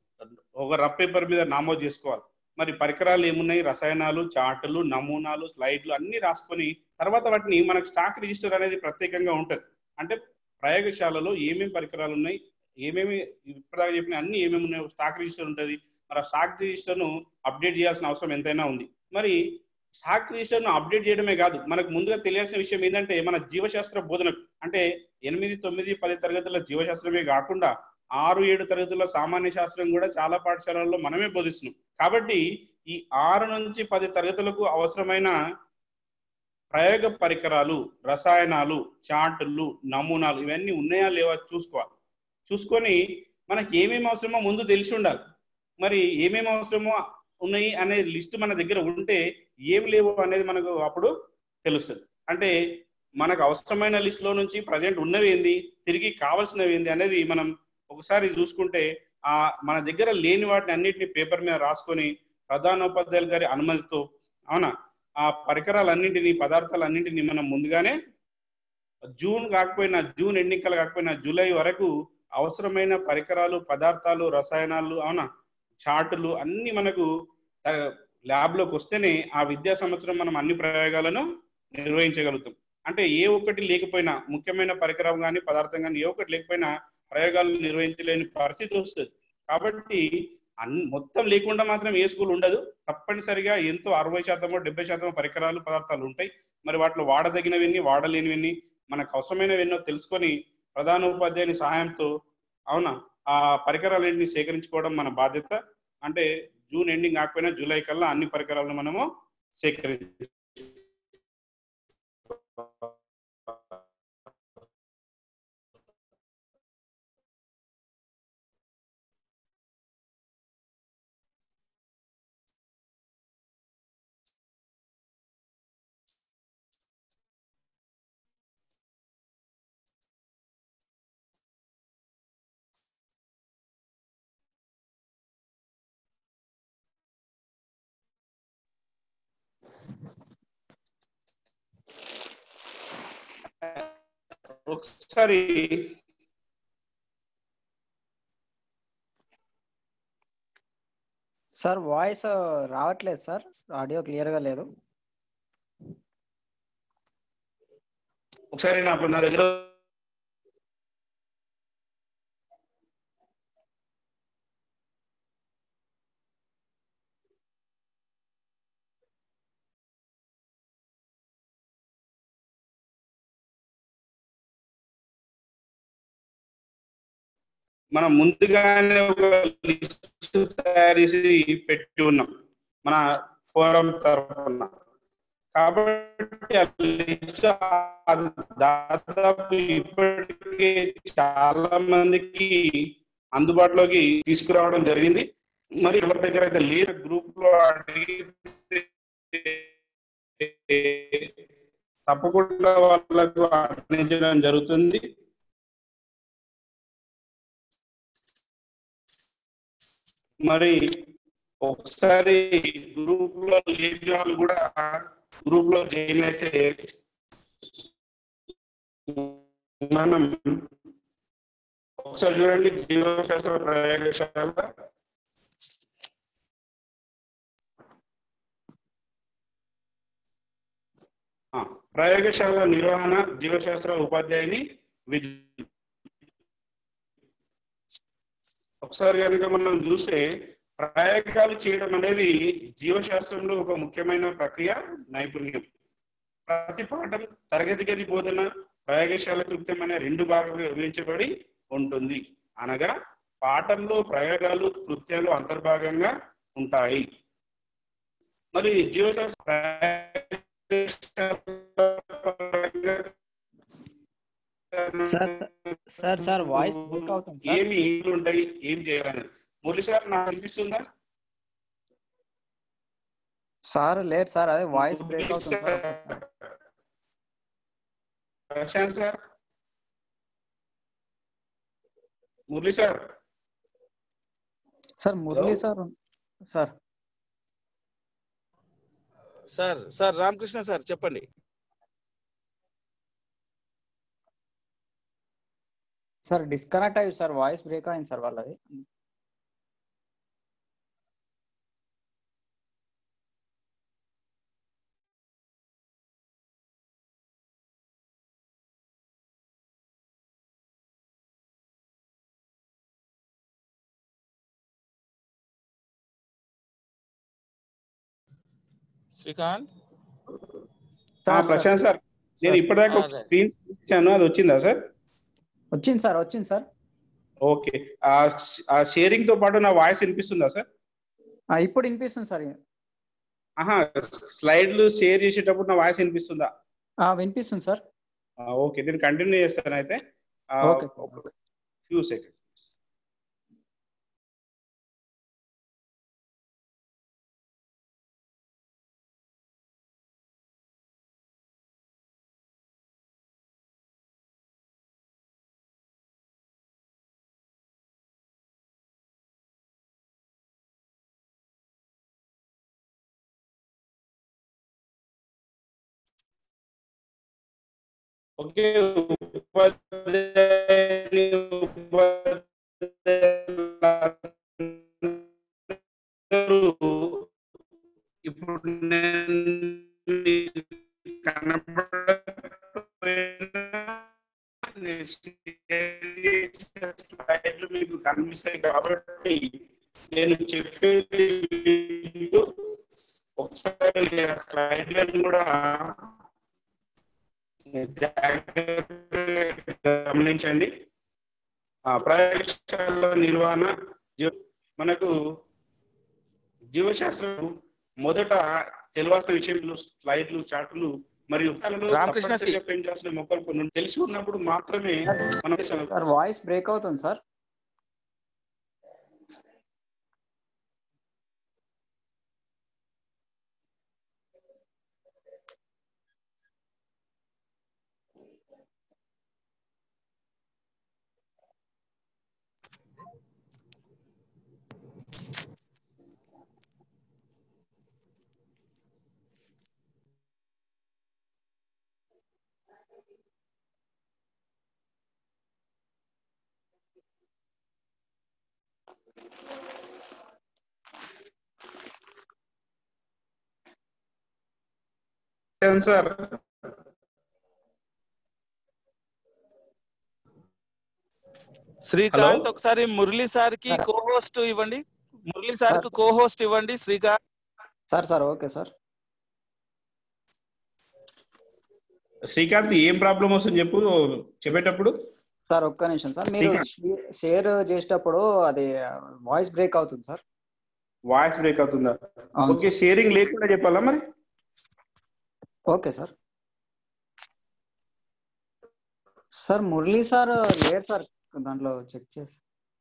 ఒక రఫ్ పేపర్ మీద నామోదు చేసుకోవాలి మరి పరికరాలు ఏమున్నాయి రసాయనాలు చార్టులు నమూనాలు స్లైడ్లు అన్ని రాసుకొని తర్వాత వాటిని మనకు స్టాక్ రిజిస్టర్ అనేది ప్రత్యేకంగా ఉంటది అంటే ప్రయోగశాలలో ఏమేమి పరికరాలు ఉన్నాయి ఏమేమి ఇప్పటిదాకా చెప్పిన అన్ని ఏమేమి ఉన్నాయో స్టాక్ రిజిస్టర్ ఉంటది మరి ఆ స్టాక్ రిజిస్టర్ ను అప్డేట్ చేయాల్సిన అవసరం ఎంతైనా ఉంది మరి సాక్ రిజిస్టర్ ను అప్డేట్ చేయడమే కాదు మనకు ముందుగా తెలియాల్సిన విషయం ఏంటంటే మన జీవశాస్త్ర బోధన అంటే ఎనిమిది తొమ్మిది పది తరగతుల జీవశాస్త్రమే కాకుండా ఆరు ఏడు తరగతుల సామాన్య శాస్త్రం కూడా చాలా పాఠశాలల్లో మనమే బోధిస్తున్నాం కాబట్టి ఈ ఆరు నుంచి పది తరగతులకు అవసరమైన ప్రయోగ పరికరాలు రసాయనాలు చార్టులు నమూనాలు ఇవన్నీ ఉన్నాయా లేవా చూసుకోవాలి చూసుకొని మనకి ఏమేమి అవసరమో ముందు తెలిసి ఉండాలి మరి ఏమేమి అవసరమో ఉన్నాయి అనే లిస్ట్ మన దగ్గర ఉంటే ఏం లేవు అనేది మనకు అప్పుడు తెలుస్తుంది అంటే మనకు అవసరమైన లిస్ట్ లో నుంచి ప్రజెంట్ ఉన్నవి ఏంది తిరిగి కావాల్సినవి ఏంది అనేది మనం ఒకసారి చూసుకుంటే ఆ మన దగ్గర లేని వాటిని అన్నిటిని పేపర్ మీద రాసుకొని ప్రధానోపాధ్యాయులు గారి అనుమతితో అవునా ఆ పరికరాలన్నింటినీ పదార్థాలన్నింటినీ మనం ముందుగానే జూన్ కాకపోయినా జూన్ ఎన్నికలు కాకపోయినా జూలై వరకు అవసరమైన పరికరాలు పదార్థాలు రసాయనాలు అవునా చార్టులు అన్ని మనకు ల్యాబ్ లోకి వస్తేనే ఆ విద్యా సంవత్సరం మనం అన్ని ప్రయోగాలను నిర్వహించగలుగుతాం అంటే ఏ ఒక్కటి లేకపోయినా ముఖ్యమైన పరికరం కానీ పదార్థం కానీ ఏ ఒక్కటి లేకపోయినా ప్రయోగాలు నిర్వహించలేని పరిస్థితి వస్తుంది కాబట్టి అన్ మొత్తం లేకుండా మాత్రం ఏ స్కూల్ ఉండదు తప్పనిసరిగా ఎంతో అరవై శాతమో డెబ్బై శాతమో పరికరాలు పదార్థాలు ఉంటాయి మరి వాటిలో వాడదగినవన్నీ వాడలేనివన్నీ మనకు అవసరమైనవెన్నో తెలుసుకొని ప్రధాన ఉపాధ్యాయుని సహాయంతో అవునా ఆ పరికరాలన్నింటినీ సేకరించుకోవడం మన బాధ్యత అంటే జూన్ ఎండింగ్ కాకపోయినా జూలై కల్లా అన్ని పరికరాలను మనము సేకరించి ఒకసారి సార్ వాయిస్ రావట్లేదు సార్ ఆడియో క్లియర్ గా లేదు ఒకసారి నాకు నా దగ్గర మనం ముందుగానే ఒక లిస్ట్ తయారు చేసి పెట్టి ఉన్నాం మన ఫోరం తరఫున కాబట్టి ఆ లిస్ట్ దాదాపు ఇప్పటికే చాలా మందికి అందుబాటులోకి తీసుకురావడం జరిగింది మరి ఎవరి దగ్గర అయితే లేదు గ్రూప్ లో అడిగితే తప్పకుండా వాళ్ళకు అందించడం జరుగుతుంది మరి ఒకసారి గ్రూప్ లో లేని వాళ్ళు కూడా గ్రూప్ లో జాయిన్ అయితే మనం ఒకసారి చూడండి జీవశాస్త్ర ప్రయోగశాల ఆ, ప్రయోగశాల నిర్వహణ జీవశాస్త్ర ఉపాధ్యాయుని విద్య ఒకసారి కనుక మనం చూస్తే ప్రయోగాలు చేయడం అనేది జీవశాస్త్రంలో ఒక ముఖ్యమైన ప్రక్రియ నైపుణ్యం ప్రతి పాఠం తరగతి గది బోధన ప్రయోగశాల కృత్యం అనే రెండు భాగాలుగా విభజించబడి ఉంటుంది అనగా పాఠంలో ప్రయోగాలు కృత్యాలు అంతర్భాగంగా ఉంటాయి మరి జీవశాస్త్ర sir sir sir voice break అవుతుంది సార్ ఏమి ఏమి ఉంటాయి ఏం చేయాలనేది మురళి సార్ నాకు అనిపిస్తుందా సార్ లేదు సార్ అదే వాయిస్ బ్రేక్ అవుతుంది sir Prashanth sir Murali sir sir Murali sir sir sir sir Ramakrishna sir చెప్పండి సార్ డిస్కనెక్ట్ అయ్యి సార్ వాయిస్ బ్రేక్ అయింది సార్ వాళ్ళది శ్రీకాంత్ ఆ, ప్రశాంత్ సార్ నేను ఇప్పటిదాకా ఒక స్క్రీన్ ఇచ్చాను అది వచ్చిందా సార్ వచ్చింది సార్ వచ్చింది సార్ ఓకే ఆ షేరింగ్ తో పాటు నా వాయిస్ వినిపిస్తుందా సార్ ఆ, ఇప్పుడు వినిపిస్తుంది సార్ ఆహా స్లైడ్లు షేర్ చేసేటప్పుడు నా వాయిస్ వినిపిస్తుందా ఆ, వినిపిస్తుంది సార్ ఆ, ఓకే నేను కంటిన్యూ చేస్తాను అయితే ఓకే ఫ్యూ సెకండ్స్ ఓకే ఉపాధ్యాయుని ఉపాధ్యాయులందరూ ఇప్పుడు నేను మీకు కనబడకపోయినా నేను స్లైడ్లు మీకు కనిపిస్తాయి కాబట్టి నేను చెప్పేది వింటూ ఒకసారి ఆ స్లైడ్లను కూడా జాగ్రత్తగా గమనించండి ఆ ప్రయోగశాల నిర్వహణ జీ- మనకు జీవశాస్త్రం మొదట తెలియాల్సిన విషయంలో స్లైడ్లు చార్టులు మరియు మొక్కలలో రామకృష్ణ శ్రీ. తప్పనిసరిగా పెంచాల్సిన మొక్కలు కొన్ని ఉన్నాయి. తెలిసి ఉన్నప్పుడు మాత్రమే మనం సార్ వాయిస్ బ్రేక్ అవుతుంది సార్ సార్ శ్రీకాంత్ ఒకసారి మురళి సార్ కి కో హోస్ట్ ఇవ్వండి మురళి సార్ కి కో హోస్ట్ ఇవ్వండి Srikanth sir sir okay sir Srikanth ఏం ప్రాబ్లం వస్తుంది చెప్పు చెప్పేటప్పుడు సార్ ఒక్క నిమిషం సార్ మీరు షేర్ చేసేటప్పుడు అది వాయిస్ బ్రేక్ అవుతుంది సార్ వాయిస్ బ్రేక్ అవుతుందా అవును ఓకే షేరింగ్ లేకుండా చెప్పాలా మరి okay sir sir Murali sir లేరు సార్ దాంట్లో చెక్ చేసి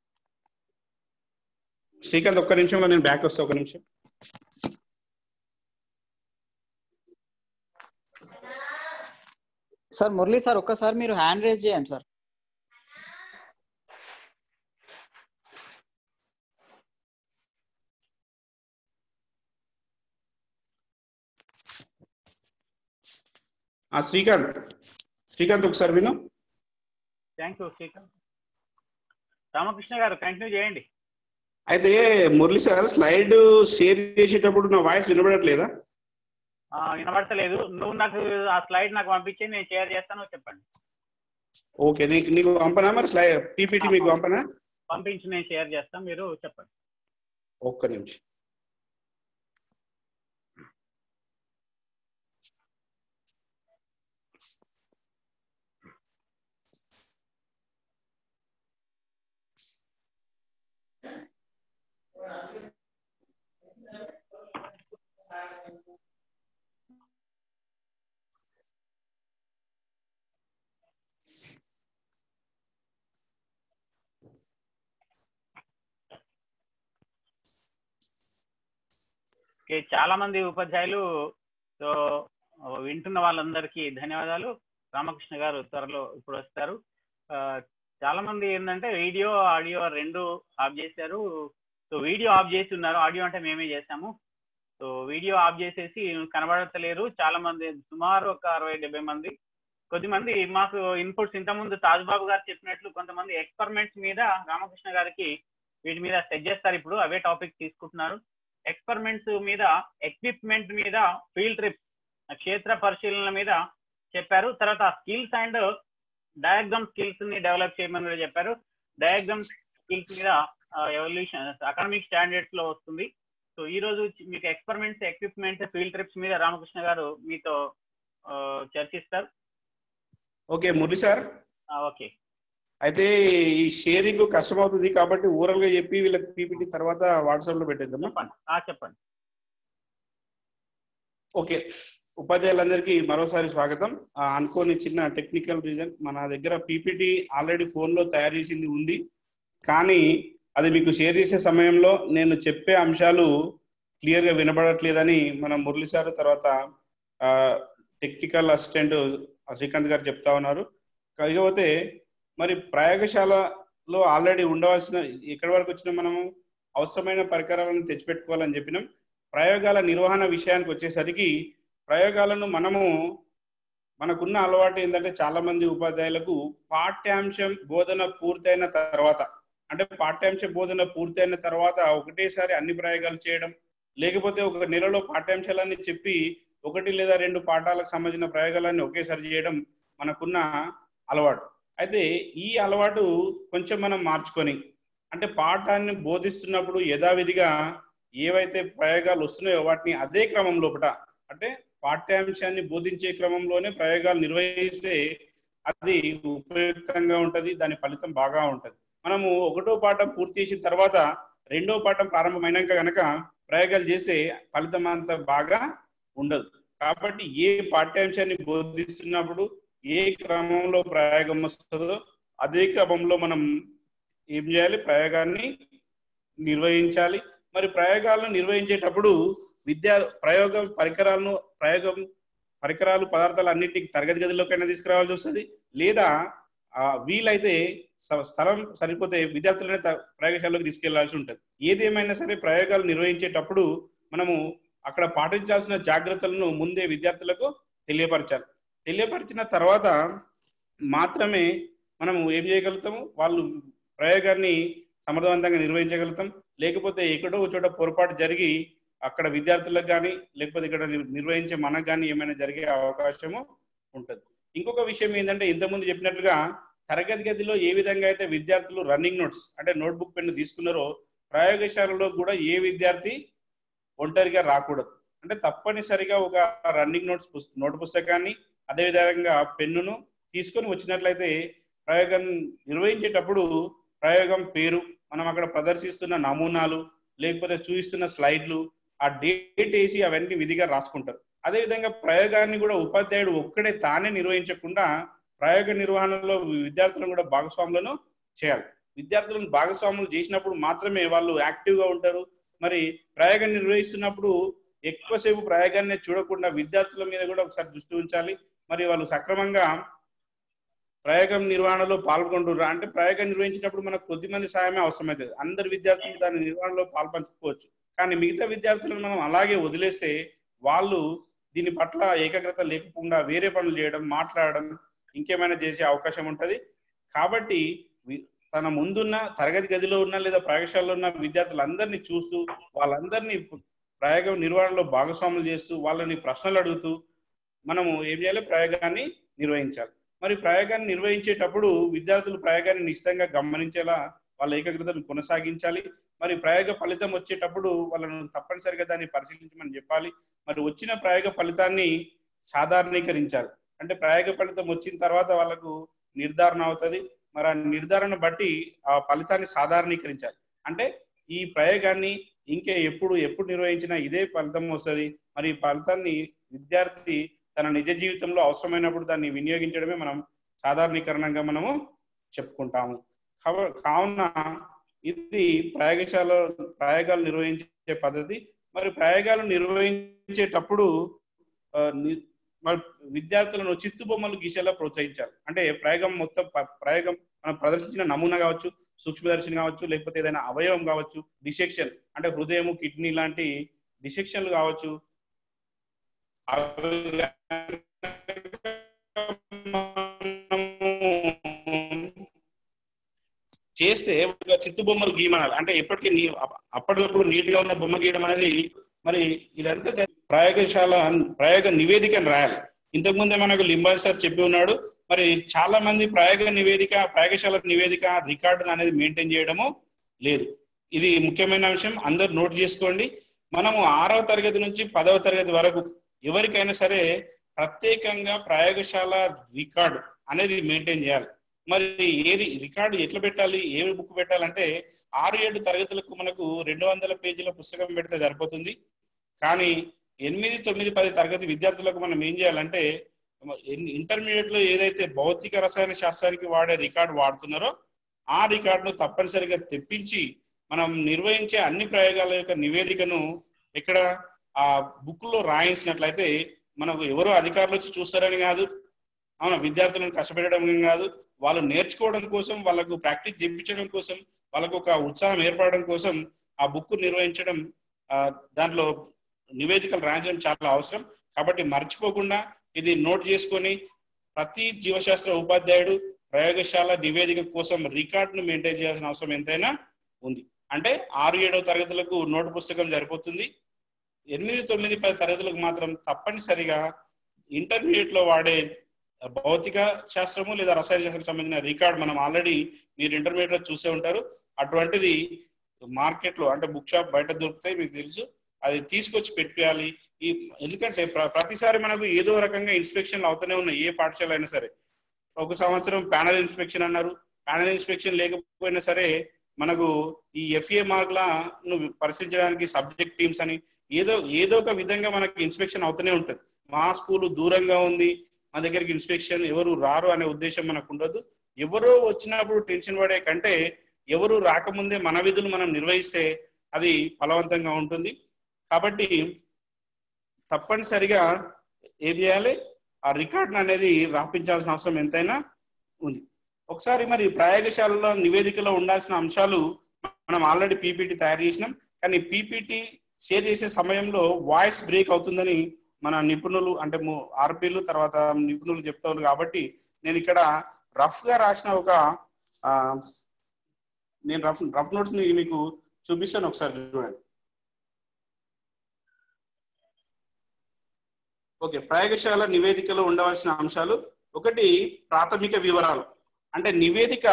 శ్రీకాంత్ ఒక్క నిమిషంలో నేను బ్యాక్ వస్తా ఒక నిమిషం సార్ మురళీ సార్ ఒక్కసారి మీరు హ్యాండ్ రేజ్ చేయండి సార్ ఆ శ్రీకాంత్ శ్రీకాంత్ ఒకసారి విను థ్యాంక్ యూ శ్రీకాంత్ రామకృష్ణ గారు కంటిన్యూ చేయండి అయితే మురళి సార్ స్లైడ్ షేర్ చేసేటప్పుడు నా వాయిస్ వినబడట్లేదా ఆ, వినబడతలేదు నువ్వు నాకు ఆ స్లైడ్ నాకు పంపించి నేను షేర్ చేస్తాను చెప్పండి ఓకే నీకు నీకు పంపనా మరి స్లైడ్ పీపీటీ మీకు పంపనా పంపించి నేను షేర్ చేస్తాను మీరు చెప్పండి ఒక్క నిమిషం ఓకే చాలా మంది ఉపాధ్యాయులు సో వింటున్న వాళ్ళందరికీ ధన్యవాదాలు రామకృష్ణ గారు త్వరలో ఇప్పుడు వస్తారు ఆ, చాలా మంది ఏంటంటే వీడియో ఆడియో రెండు ఆఫ్ చేశారు సో వీడియో ఆఫ్ చేసి ఉన్నారు ఆడియో అంటే మేమే చేసాము సో వీడియో ఆఫ్ చేసేసి కనబడతలేరు చాలా మంది సుమారు ఒక అరవై డెబ్బై మంది కొద్దిమంది మాకు ఇన్పుట్స్ ఇంతకుముందు తాజ్బాబు గారు చెప్పినట్లు కొంతమంది ఎక్స్పెరిమెంట్స్ మీద రామకృష్ణ గారికి వీటి మీద సెట్ చేస్తారు ఇప్పుడు అవే టాపిక్ తీసుకుంటున్నారు ఎక్స్పెరిమెంట్స్ మీద ఎక్విప్మెంట్ మీద ఫీల్డ్ ట్రిప్స్ క్షేత్ర పరిశీలన మీద చెప్పారు తర్వాత స్కిల్స్ అండ్ డయాగ్రామ్ స్కిల్స్ ని డెవలప్ చేయమని కూడా చెప్పారు డయాగ్రామ్ స్కిల్స్ మీద ఎవల్యూషన్ అకాడమిక్ స్టాండర్డ్స్ లో వస్తుంది సో ఈ రోజు మీకు ఎక్స్పెరిమెంట్స్ ఎక్విప్మెంట్ ఫీల్డ్ ట్రిప్స్ మీద రామకృష్ణ గారు మీతో ఆ, చర్చిస్తారు ఓకే మురళి సార్ ఆ, ఓకే అయితే ఈ షేరింగ్ కష్టం అవుతుంది కాబట్టి ఓరల్ గా చెప్పి వీళ్ళకి పీపీటీ తర్వాత వాట్సాప్ లో పెట్టేద్దామా చెప్పండి ఆ, చెప్పండి ఓకే ఉపాధ్యాయులందరికీ మరోసారి స్వాగతం ఆ, అనుకోని చిన్న టెక్నికల్ రీజన్ మన దగ్గర పీపీటీ ఆల్రెడీ ఫోన్ లో తయారు చేసింది ఉంది కానీ అది మీకు షేర్ చేసే సమయంలో నేను చెప్పే అంశాలు క్లియర్ గా వినబడట్లేదని మన మురళి సార్ తర్వాత టెక్నికల్ అసిస్టెంట్ శ్రీకాంత్ గారు చెప్తా ఉన్నారు కాకపోతే మరి ప్రయోగశాలలో ఆల్రెడీ ఉండవలసిన ఎక్కడి వరకు వచ్చినా మనము అవసరమైన పరికరాలను తెచ్చిపెట్టుకోవాలని చెప్పినాం ప్రయోగాల నిర్వహణ విషయానికి వచ్చేసరికి ప్రయోగాలను మనము మనకున్న అలవాటు ఏంటంటే చాలా మంది ఉపాధ్యాయులకు పాఠ్యాంశం బోధన పూర్తయిన తర్వాత అంటే పాఠ్యాంశ బోధన పూర్తయిన తర్వాత ఒకటేసారి అన్ని ప్రయోగాలు చేయడం లేకపోతే ఒక నెలలో పాఠ్యాంశాలన్నీ చెప్పి ఒకటి లేదా రెండు పాఠాలకు సంబంధించిన ప్రయోగాలన్నీ ఒకేసారి చేయడం మనకున్న అలవాటు అయితే ఈ అలవాటు కొంచెం మనం మార్చుకొని అంటే పాఠాన్ని బోధిస్తున్నప్పుడు యథావిధిగా ఏవైతే ప్రయోగాలు వస్తున్నాయో వాటిని అదే క్రమం లోపట అంటే పాఠ్యాంశాన్ని బోధించే క్రమంలోనే ప్రయోగాలు నిర్వహిస్తే అది ఉపయుక్తంగా ఉంటది దాని ఫలితం బాగా ఉంటది మనము ఒకటో పాఠం పూర్తి చేసిన తర్వాత రెండో పాఠం ప్రారంభమైనాక గనక ప్రయోగాలు చేస్తే ఫలితం అంత బాగా ఉండదు కాబట్టి ఏ పాఠ్యాంశాన్ని బోధిస్తున్నప్పుడు ఏ క్రమంలో ప్రయోగం వస్తుందో అదే క్రమంలో మనం ఏం చేయాలి ప్రయోగాన్ని నిర్వహించాలి మరి ప్రయోగాలను నిర్వహించేటప్పుడు విద్యా ప్రయోగం పరికరాలను ప్రయోగం పరికరాలు పదార్థాలు అన్నింటికి తరగతి గదిలోకైనా తీసుకురావాల్సి వస్తుంది లేదా ఆ, వీలైతే స- స్థలం సరిపోతే విద్యార్థులనే త- ప్రయోగశాలలోకి తీసుకెళ్లాల్సి ఉంటుంది ఏదేమైనా సరే ప్రయోగాలు నిర్వహించేటప్పుడు మనము అక్కడ పాటించాల్సిన జాగ్రత్తలను ముందే విద్యార్థులకు తెలియపరచాలి తెలియపరిచిన తర్వాత మాత్రమే మనము ఏం చేయగలుగుతాము వాళ్ళు ప్రయోగాన్ని సమర్థవంతంగా నిర్వహించగలుగుతాం లేకపోతే ఎక్కడో ఒక చోట పొరపాటు జరిగి అక్కడ విద్యార్థులకు కానీ లేకపోతే ఇక్కడ నిర్- నిర్వహించే మనకు కానీ ఏమైనా జరిగే అవకాశము ఉంటుంది ఇంకొక విషయం ఏంటంటే ఇంతకుముందు చెప్పినట్లుగా తరగతి గదిలో ఏ విధంగా అయితే విద్యార్థులు రన్నింగ్ నోట్స్ అంటే నోట్బుక్ పెన్ను తీసుకున్నారో ప్రయోగశాలలో కూడా ఏ విద్యార్థి ఒంటరిగా రాకూడదు అంటే తప్పనిసరిగా ఒక రన్నింగ్ నోట్స్ పుస్- నోట్ పుస్తకాన్ని అదే విధంగా పెన్నును తీసుకొని వచ్చినట్లయితే ప్రయోగం నిర్వహించేటప్పుడు ప్రయోగం పేరు మనం అక్కడ ప్రదర్శిస్తున్న నమూనాలు లేకపోతే చూపిస్తున్న స్లైడ్లు ఆ డేట్ వేసి అవన్నీ విధిగా రాసుకుంటారు అదే విధంగా ప్రయోగాన్ని కూడా ఉపాధ్యాయుడు ఒక్కడే తానే నిర్వహించకుండా ప్రయోగ నిర్వహణలో విద్యార్థులను కూడా భాగస్వాములను చేయాలి విద్యార్థులను భాగస్వాములు చేసినప్పుడు మాత్రమే వాళ్ళు యాక్టివ్ గా ఉంటారు మరి ప్రయోగం నిర్వహిస్తున్నప్పుడు ఎక్కువసేపు ప్రయోగాన్ని చూడకుండా విద్యార్థుల మీద కూడా ఒకసారి దృష్టి ఉంచాలి మరి వాళ్ళు సక్రమంగా ప్రయోగం నిర్వహణలో పాల్గొంటుర్రా అంటే ప్రయోగం నిర్వహించినప్పుడు మనకు కొద్ది మంది సాయమే అవసరమవుతుంది అందరి విద్యార్థులు దాని నిర్వహణలో పాల్పంచుకోవచ్చు కానీ మిగతా విద్యార్థులను మనం అలాగే వదిలేస్తే వాళ్ళు దీని పట్ల ఏకాగ్రత లేకుండా వేరే పనులు చేయడం మాట్లాడడం ఇంకేమైనా చేసే అవకాశం ఉంటది కాబట్టి వి- తన ముందున్న తరగతి గదిలో ఉన్న లేదా ప్రయోగశాలలో ఉన్న విద్యార్థులందరినీ చూస్తూ వాళ్ళందరినీ ప్రయోగం నిర్వహణలో భాగస్వాములు చేస్తూ వాళ్ళని ప్రశ్నలు అడుగుతూ మనము ఏం చేయాలి ప్రయోగాన్ని నిర్వహించాలి మరి ప్రయోగాన్ని నిర్వహించేటప్పుడు విద్యార్థులు ప్రయోగాన్ని నిశ్చితంగా గమనించేలా వాళ్ళ ఏకాగ్రతను కొనసాగించాలి మరి ప్రయోగ ఫలితం వచ్చేటప్పుడు వాళ్ళను తప్పనిసరిగా దాన్ని పరిశీలించమని చెప్పాలి మరి వచ్చిన ప్రయోగ ఫలితాన్ని సాధారణీకరించాలి అంటే ప్రయోగ ఫలితం వచ్చిన తర్వాత వాళ్ళకు నిర్ధారణ అవుతుంది మరి ఆ నిర్ధారణ బట్టి ఆ ఫలితాన్ని సాధారణీకరించాలి అంటే ఈ ప్రయోగాన్ని ఇంకా ఎప్పుడు ఎప్పుడు నిర్వహించినా ఇదే ఫలితం వస్తుంది మరి ఈ ఫలితాన్ని విద్యార్థి తన నిజ జీవితంలో అవసరమైనప్పుడు దాన్ని వినియోగించడమే మనం సాధారణీకరణంగా మనము చెప్పుకుంటాము కావ- కావున ఇది ప్రయోగశాల ప్రయోగాలు నిర్వహించే పద్ధతి మరి ప్రయోగాలు నిర్వహించేటప్పుడు ఆ, ని- మరి విద్యార్థులను చిత్తు బొమ్మలు గీసేలా ప్రోత్సహించాలి అంటే ప్రయోగం మొత్తం ప- ప్రయోగం మనం ప్రదర్శించిన నమూనా కావచ్చు సూక్ష్మదర్శిని కావచ్చు లేకపోతే ఏదైనా అవయవం కావచ్చు డిసెక్షన్ అంటే హృదయము కిడ్నీ లాంటి డిసెక్షన్లు కావచ్చు అవి చేస్తే ఒక చిత్తు బొమ్మలు గీయమనాలి అంటే ఎప్పటికీ నీ అప్పటికప్పుడు నీట్ గా ఉన్న బొమ్మ గీయడం అనేది మరి ఇదంతా ప్రయోగశాల ప్రయోగ నివేదికను రాయాలి ఇంతకు ముందే మనకు లింబాజ్ సార్ చెప్పి ఉన్నాడు మరి చాలా మంది ప్రయోగ నివేదిక ప్రయోగశాల నివేదిక రికార్డు అనేది మెయింటైన్ చేయడము లేదు ఇది ముఖ్యమైన విషయం అందరు నోట్ చేసుకోండి మనము ఆరవ తరగతి నుంచి పదవ తరగతి వరకు ఎవరికైనా సరే ప్రత్యేకంగా ప్రయోగశాల రికార్డు అనేది మెయింటైన్ చేయాలి మరి ఏ రి- రికార్డు ఎట్లా పెట్టాలి ఏ బుక్ పెట్టాలంటే ఆరు ఏడు తరగతులకు మనకు రెండు వందల పేజీల పుస్తకం పెడితే సరిపోతుంది కానీ ఎనిమిది తొమ్మిది పది తరగతి విద్యార్థులకు మనం ఏం చేయాలంటే ఇంటర్మీడియట్ లో ఏదైతే భౌతిక రసాయన శాస్త్రానికి వాడే రికార్డు వాడుతున్నారో ఆ రికార్డును తప్పనిసరిగా తెప్పించి మనం నిర్వహించే అన్ని ప్రయోగాల యొక్క నివేదికను ఇక్కడ ఆ బుక్ లో రాయించినట్లయితే మనకు ఎవరో అధికారులు వచ్చి చూస్తారని కాదు అవునా విద్యార్థులను కష్టపెట్టడం కాదు వాళ్ళు నేర్చుకోవడం కోసం వాళ్ళకు ప్రాక్టీస్ చేయించడం కోసం వాళ్ళకు ఒక ఉత్సాహం ఏర్పడడం కోసం ఆ బుక్ నిర్వహించడం ఆ, దాంట్లో నివేదికలు రాయించడం చాలా అవసరం కాబట్టి మర్చిపోకుండా ఇది నోట్ చేసుకొని ప్రతి జీవశాస్త్ర ఉపాధ్యాయుడు ప్రయోగశాల నివేదిక కోసం రికార్డును మెయింటైన్ చేయాల్సిన అవసరం ఎంతైనా ఉంది అంటే ఆరు ఏడవ తరగతులకు నోటు పుస్తకం సరిపోతుంది ఎనిమిది తొమ్మిది పది తరగతులకు మాత్రం తప్పనిసరిగా ఇంటర్మీడియట్ లో వాడే భౌతిక శాస్త్రము లేదా రసాయన శాస్త్రం సంబంధించిన రికార్డ్ మనం ఆల్రెడీ మీరు ఇంటర్మీడియట్ లో చూసే ఉంటారు అటువంటిది మార్కెట్ లో అంటే బుక్ షాప్ బయట దొరుకుతాయి మీకు తెలుసు అది తీసుకొచ్చి పెట్టాలి ఈ ఎందుకంటే ప్ర- ప్రతిసారి మనకు ఏదో రకంగా ఇన్స్పెక్షన్లు అవుతూనే ఉన్నాయి ఏ పాఠశాల అయినా సరే ఒక సంవత్సరం ప్యానల్ ఇన్స్పెక్షన్ అన్నారు ప్యానల్ ఇన్స్పెక్షన్ లేకపోయినా సరే మనకు ఈ ఎఫ్ఏ మార్క్ల నువ్వు పరిశీలించడానికి సబ్జెక్ట్ టీమ్స్ అని ఏదో ఏదో ఒక విధంగా మనకి ఇన్స్పెక్షన్ అవుతూనే ఉంటది మా స్కూల్ దూరంగా ఉంది మా దగ్గరికి ఇన్స్పెక్షన్ ఎవరు రారు అనే ఉద్దేశం మనకు ఉండదు ఎవరో వచ్చినప్పుడు టెన్షన్ పడే కంటే ఎవరు రాకముందే మన విధులు మనం నిర్వహిస్తే అది ఫలవంతంగా ఉంటుంది కాబట్టి తప్పనిసరిగా ఏం చేయాలి ఆ రికార్డ్ అనేది రాపించాల్సిన అవసరం ఎంతైనా ఉంది ఒకసారి మరి ప్రయోగశాలలో నివేదికలో ఉండాల్సిన అంశాలు మనం ఆల్రెడీ పీపీటీ తయారు చేసినాం కానీ పీపీటీ షేర్ చేసే సమయంలో వాయిస్ బ్రేక్ అవుతుందని మన నిపుణులు అంటే ఆర్పీలు తర్వాత నిపుణులు చెప్తారు కాబట్టి నేను ఇక్కడ రఫ్ గా రాసిన ఒక ఆ, నేను రఫ్ రఫ్ నోట్స్ ని మీకు చూపిస్తాను ఒకసారి చూడండి ఓకే ప్రయోగశాల నివేదికలో ఉండవలసిన అంశాలు ఒకటి ప్రాథమిక వివరాలు అంటే నివేదిక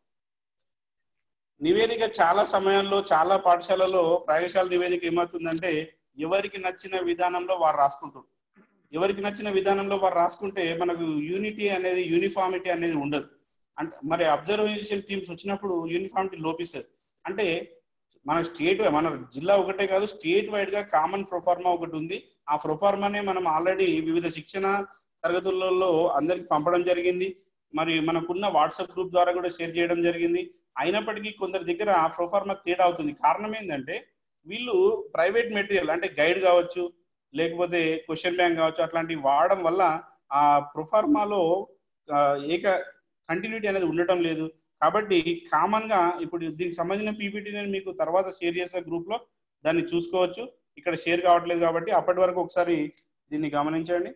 నివేదిక చాలా సమయంలో చాలా పాఠశాలలో ప్రయోగశాల నివేదిక ఏమవుతుందంటే ఎవరికి నచ్చిన విధానంలో వారు రాసుకుంటారు ఎవరికి నచ్చిన విధానంలో వారు రాసుకుంటే మనకు యూనిటీ అనేది యూనిఫామిటీ అనేది ఉండదు అంటే మరి అబ్జర్వేషన్ టీమ్స్ వచ్చినప్పుడు యూనిఫామిటీ లోపిస్తుంది అంటే మన స్టేట్ మన జిల్లా ఒకటే కాదు స్టేట్ వైడ్ గా కామన్ ప్రొఫార్మా ఒకటి ఉంది ఆ ప్రొఫార్మానే మనం ఆల్రెడీ వివిధ శిక్షణ తరగతులలో అందరికి పంపడం జరిగింది మరి మనకున్న వాట్సాప్ గ్రూప్ ద్వారా కూడా షేర్ చేయడం జరిగింది అయినప్పటికీ కొందరి దగ్గర ఆ ప్రొఫార్మా తేడా అవుతుంది కారణం ఏంటంటే వీళ్ళు ప్రైవేట్ మెటీరియల్ అంటే గైడ్ కావచ్చు లేకపోతే క్వశ్చన్ బ్యాంక్ కావచ్చు అట్లాంటివి వాడడం వల్ల ఆ ప్రొఫార్మాలో ఆ, ఏక కంటిన్యూటీ అనేది ఉండటం లేదు కాబట్టి కామన్ గా ఇప్పుడు దీనికి సంబంధించిన పీపీటీ నేను మీకు తర్వాత షేర్ చేసే గ్రూప్ లో దాన్ని చూసుకోవచ్చు ఇక్కడ షేర్ కావట్లేదు కాబట్టి అప్పటి వరకు ఒకసారి దీన్ని గమనించండి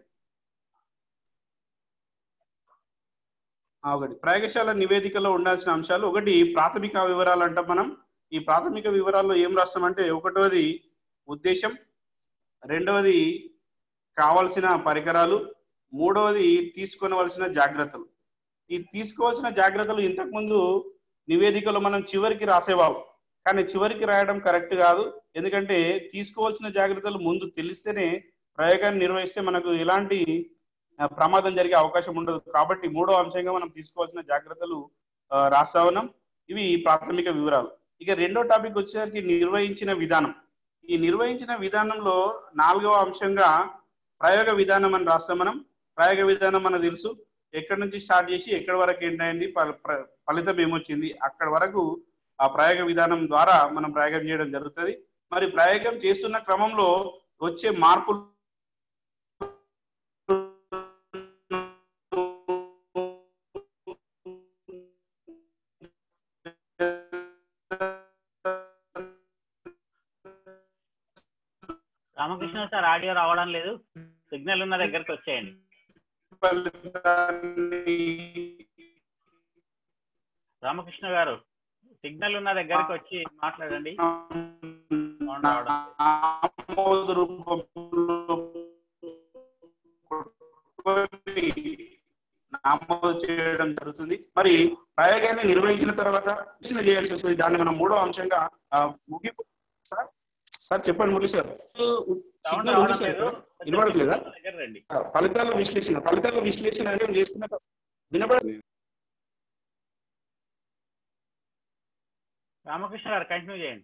ఆ, ఒకటి ప్రయోగశాల నివేదికలో ఉండాల్సిన అంశాలు ఒకటి ప్రాథమిక వివరాలు అంటాం మనం ఈ ప్రాథమిక వివరాల్లో ఏం రాస్తామంటే ఒకటోది ఉద్దేశం రెండవది కావలసిన పరికరాలు మూడవది తీసుకొనవలసిన జాగ్రత్తలు ఈ తీసుకోవాల్సిన జాగ్రత్తలు ఇంతకుముందు నివేదికలో మనం చివరికి రాసేవాళ్ళం కానీ చివరికి రాయడం కరెక్ట్ కాదు ఎందుకంటే తీసుకోవాల్సిన జాగ్రత్తలు ముందు తెలిస్తేనే ప్రయోగాన్ని నిర్వహిస్తే మనకు ఎలాంటి ఆ, ప్రమాదం జరిగే అవకాశం ఉండదు కాబట్టి మూడో అంశంగా మనం తీసుకోవాల్సిన జాగ్రత్తలు ఆ, రాస్తా ఉన్నాం ఇవి ప్రాథమిక వివరాలు ఇక రెండో టాపిక్ వచ్చేసరికి నిర్వహించిన విధానం ఈ నిర్వహించిన విధానంలో నాలుగవ అంశంగా ప్రయోగ విధానం అని రాస్తాం మనం ప్రయోగ విధానం మనకు తెలుసు ఎక్కడి నుంచి స్టార్ట్ చేసి ఎక్కడి వరకు ఏంటండి ఫల- ప్ర- ఫలితం ఏమొచ్చింది అక్కడ వరకు ఆ ప్రయోగ విధానం ద్వారా మనం ప్రయోగం చేయడం జరుగుతుంది మరి ప్రయోగం చేస్తున్న క్రమంలో వచ్చే మార్పులు రామకృష్ణ సార్ ఆడియో రావడం లేదు సిగ్నల్ ఉన్న దగ్గరికి వచ్చేయండి ఫలితాన్ని రామకృష్ణ గారు సిగ్నల్ ఉన్న దగ్గరికి వచ్చి మాట్లాడండి సౌండ్ రావడం లేదు. ఆమోద రూపంలో కొట్టుకొని ఆమోదం చేయడం జరుగుతుంది మరి ప్రయోగాన్ని నిర్వహించిన తర్వాత ప్రశ్న చేయాల్సి వస్తుంది దాన్ని మనం మూడో అంశంగా ఆ, ముగింపు సార్ సార్ చెప్పండి మురళి సార్ సౌండ్ సిగ్నల్ ఉంది రావడం సార్ లేదు ఇక్కడ? వినపడట్లేదా దగ్గర రండి ఆ, ఫలితాల విశ్లేషణ ఫలితాల విశ్లేషణ అనేది చేస్తున్న వినపడదు రామకృష్ణ గారు కంటిన్యూ చేయండి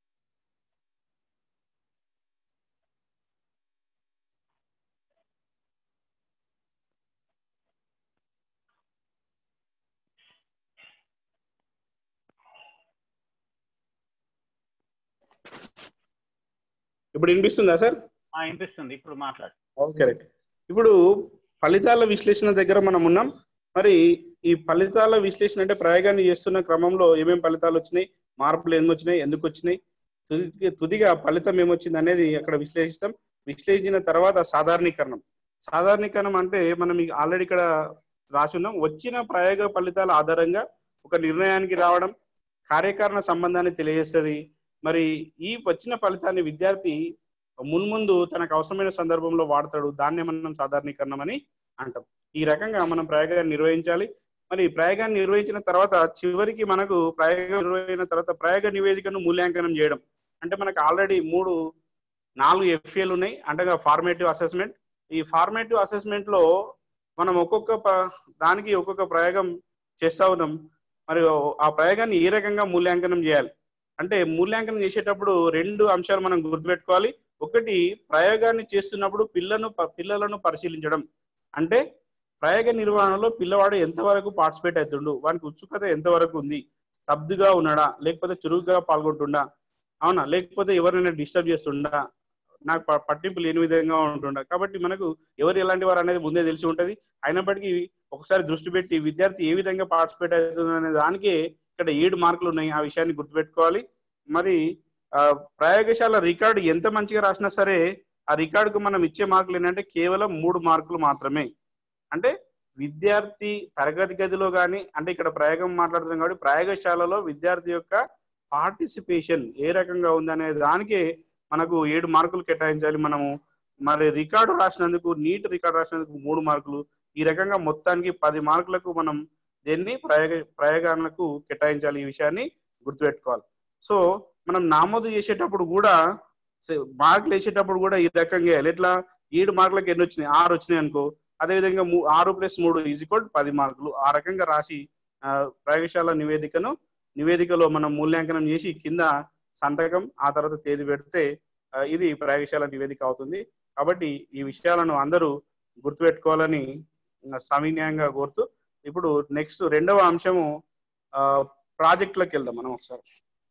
ఇప్పుడు వినిపిస్తుందా సార్ ఆ, వినిపిస్తుంది ఇప్పుడు మాట్లాడు కరెక్ట్ ఇప్పుడు ఫలితాల విశ్లేషణ దగ్గర మనం ఉన్నాం మరి ఈ ఫలితాల విశ్లేషణ అంటే ప్రయోగాన్ని చేస్తున్న క్రమంలో ఏమేం ఫలితాలు వచ్చినాయి మార్పులు ఏమి వచ్చినాయి ఎందుకు వచ్చినాయి తుది తుదిగా ఫలితం ఏమొచ్చింది అనేది అక్కడ విశ్లేషిస్తాం విశ్లేషించిన తర్వాత సాధారణీకరణం సాధారణీకరణం అంటే మనం ఆల్రెడీ ఇక్కడ రాసి ఉన్నాం వచ్చిన ప్రయోగ ఫలితాల ఆధారంగా ఒక నిర్ణయానికి రావడం కార్యకారణ సంబంధాన్ని తెలియజేస్తుంది మరి ఈ వచ్చిన ఫలితాన్ని విద్యార్థి మున్ముందు తనకు అవసరమైన సందర్భంలో వాడతాడు దాన్నే మనం సాధారణీకరణం అని అంటాం ఈ రకంగా మనం ప్రయోగాన్ని నిర్వహించాలి మరి ఈ ప్రయోగాన్ని నిర్వహించిన తర్వాత చివరికి మనకు ప్రయోగం నిర్వహించిన తర్వాత ప్రయోగ నివేదికను మూల్యాంకనం చేయడం అంటే మనకు ఆల్రెడీ మూడు నాలుగు ఎఫ్ఏలు ఉన్నాయి అంటే ఫార్మేటివ్ అసెస్మెంట్ ఈ ఫార్మేటివ్ అసెస్మెంట్ లో మనం ఒక్కొక్క ప- దానికి ఒక్కొక్క ప్రయోగం చేస్తా ఉన్నాం మరి ఆ ప్రయోగాన్ని ఏ రకంగా మూల్యాంకనం చేయాలి అంటే మూల్యాంకనం చేసేటప్పుడు రెండు అంశాలు మనం గుర్తుపెట్టుకోవాలి ఒకటి ప్రయోగాన్ని చేస్తున్నప్పుడు పిల్లను పిల్లలను పరిశీలించడం అంటే ప్రయోగ నిర్వహణలో పిల్లవాడు ఎంతవరకు పార్టిసిపేట్ అవుతుండు వానికి ఉత్సుకత ఎంతవరకు ఉంది స్తబ్దుగా ఉన్నాడా లేకపోతే చురుగ్గా పాల్గొంటుండా అవునా లేకపోతే ఎవరైనా డిస్టర్బ్ చేస్తుండా నాకు ప- పట్టింపు లేని విధంగా ఉంటుండా కాబట్టి మనకు ఎవరు ఎలాంటి వారు అనేది ముందే తెలిసి ఉంటది అయినప్పటికీ ఒకసారి దృష్టి పెట్టి విద్యార్థి ఏ విధంగా పార్టిసిపేట్ అవుతుంది అనే దానికే ఇక్కడ ఏడు మార్కులు ఉన్నాయి ఆ విషయాన్ని గుర్తుపెట్టుకోవాలి మరి ఆ, ప్రయోగశాల రికార్డు ఎంత మంచిగా రాసినా సరే ఆ రికార్డుకు మనం ఇచ్చే మార్కులు ఏంటంటే కేవలం మూడు మార్కులు మాత్రమే అంటే విద్యార్థి తరగతి గదిలో కానీ అంటే ఇక్కడ ప్రయోగం మాట్లాడుతున్నాం కాబట్టి ప్రయోగశాలలో విద్యార్థి యొక్క పార్టిసిపేషన్ ఏ రకంగా ఉందనే దానికే మనకు ఏడు మార్కులు కేటాయించాలి మనము మరి రికార్డు రాసినందుకు నీట్ రికార్డు రాసినందుకు మూడు మార్కులు ఈ రకంగా మొత్తానికి పది మార్కులకు మనం దీన్ని ప్రయోగ ప్రయోగాలకు కేటాయించాలి ఈ విషయాన్ని గుర్తుపెట్టుకోవాలి సో మనం నామోదు చేసేటప్పుడు కూడా సే- మార్కులు వేసేటప్పుడు కూడా ఈ రకంగా వేయాలి ఎట్లా ఏడు మార్కులకు ఎన్ని వచ్చినాయి ఆరు వచ్చినాయి అనుకో అదేవిధంగా మూ- ఆరు ప్లస్ మూడు ఈజ్ ఈక్వల్ పది మార్కులు ఆ రకంగా రాసి ఆ, ప్రయోగశాల నివేదికను నివేదికలో మనం మూల్యాంకనం చేసి కింద సంతకం ఆ తర్వాత తేదీ పెడితే ఆ, ఇది ప్రయోగశాల నివేదిక అవుతుంది కాబట్టి ఈ విషయాలను అందరూ గుర్తుపెట్టుకోవాలని ఆ, సవినయంగా కోరుతూ ఇప్పుడు నెక్స్ట్ రెండవ అంశము ఆ, ప్రాజెక్టులకు వెళ్దాం మనం ఒకసారి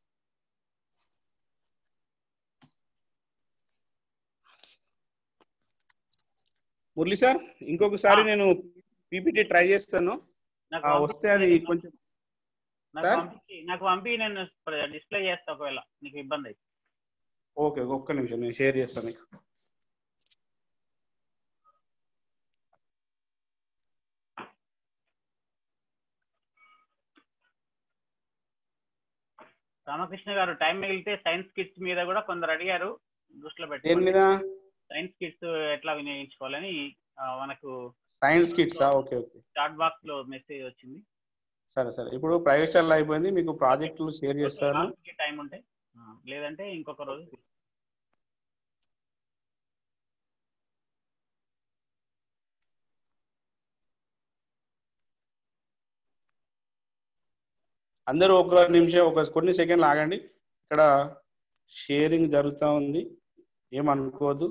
మురళి సార్ ఇంకొకసారి నేను పీపీటీ ట్రై చేస్తాను నాకు ఆ, పంపి- వస్తే అది కొంచెం నాకు సార్? పంపించి నాకు పంపి నేను డిస్ప్లే చేస్తా ఒకవేళ నీకు ఇబ్బంది అయితే ఓకే ఒక్క నిమిషం నేను షేర్ చేస్తాను మీకు రామకృష్ణ గారు టైం మిగిలితే సైన్స్ కిట్స్ మీద కూడా కొందరు అడిగారు దృష్టిలో దేని పెట్టుకోండి మీద సైన్స్ కిట్స్ ఎట్లా వినియోగించుకోవాలని ఆ, మనకు సైన్స్ కిట్సా ఓకే ఓకే చాట్ బాక్స్ లో మెసేజ్ వచ్చింది సరే సరే ఇప్పుడు ప్రయోగశాల అయిపోయింది మీకు ప్రాజెక్టులు షేర్ చేస్తాను టైం ఉంటే ఆ, లేదంటే ఇంకొక రోజు అందరూ ఒక నిమిషం ఒక కొన్ని సెకండ్లు ఆగండి ఇక్కడ షేరింగ్ జరుగుతూ ఉంది ఏమనుకోవద్దు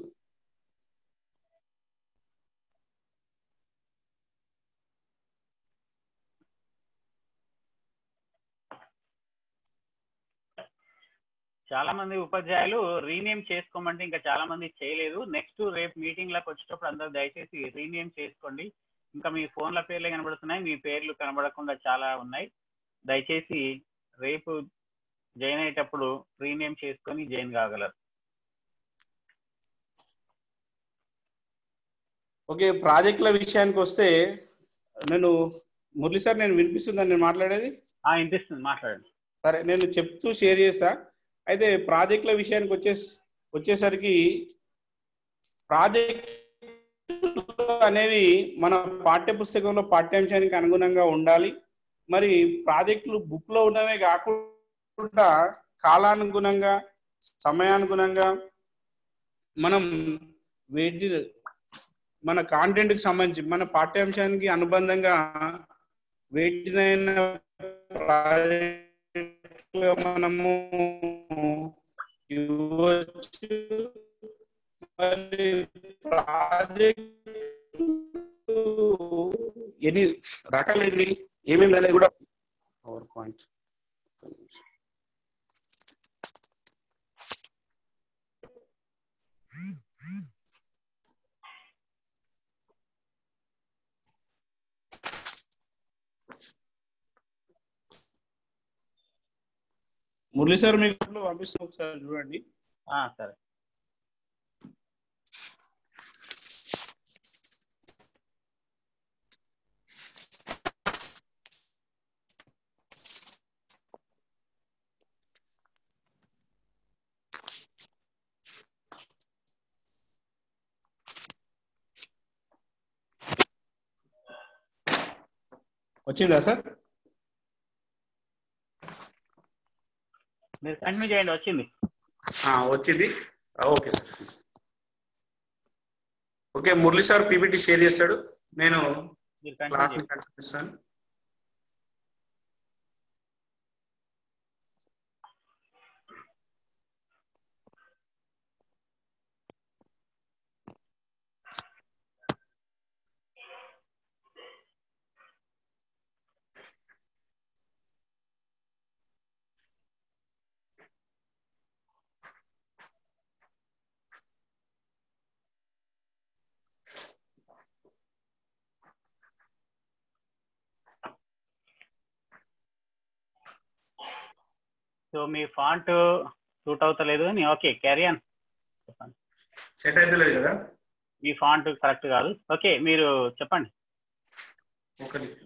చాలా మంది ఉపాధ్యాయులు రీనేమ్ చేసుకోమంటే ఇంకా చాలా మంది చేయలేదు నెక్స్ట్ రేపు మీటింగ్ లకు వచ్చేటప్పుడు అందరూ దయచేసి రీనేమ్ చేసుకోండి ఇంకా మీ ఫోన్ల పేర్లే కనబడుతున్నాయి మీ పేర్లు కనబడకుండా చాలా ఉన్నాయి దయచేసి రేపు జాయిన్ అయ్యేటప్పుడు రీనేమ్ చేసుకొని జాయిన్ కాగలరు ఓకే ప్రాజెక్టుల విషయానికి వస్తే నేను మురళి సార్ నేను వినిపిస్తుందని నేను మాట్లాడేది ఆ వినిపిస్తుంది మాట్లాడండి సరే నేను చెప్తూ షేర్ చేస్తా అయితే ప్రాజెక్టుల విషయానికి వచ్చే వచ్చేసరికి ప్రాజెక్ట్ అనేవి మన పాఠ్య పుస్తకంలో పాఠ్యాంశానికి అనుగుణంగా ఉండాలి మరి ప్రాజెక్టులు బుక్ లో ఉన్నవే కాకుండా కాలానుగుణంగా సమయానుగుణంగా మనం వేటి మన కాంటెంట్ కి సంబంధించి మన పాఠ్యాంశానికి అనుబంధంగా వేటినైనా ప్రాజెక్టులుగా మనము ఇవ్వచ్చు మరి ప్రాజెక్ట్ ఎన్ని రకాలైంది ఏమేమి అనేది కూడా పవర్ పాయింట్ మురళి సార్ మీకు పంపిస్తాం ఒకసారి చూడండి ఆ, సరే వచ్చిందా సార్ మీరు కంటిన్యూ చేయండి వచ్చింది ఆ, వచ్చింది ఆ, okay sir okay Murali sir PPT share చేస్తాడు నేను మీరు కంటిన్యూ క్లాస్ చేయండి కనిపిస్తాను సో మీ ఫాంట్ సూట్ అవుతలేదు అని ఓకే క్యారియన్ చెప్పండి సెట్ అయితే లేదు కదా మీ ఫాంట్ కరెక్ట్ కాదు ఓకే మీరు చెప్పండి ఒక నిమిషం.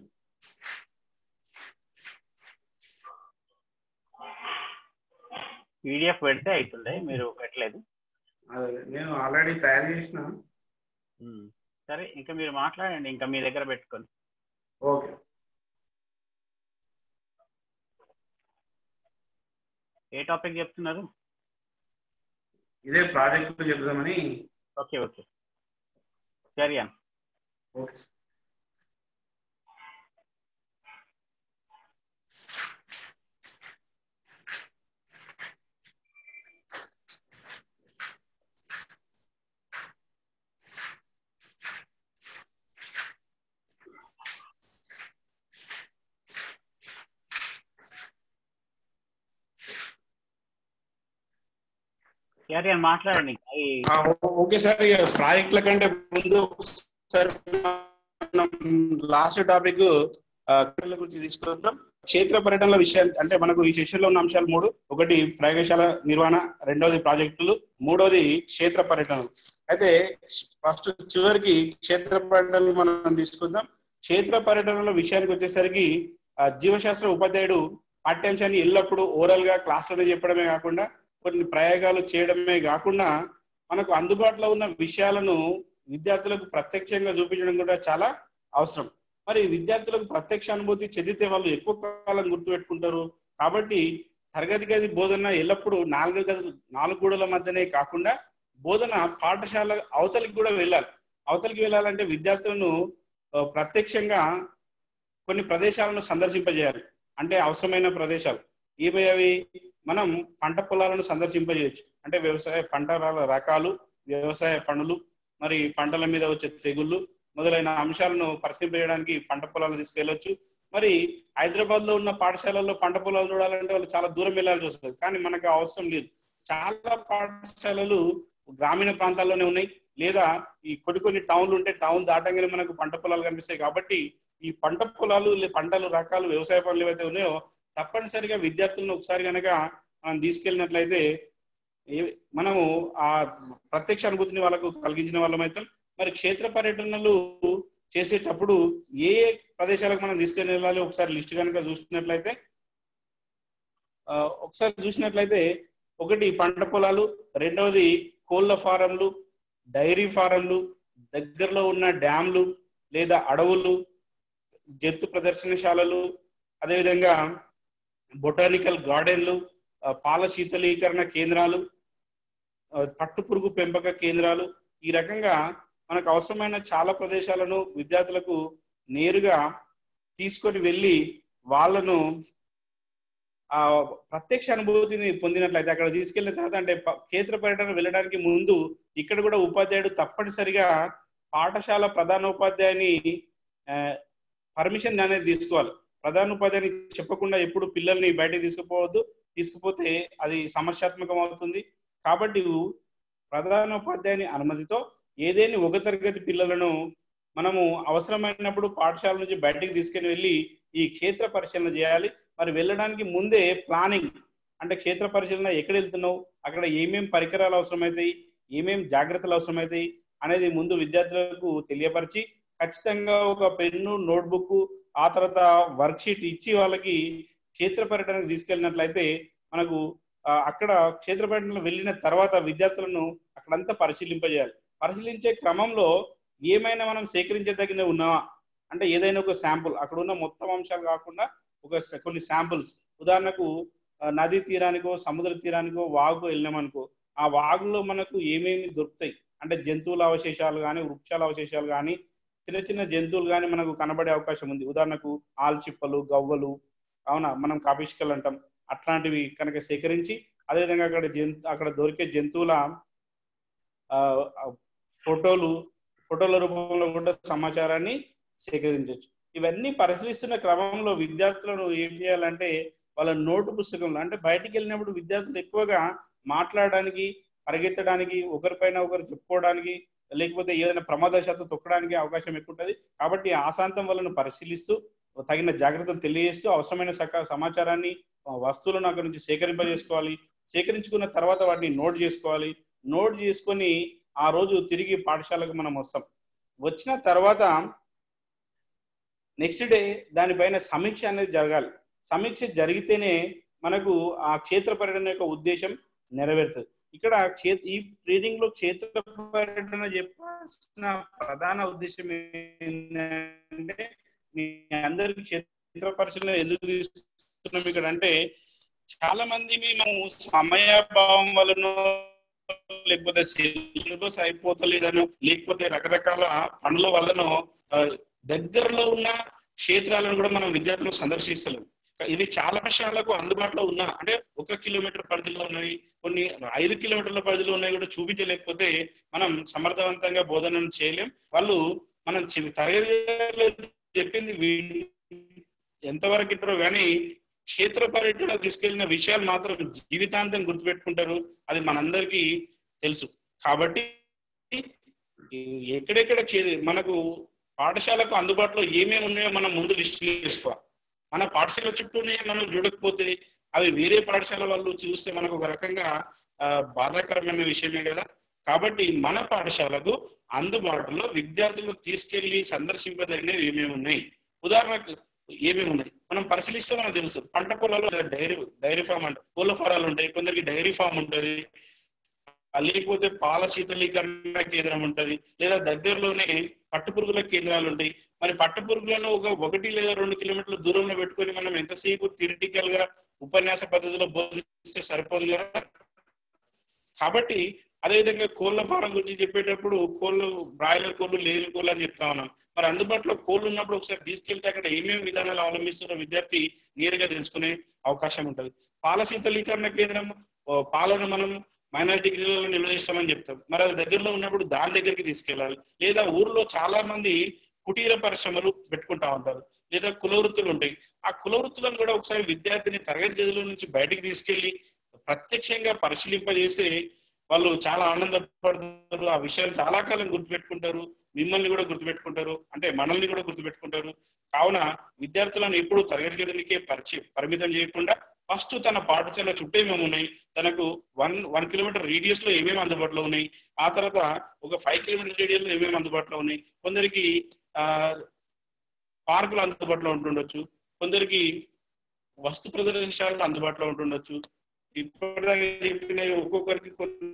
పీడిఎఫ్ పెడితే అవుతుండే మీరు పెట్టలేదు అదే, నేను ఆల్రెడీ తయారు చేసిన ఉమ్. సరే ఇంకా మీరు మాట్లాడండి ఇంకా మీ దగ్గర పెట్టుకొని ఓకే ఏ టాపిక్ చెప్తున్నారు ఇదే ప్రాజెక్ట్ చెప్దామని ఓకే ఓకే క్యారియన్ ఓకే సార్. క్యారియన్ మాట్లాడండి అవి ఆ, ఓ- ఓకే సార్ ఇక ప్రాజెక్టుల కంటే ముందు సార్ మనం లాస్ట్ టాపిక్ గురించి తీసుకుంటాం క్షేత్ర పర్యటనల విషయాలు అంటే మనకు ఈ సెషన్ లో ఉన్న అంశాలు మూడు ఒకటి ప్రయోగశాల నిర్వహణ రెండవది ప్రాజెక్టులు మూడవది క్షేత్ర పర్యటనలు అయితే ఫస్ట్ చివరికి క్షేత్ర పర్యటనలు మనం తీసుకుందాం క్షేత్ర పర్యటనల విషయానికి వచ్చేసరికి ఆ, జీవశాస్త్ర ఉపాధ్యాయుడు పాఠ్యాంశాన్ని ఎల్లప్పుడూ ఓరల్ గా క్లాస్ లోనే చెప్పడమే కాకుండా కొన్ని ప్రయోగాలు చేయడమే కాకుండా మనకు అందుబాటులో ఉన్న విషయాలను విద్యార్థులకు ప్రత్యక్షంగా చూపించడం కూడా చాలా అవసరం మరి విద్యార్థులకు ప్రత్యక్ష అనుభూతి చెందితే వాళ్ళు ఎక్కువ కాలం గుర్తుపెట్టుకుంటారు కాబట్టి తరగతి గది బోధన ఎల్లప్పుడూ నాలుగు గదులు నాలుగు గోడల మధ్యనే కాకుండా బోధన పాఠశాల అవతలికి కూడా వెళ్ళాలి అవతలికి వెళ్ళాలంటే విద్యార్థులను ఆ, ప్రత్యక్షంగా కొన్ని ప్రదేశాలను సందర్శింపజేయాలి అంటే అవసరమైన ప్రదేశాలు ఏవి అవి మనం పంట పొలాలను సందర్శింపజేయచ్చు అంటే వ్యవసాయ పంటల రకాలు వ్యవసాయ పనులు మరి పంటల మీద వచ్చే తెగుళ్ళు మొదలైన అంశాలను పరిశీలించడానికి పంట పొలాలు తీసుకెళ్లొచ్చు మరి హైదరాబాద్ లో ఉన్న పాఠశాలల్లో పంట పొలాలు చూడాలంటే వాళ్ళు చాలా దూరం వెళ్ళాల్సి వస్తుంది కానీ మనకు అవసరం లేదు చాలా పాఠశాలలు గ్రామీణ ప్రాంతాల్లోనే ఉన్నాయి లేదా ఈ కొన్ని కొన్ని టౌన్లు ఉంటే టౌన్ దాటంగానే మనకు పంట పొలాలు కనిపిస్తాయి కాబట్టి ఈ పంట పొలాలు లే- పంటలు రకాలు వ్యవసాయ పనులు ఏవైతే ఉన్నాయో తప్పనిసరిగా విద్యార్థులను ఒకసారి కనుక మనం తీసుకెళ్ళినట్లయితే ఏ- మనము ఆ ప్రత్యక్ష అనుభూతిని వాళ్ళకు కలిగించిన వాళ్ళం అవుతాం మరి క్షేత్ర పర్యటనలు చేసేటప్పుడు ఏ ఏ ప్రదేశాలకు మనం తీసుకెళ్ళి వెళ్ళాలి ఒకసారి లిస్ట్ కనుక చూసినట్లయితే ఆ, ఒకసారి చూసినట్లయితే ఒకటి పంట పొలాలు రెండవది కోళ్ల ఫారంలు డైరీ ఫారంలు దగ్గరలో ఉన్న డ్యాంలు లేదా అడవులు జంతు ప్రదర్శనశాలలు అదేవిధంగా బొటానికల్ గార్డెన్లు ఆ, పాల శీతలీకరణ కేంద్రాలు ఆ, పట్టుపురుగు పెంపక కేంద్రాలు ఈ రకంగా మనకు అవసరమైన చాలా ప్రదేశాలను విద్యార్థులకు నేరుగా తీసుకొని వెళ్ళి వాళ్ళను ఆ ప్రత్యక్ష అనుభూతిని పొందినట్లయితే అక్కడ తీసుకెళ్లిన తర్వాత అంటే ప- క్షేత్ర పర్యటన వెళ్ళడానికి ముందు ఇక్కడ కూడా ఉపాధ్యాయుడు తప్పనిసరిగా పాఠశాల ప్రధాన ఉపాధ్యాయుని పర్మిషన్ అనేది తీసుకోవాలి ప్రధాన ఉపాధ్యాయుని చెప్పకుండా ఎప్పుడు పిల్లల్ని బయటకు తీసుకుపోవద్దు తీసుకుపోతే అది సమస్యాత్మకం అవుతుంది కాబట్టి ప్రధాన ఉపాధ్యాయుని అనుమతితో ఏదైనా ఒక తరగతి పిల్లలను మనము అవసరమైనప్పుడు పాఠశాల నుంచి బయటికి తీసుకుని వెళ్ళి ఈ క్షేత్ర పరిశీలన చేయాలి మరి వెళ్ళడానికి ముందే ప్లానింగ్ అంటే క్షేత్ర పరిశీలన ఎక్కడ వెళ్తున్నావు అక్కడ ఏమేం పరికరాలు అవసరమవుతాయి ఏమేం జాగ్రత్తలు అవసరమవుతాయి అనేది ముందు విద్యార్థులకు తెలియపరిచి ఖచ్చితంగా ఒక పెన్ను నోట్బుక్ ఆ తర్వాత వర్క్ షీట్ ఇచ్చి వాళ్ళకి క్షేత్ర పర్యటనకు తీసుకెళ్ళినట్లయితే మనకు ఆ, అక్కడ క్షేత్ర పర్యటనలో వెళ్ళిన తర్వాత విద్యార్థులను అక్కడంతా పరిశీలింపజేయాలి పరిశీలించే క్రమంలో ఏమైనా మనం సేకరించదగిన ఉన్నావా అంటే ఏదైనా ఒక శాంపుల్ అక్కడ ఉన్న మొత్తం అంశాలు కాకుండా ఒక స- కొన్ని శాంపుల్స్ ఉదాహరణకు ఆ, నదీ తీరానికో సముద్ర తీరానికో వాగు వెళ్ళినామనుకో ఆ వాగులో మనకు ఏమేమి దొరుకుతాయి అంటే జంతువుల అవశేషాలు కానీ వృక్షాల అవశేషాలు కానీ చిన్న చిన్న జంతువులు కానీ మనకు కనబడే అవకాశం ఉంది ఉదాహరణకు ఆల్చిప్పలు గవ్వలు అవునా మనం కాపిష్కలు అంటాం అట్లాంటివి కనుక సేకరించి అదేవిధంగా అక్కడ జంతు అక్కడ దొరికే జంతువుల ఆ, ఆ, ఫోటోలు ఫోటోల రూపంలో కూడా సమాచారాన్ని సేకరించవచ్చు ఇవన్నీ పరిశీలిస్తున్న క్రమంలో విద్యార్థులను ఏం చేయాలంటే వాళ్ళ నోటు పుస్తకంలో అంటే బయటికి వెళ్ళినప్పుడు విద్యార్థులు ఎక్కువగా మాట్లాడడానికి పరిగెత్తడానికి ఒకరిపైన ఒకరు చెప్పుకోవడానికి లేకపోతే ఏదైనా ప్రమాదశాత్తు తొక్కడానికి అవకాశం ఎక్కువ ఉంటుంది కాబట్టి ఆశాంతం వాళ్ళను పరిశీలిస్తూ తగిన జాగ్రత్తలు తెలియజేస్తూ అవసరమైన సక సమాచారాన్ని ఆ, వస్తువులను అక్కడి నుంచి సేకరింపజేసుకోవాలి సేకరించుకున్న తర్వాత వాటిని నోట్ చేసుకోవాలి నోట్ చేసుకొని ఆ రోజు తిరిగి పాఠశాలకు మనం వస్తాం వచ్చిన తర్వాత నెక్స్ట్ డే దానిపైన సమీక్ష అనేది జరగాలి సమీక్ష జరిగితేనే మనకు ఆ క్షేత్ర పర్యటన యొక్క ఉద్దేశం నెరవేరుతుంది ఇక్కడ క్షేత్ర ఈ ట్రైనింగ్ లో క్షేత్ర పర్యటన చెప్పాల్సిన ప్రధాన ఉద్దేశం ఏంటంటే మీ అందరికి క్షేత్ర పరిశీలన ఎందుకు తీసుకున్నాం ఇక్కడ అంటే చాలా మంది మేము సమయాభావం వలన లేకపోతే సిలబస్ అయిపోతలేదనో లేకపోతే రకరకాల పనుల వల్లనో ఆ, దగ్గరలో ఉన్న క్షేత్రాలను కూడా మనం విద్యార్థులు సందర్శిస్తలేం ఇది చాలా విషయాలకు అందుబాటులో ఉన్న అంటే ఒక కిలోమీటర్ పరిధిలో ఉన్నాయి కొన్ని ఐదు కిలోమీటర్ల పరిధిలో ఉన్నాయి కూడా చూపించలేకపోతే మనం సమర్థవంతంగా బోధనను చేయలేం వాళ్ళు మనం చె- తరగతిలో చెప్పింది వీ- ఎంతవరకు ఇంటారో కానీ క్షేత్ర పర్యటన తీసుకెళ్లిన విషయాలు మాత్రం జీవితాంతం గుర్తుపెట్టుకుంటారు అది మనందరికీ తెలుసు కాబట్టి ఈ ఎక్కడెక్కడ చే- మనకు పాఠశాలకు అందుబాటులో ఏమేమి ఉన్నాయో మనం ముందు లిస్ట్ చేసుకోవాలి మన పాఠశాల చుట్టూనే మనం చూడకపోతే అవి వేరే పాఠశాల వాళ్ళు చూస్తే మనకు ఒక రకంగా ఆ, బాధాకరమైన విషయమే కదా కాబట్టి మన పాఠశాలకు అందుబాటులో విద్యార్థులు తీసుకెళ్లి సందర్శింపదగినవి ఏమేమి ఉన్నాయి ఉదాహరణకు ఏమేమి ఉన్నాయి మనం పరిశీలిస్తే మనకు తెలుసు పంట పొలాల్లో డైరీ డైరీ ఫామ్ అంటే కోళ్ళ ఫారాలు ఉంటాయి కొందరికి డైరీ ఫామ్ ఉంటది ఆ లేకపోతే పాల శీతలీకరణ కేంద్రం ఉంటది లేదా దగ్గరలోనే పట్టుపురుగుల కేంద్రాలు ఉంటాయి మరి పట్టుపురుగులను ఒక ఒకటి లేదా రెండు కిలోమీటర్ల దూరంలో పెట్టుకొని మనం ఎంతసేపు థిరిటికల్ గా ఉపన్యాస పద్ధతిలో బోధిస్తే సరిపోదు కదా కాబట్టి అదేవిధంగా కోళ్ళ ఫారం గురించి చెప్పేటప్పుడు కోళ్ళు బ్రాయిలర్ కోళ్ళు లేని కోళ్ళు అని చెప్తా ఉన్నాం మరి అందుబాటులో కోళ్ళు ఉన్నప్పుడు ఒకసారి తీసుకెళ్తే అక్కడ ఏమేమి విధానాలు అవలంబిస్తున్న విద్యార్థి నేరుగా తెలుసుకునే అవకాశం ఉంటుంది పాల శీతలీకరణ కేంద్రం ఓ, పాలను మనం మైనర్ డిగ్రీలలో నిల్వ చేస్తామని చెప్తాం మరి అది దగ్గరలో ఉన్నప్పుడు దాని దగ్గరికి తీసుకెళ్ళాలి లేదా ఊర్లో చాలా మంది కుటీర పరిశ్రమలు పెట్టుకుంటా ఉంటారు లేదా కుల వృత్తులు ఉంటాయి ఆ కుల వృత్తులను కూడా ఒకసారి విద్యార్థిని తరగతి గదిలో నుంచి బయటికి తీసుకెళ్లి ప్రత్యక్షంగా పరిశీలింపజేస్తే వాళ్ళు చాలా ఆనందపడతారు ఆ విషయాలు చాలా కాలం గుర్తుపెట్టుకుంటారు మిమ్మల్ని కూడా గుర్తుపెట్టుకుంటారు అంటే మనల్ని కూడా గుర్తుపెట్టుకుంటారు కావున విద్యార్థులను ఎప్పుడు తరగతి గదులకే పరిచయం పరిమితం చేయకుండా ఫస్ట్ తన పాఠశాల చుట్టూ ఏమేమి ఉన్నాయి తనకు వన్ వన్ కిలోమీటర్ రేడియస్ లో ఏమేమి అందుబాటులో ఉన్నాయి ఆ తర్వాత ఒక ఫైవ్ కిలోమీటర్ రేడియస్ లో ఏమేమి అందుబాటులో ఉన్నాయి కొందరికి ఆ పార్కులు అందుబాటులో ఉంటుండొచ్చు కొందరికి వస్తు ప్రదర్శనశాలలు అందుబాటులో ఉంటుండొచ్చు ఇప్పటిదాకా చెప్పినవి ఒక్కొక్కరికి కొన్ని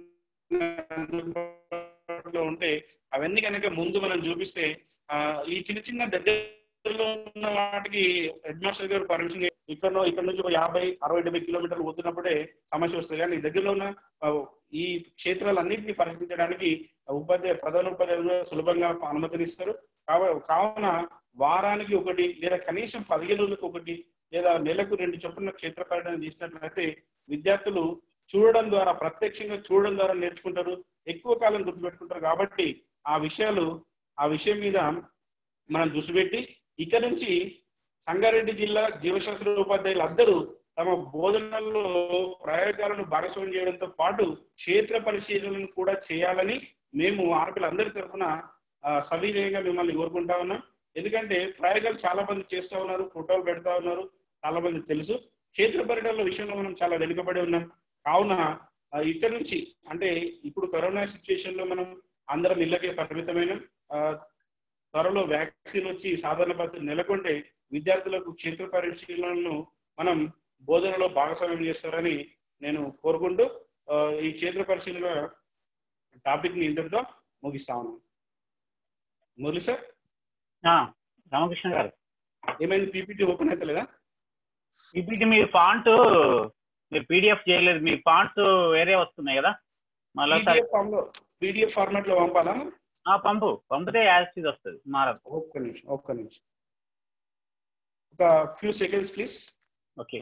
అందుబాటులో ఉంటే అవన్నీ కనుక ముందు మనం చూపిస్తే ఆ ఈ చిన్న చిన్న దగ్గర దగ్గరలో ఉన్న వాటికి హెడ్ మాస్టర్ గారు పర్మిషన్ ఇక్కడ ఇక్కడ నుంచి ఒక యాభై అరవై డెబ్బై కిలోమీటర్లు పోతున్నప్పుడే సమస్య వస్తుంది కానీ దగ్గరలో ఉన్న ఆ, ఈ క్షేత్రాలన్నింటినీ పరిశీలించడానికి ఉపాధ్యాయ ప్రధాన ఉపాధ్యాయులు సులభంగా అనుమతినిస్తారు కావ- కావున వారానికి ఒకటి లేదా కనీసం పదిహేను రోజులకు ఒకటి లేదా నెలకు రెండు చొప్పున క్షేత్ర పర్యటన చేసినట్లయితే విద్యార్థులు చూడడం ద్వారా ప్రత్యక్షంగా చూడడం ద్వారా నేర్చుకుంటారు ఎక్కువ కాలం గుర్తుపెట్టుకుంటారు కాబట్టి ఆ విషయాలు ఆ విషయం మీద మనం దృష్టి పెట్టి ఇక నుంచి సంగారెడ్డి జిల్లా జీవశాస్త్ర ఉపాధ్యాయులు అందరూ తమ బోధనల్లో ప్రయోగాలను భాగస్వామ్యం చేయడంతో పాటు క్షేత్ర పరిశీలనను కూడా చేయాలని మేము ఆడపిల్లందరి తరఫున ఆ, సవినయంగా మిమ్మల్ని కోరుకుంటా ఉన్నాం ఎందుకంటే ప్రయోగాలు చాలా మంది చేస్తా ఉన్నారు ఫోటోలు పెడతా ఉన్నారు చాలా మంది తెలుసు క్షేత్ర పర్యటనల విషయంలో మనం చాలా వెనుకబడి ఉన్నాం కావున ఆ, ఇక్కడి నుంచి అంటే ఇప్పుడు కరోనా సిచ్యుయేషన్ లో మనం అందరం ఇళ్ళకే పరిమితమైన ఆ, త్వరలో వ్యాక్సిన్ వచ్చి సాధారణ పరిస్థితి నెలకొంటే విద్యార్థులకు క్షేత్ర పరిశీలనను మనం బోధనలో భాగస్వామ్యం చేస్తారని నేను కోరుకుంటూ ఆ, ఈ క్షేత్ర పరిశీలన టాపిక్ ని ఇంతటితో ముగిస్తా ఉన్నాను మురళి సార్ ఆ, రామకృష్ణ గారు ఏమైంది పీపీటీ ఓపెన్ అవుతలేదా ఇప్పుడు మీ ఫాంట్ మీరు పీడిఎఫ్ చేయలేదు మీ ఫాంట్స్ వేరే వస్తున్నాయి కదా మళ్ళీ ఒకసారి పీడిఎఫ్ ఫామ్ లో పీడిఎఫ్ ఫార్మాట్ లో పంపాలా ఆ, పంపు పంపితే యాజ్ ఇది వస్తుంది మారదు ఒక్క నిమిషం ఒక్క నిమిషం ఒక few seconds please okay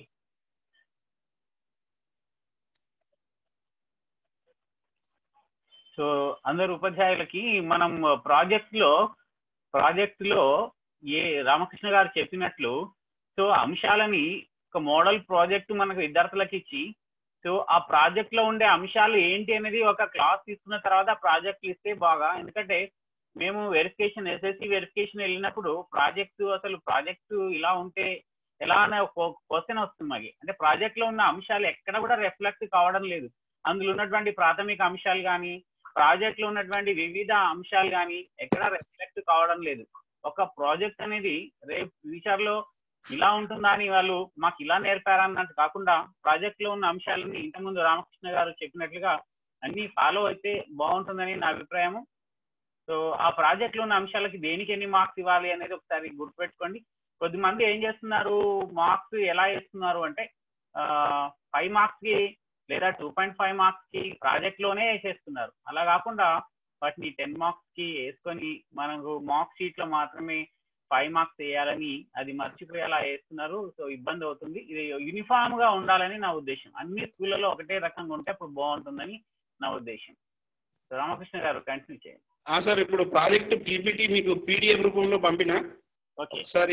so అందరు ఉపాధ్యాయులకి మనం ప్రాజెక్ట్ లో ప్రాజెక్ట్ లో ఏ రామకృష్ణ గారు చెప్పినట్లు సో అంశాలని ఒక మోడల్ ప్రాజెక్ట్ మనకు విద్యార్థులకు ఇచ్చి సో ఆ ప్రాజెక్ట్ లో ఉండే అంశాలు ఏంటి అనేది ఒక క్లాస్ తీసుకున్న తర్వాత ప్రాజెక్టులు ఇస్తే బాగా ఎందుకంటే మేము వెరిఫికేషన్ ఎస్ఎస్సి వెరిఫికేషన్ వెళ్ళినప్పుడు ప్రాజెక్టు అసలు ప్రాజెక్టు ఇలా ఉంటే ఎలా అనే ఒక క్వశ్చన్ వస్తుంది మాకి అంటే ప్రాజెక్ట్ లో ఉన్న అంశాలు ఎక్కడ కూడా రిఫ్లెక్ట్ కావడం లేదు అందులో ఉన్నటువంటి ప్రాథమిక అంశాలు కానీ ప్రాజెక్ట్ లో ఉన్నటువంటి వివిధ అంశాలు కానీ ఎక్కడ రిఫ్లెక్ట్ కావడం లేదు ఒక ప్రాజెక్ట్ అనేది రేపు ఫ్యూచర్ లో ఇలా ఉంటుందా అని వాళ్ళు మాకు ఇలా నేర్పారా అన్నట్టు కాకుండా ప్రాజెక్ట్ లో ఉన్న అంశాలని ఇంతకుముందు రామకృష్ణ గారు చెప్పినట్లుగా అన్ని ఫాలో అయితే బాగుంటుందని నా అభిప్రాయము సో ఆ ప్రాజెక్ట్ లో ఉన్న అంశాలకి దేనికి ఎన్ని మార్క్స్ ఇవ్వాలి అనేది ఒకసారి గుర్తుపెట్టుకోండి కొద్దిమంది ఏం చేస్తున్నారు మార్క్స్ ఎలా వేస్తున్నారు అంటే ఫైవ్ మార్క్స్ కి లేదా టూ పాయింట్ ఫైవ్ మార్క్స్ కి ప్రాజెక్ట్ లోనే వేసేస్తున్నారు అలా కాకుండా వాటిని టెన్ మార్క్స్ కి వేసుకొని మనకు మార్క్ షీట్ లో మాత్రమే ఫైవ్ మార్క్స్ వేయాలని అది మర్చిపోయి అలా వేస్తున్నారు సో ఇబ్బంది అవుతుంది ఇది యూనిఫామ్ గా ఉండాలని నా ఉద్దేశం అన్ని స్కూళ్ళలో ఒకటే రకంగా ఉంటే అప్పుడు బాగుంటుందని నా ఉద్దేశం సో రామకృష్ణ గారు కంటిన్యూ చేయండి ఆ సార్ ఇప్పుడు ప్రాజెక్ట్ పీపీటీ మీకు పీడిఎఫ్ రూపంలో పంపిన ఓకే ఒకసారి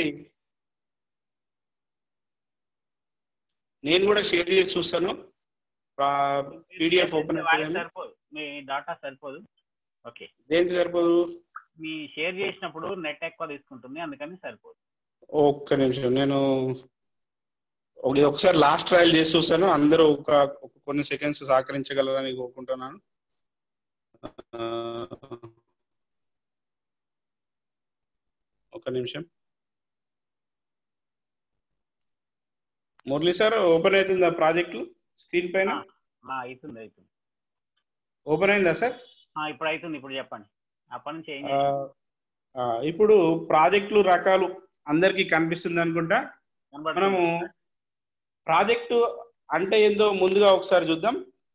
నేను కూడా షేర్ చేసి చూస్తాను పీడిఎఫ్ ఓపెన్ వాడికి సరిపోదు మీ డాటా సరిపోదు ఓకే దేనికి సరిపోదు మీ షేర్ చేసినప్పుడు నెట్ ఎక్కువ తీసుకుంటుంది అందుకని సరిపోదు ఒక్క నిమిషం నేను ఒక- ఇది ఒకసారి లాస్ట్ ట్రయల్ చేసి చూస్తాను అందరూ ఒక ఒక కొన్ని సెకండ్స్ సహకరించగలరని కోరుకుంటున్నాను ఆ, ఒక నిమిషం మురళి సార్ ఓపెన్ అవుతుందా ప్రాజెక్టు స్క్రీన్ పైన ఆ, అవుతుంది అవుతుంది ఓపెన్ అయిందా సార్ ఆ, ఇప్పుడు అవుతుంది ఇప్పుడు చెప్పండి అప్పటి నుంచి ఏం ఆ, ఆ, ఇప్పుడు ప్రాజెక్టులు రకాలు అందరికీ కనిపిస్తుంది అనుకుంటా కనబడుతుంది? మనము ప్రాజెక్టు అంటే ఏందో ముందుగా ఒకసారి చూద్దాం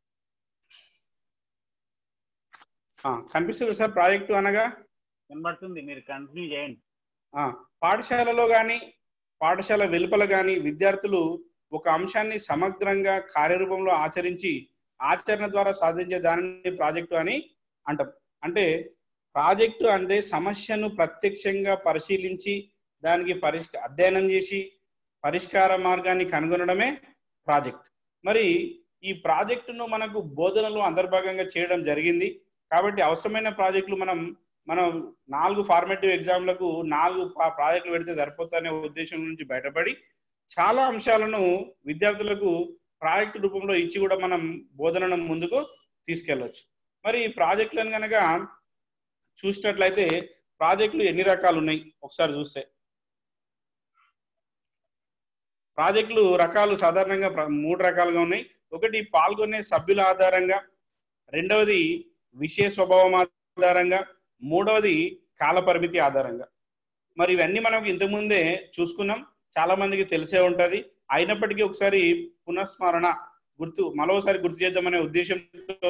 ఆ, కనిపిస్తుంది సార్ ప్రాజెక్టు అనగా కనబడుతుంది మీరు కంటిన్యూ చేయండి ఆ, పాఠశాలలో కానీ పాఠశాల వెలుపల కానీ విద్యార్థులు ఒక అంశాన్ని సమగ్రంగా కార్యరూపంలో ఆచరించి ఆచరణ ద్వారా సాధించే దానిని ప్రాజెక్టు అని అంటాం అంటే ప్రాజెక్టు అంటే సమస్యను ప్రత్యక్షంగా పరిశీలించి దానికి పరిష్క అధ్యయనం చేసి పరిష్కార మార్గాన్ని కనుగొనడమే ప్రాజెక్ట్ మరి ఈ ప్రాజెక్టును మనకు బోధనలో అంతర్భాగంగా చేయడం జరిగింది కాబట్టి అవసరమైన ప్రాజెక్టులు మనం మనం నాలుగు ఫార్మేటివ్ ఎగ్జామ్లకు నాలుగు పా- ప్రాజెక్టులు పెడితే సరిపోతుందనే ఉద్దేశం నుంచి బయటపడి చాలా అంశాలను విద్యార్థులకు ప్రాజెక్టు రూపంలో ఇచ్చి కూడా మనం బోధనను ముందుకు తీసుకెళ్ళవచ్చు మరి ఈ ప్రాజెక్టులను కనుక చూసినట్లయితే ప్రాజెక్టులు ఎన్ని రకాలు ఉన్నాయి ఒకసారి చూస్తే ప్రాజెక్టులు రకాలు సాధారణంగా ప్ర- మూడు రకాలుగా ఉన్నాయి ఒకటి పాల్గొనే సభ్యుల ఆధారంగా రెండవది విషయ స్వభావం ఆధారంగా మూడవది కాల పరిమితి ఆధారంగా మరి ఇవన్నీ మనం ఇంతకుముందే చూసుకున్నాం చాలా మందికి తెలిసే ఉంటది అయినప్పటికీ ఒకసారి పునఃస్మరణ గుర్తు మరోసారి గుర్తు చేద్దామనే ఉద్దేశంతో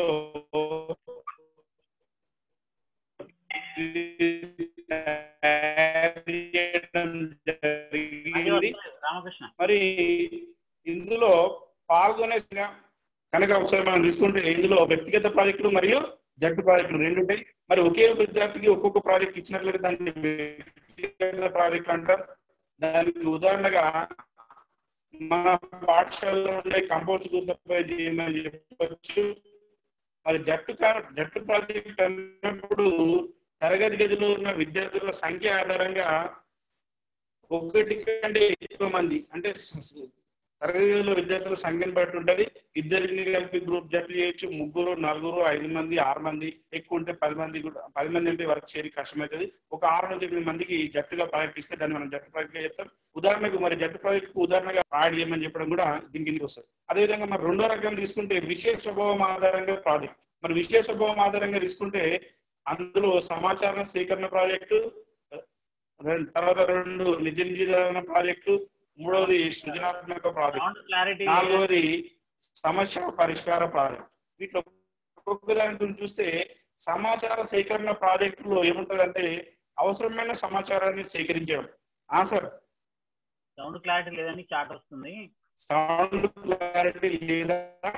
చేయడం జరిగింది రామకృష్ణ మరి ఇందులో పాల్గొనే కనుక ఒకసారి మనం తీసుకుంటే ఇందులో వ్యక్తిగత ప్రాజెక్టులు మరియు జట్టు ప్రాజెక్టులు రెండు ఉంటాయి మరి ఒకే ఒక విద్యార్థికి ఒక్కొక్క ప్రాజెక్ట్ ఇచ్చినట్లయితే దాన్ని వ్యక్తిగత ప్రాజెక్ట్ అంటారు దానికి ఉదాహరణగా మన పాఠశాలలో ఉండే కంపోజ్ గుర్తుపై చేయమని చెప్పవచ్చు మరి జట్టు కా- జట్టు ప్రాజెక్ట్ అన్నప్పుడు తరగతి గదిలో ఉన్న విద్యార్థుల సంఖ్య ఆధారంగా ఒకటి కంటే ఎక్కువ మంది అంటే స- స- తరగతి గదిలో విద్యార్థుల సంఖ్యను బట్టి ఉంటది ఇద్దరిని కలిపి గ్రూప్ జట్లు చేయొచ్చు ముగ్గురు నలుగురు ఐదు మంది ఆరు మంది ఎక్కువ ఉంటే పది మంది కూడా పది మంది అంటే వరకు చేరి కష్టమవుతుంది ఒక ఆరు నుంచి ఎనిమిది మందికి జట్టుగా ప్రాజెక్ట్ ఇస్తే దాన్ని మనం జట్టు ప్రాజెక్ట్ గా చెప్తాం ఉదాహరణకు మరి జట్టు ప్రాజెక్ట్ ఉదాహరణగా యాడ్ చేయమని చెప్పడం కూడా దీని కిందకి వస్తుంది అదేవిధంగా మరి రెండో రకం తీసుకుంటే విషయ స్వభావం ఆధారంగా ప్రాజెక్ట్ మరి విషయ స్వభావం ఆధారంగా తీసుకుంటే అందులో సమాచార సేకరణ ప్రాజెక్టు రెండు తర్వాత రెండు నిజ నిజీకరణ ప్రాజెక్టు మూడవది సృజనాత్మక ప్రాజెక్ట్ సౌండ్ క్లారిటీ నాలుగవది సమస్య పరిష్కార ప్రాజెక్ట్ వీటిలో ఒక్కొక్క దాని గురించి చూస్తే సమాచార సేకరణ ప్రాజెక్టులో ఏముంటదంటే అవసరమైన సమాచారాన్ని సేకరించడం ఆన్సర్ సౌండ్ క్లారిటీ లేదని చాట్ వస్తుంది సౌండ్ క్లారిటీ లేదా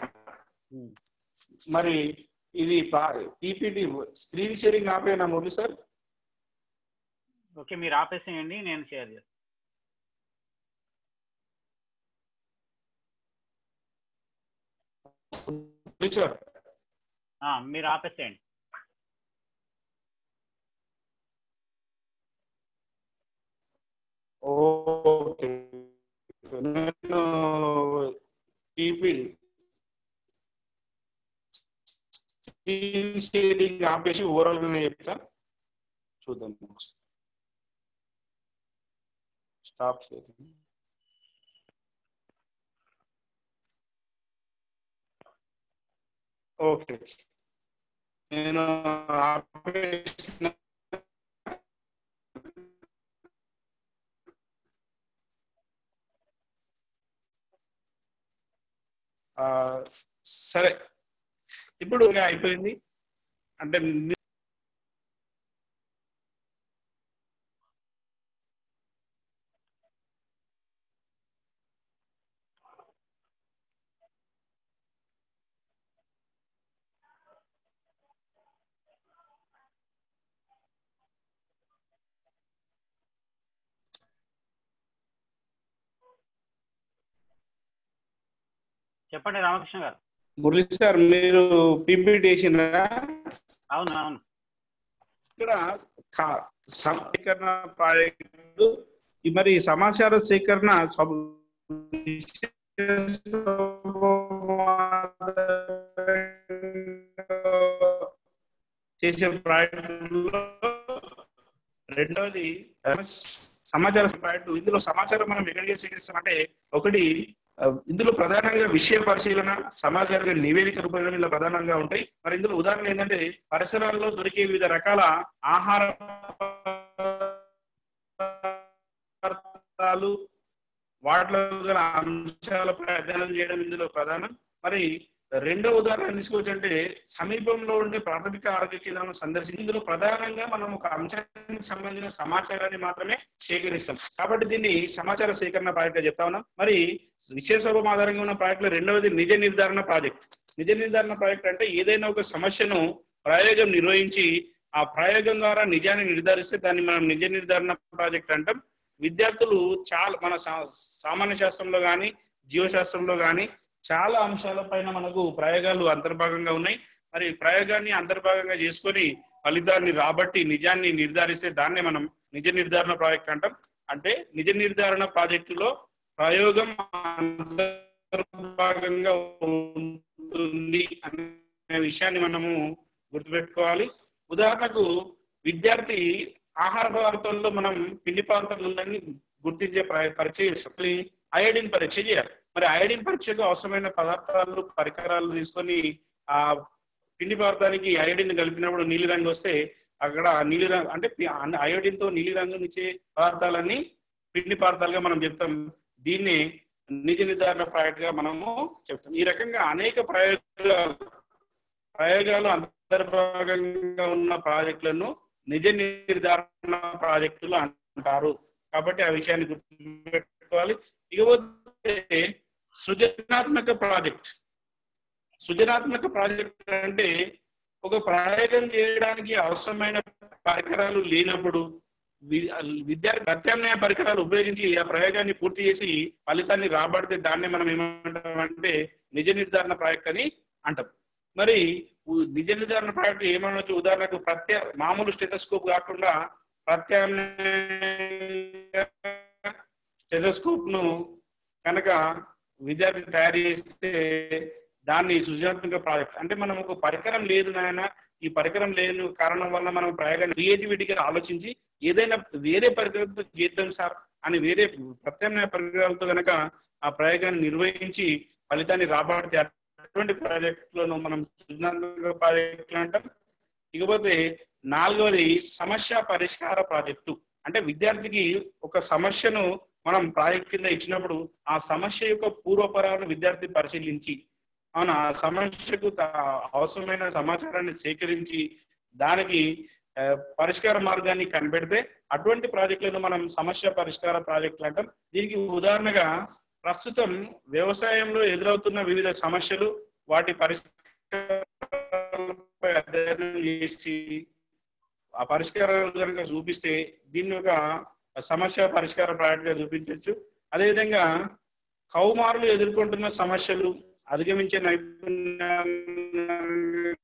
మరి ఇది పీపీటీ స్క్రీన్ షేరింగ్ ఆపేనా మురళి సార్ ఓకే మీరు ఆపేసేయండి నేను షేర్ చేస్తాను సార్ ఆ, మీరు ఆపేసేయండి ఓకే నేను పీపీ స్క్రీన్ షేరింగ్ ఆపేసి ఓవరాల్ గా చెప్తా చూద్దాం ఒకసారి. స్టాప్ షేరింగ్ ఓకే నేను ఆపేసిన ఆ, సరే ఇప్పుడు అయిపోయింది అంటే మీ- చెప్పండి రామకృష్ణ గారు మురళి సార్ మీరు పీపీటీ వేసినారా అవును అవును ఇక్కడ కా- సమీకరణ ప్రాజెక్టు ఈ మరి సమాచార సేకరణ సబ్- చేసే ప్రాజెక్టులో రెండవది సమాచార ప్రాజెక్టు ఇందులో సమాచారం మనం ఎక్కడికి సేకరిస్తామంటే ఒకటి ఆ, ఇందులో ప్రధానంగా విషయ పరిశీలన సమాచార నివేదిక రూపంలో ఇలా ప్రధానంగా ఉంటాయి మరి ఇందులో ఉదాహరణ ఏంటంటే పరిసరాల్లో దొరికే వివిధ రకాల ఆహార పదార్థాలు వాటిలో గల అంశాలపై అధ్యయనం చేయడం ఇందులో ప్రధానం మరి రెండో ఉదాహరణ తీసుకోవచ్చు అంటే సమీపంలో ఉండే ప్రాథమిక ఆరోగ్య కేంద్రాలను సందర్శించి ఇందులో ప్రధానంగా మనం ఒక అంశానికి సంబంధించిన సమాచారాన్ని మాత్రమే సేకరిస్తాం కాబట్టి దీన్ని సమాచార సేకరణ ప్రాజెక్ట్ గా చెప్తా ఉన్నాం మరి విషయ స్వభావం ఆధారంగా ఉన్న ప్రాజెక్టులో రెండవది నిజ నిర్ధారణ ప్రాజెక్ట్ నిజ నిర్ధారణ ప్రాజెక్ట్ అంటే ఏదైనా ఒక సమస్యను ప్రయోగం నిర్వహించి ఆ ప్రయోగం ద్వారా నిజాన్ని నిర్ధారిస్తే దాన్ని మనం నిజ నిర్ధారణ ప్రాజెక్ట్ అంటాం విద్యార్థులు చాలా మన సా- సామాన్య శాస్త్రంలో కానీ జీవశాస్త్రంలో కానీ చాలా అంశాల పైన మనకు ప్రయోగాలు అంతర్భాగంగా ఉన్నాయి మరి ప్రయోగాన్ని అంతర్భాగంగా చేసుకొని ఫలితాన్ని రాబట్టి నిజాన్ని నిర్ధారిస్తే దాన్నే మనం నిజ నిర్ధారణ ప్రాజెక్ట్ అంటాం అంటే నిజ నిర్ధారణ ప్రాజెక్టులో ప్రయోగం అంతర్భాగంగా ఉంటుంది అనే విషయాన్ని మనము గుర్తుపెట్టుకోవాలి ఉదాహరణకు విద్యార్థి ఆహార పదార్థాల్లో మనం పిండి పదార్థాలు ఉందని గుర్తించే ప్ర- పరీక్ష చేస్తాం అయోడిన్ పరీక్ష చేయాలి మరి అయోడిన్ పరీక్షకు అవసరమైన పదార్థాలు పరికరాలు తీసుకొని ఆ పిండి పదార్థానికి అయోడిన్ కలిపినప్పుడు నీలి రంగు వస్తే అక్కడ నీలి రంగు అంటే అయోడిన్ తో నీలి రంగునిచ్చే పదార్థాలన్నీ పిండి పదార్థాలుగా మనం చెప్తాం దీన్ని నిజ నిర్ధారణ ప్రాజెక్ట్ గా మనము చెప్తాం ఈ రకంగా అనేక ప్రయోగాలు ప్రయోగాలు అంతర్భాగంగా ఉన్న ప్రాజెక్టులను నిజ నిర్ధారణ ప్రాజెక్టులు అంటారు కాబట్టి ఆ విషయాన్ని గుర్తుపెట్టుకోవాలి ఇకపోతే సృజనాత్మక ప్రాజెక్ట్ సృజనాత్మక ప్రాజెక్ట్ అంటే ఒక ప్రయోగం చేయడానికి అవసరమైన పరికరాలు లేనప్పుడు వి- విద్యార్థి ప్రత్యామ్నాయ పరికరాలు ఉపయోగించి ఆ ప్రయోగాన్ని పూర్తి చేసి ఫలితాన్ని రాబడితే దాన్ని మనం ఏమంటాం అంటే నిజ నిర్ధారణ ప్రాజెక్ట్ అని అంటాం మరి ఉ- నిజ నిర్ధారణ ప్రాజెక్ట్ ఏమనొచ్చు ఉదాహరణకు ప్రత్యా మామూలు స్టెథోస్కోప్ కాకుండా ప్రత్యామ్నాయ స్టెథోస్కోప్ ను కనుక విద్యార్థి తయారు చేస్తే దాన్ని సృజనాత్మక ప్రాజెక్ట్ అంటే మనం ఒక పరికరం లేదు నాయన ఈ పరికరం లేని కారణం వల్ల మనం ప్రయోగాన్ని క్రియేటివిటీగా ఆలోచించి ఏదైనా వేరే పరికరంతో చేద్దాం సార్ అని వేరే ప్రత్యామ్నాయ పరికరాలతో కనుక ఆ ప్రయోగాన్ని నిర్వహించి ఫలితాన్ని రాబడితే అటువంటి ప్రాజెక్టులను మనం సృజనాత్మక ప్రాజెక్టులు అంటాం ఇకపోతే నాలుగవది సమస్య పరిష్కార ప్రాజెక్టు అంటే విద్యార్థికి ఒక సమస్యను మనం ప్రాజెక్ట్ కింద ఇచ్చినప్పుడు ఆ సమస్య యొక్క పూర్వపరాలను విద్యార్థి పరిశీలించి అవునా ఆ సమస్యకు తా- అవసరమైన సమాచారాన్ని సేకరించి దానికి ఆ, పరిష్కార మార్గాన్ని కనిపెడితే అటువంటి ప్రాజెక్టులను మనం సమస్య పరిష్కార ప్రాజెక్టులు అంటాం దీనికి ఉదాహరణగా ప్రస్తుతం వ్యవసాయంలో ఎదురవుతున్న వివిధ సమస్యలు వాటి పరిష్కారాలపై అధ్యయనం చేసి ఆ పరిష్కారాలు కనుక చూపిస్తే దీన్ని ఒక సమస్య పరిష్కార ప్రాజెక్ట్ గా చూపించవచ్చు అదేవిధంగా కౌమారులు ఎదుర్కొంటున్న సమస్యలు అధిగమించే నైపుణ్యాన్ని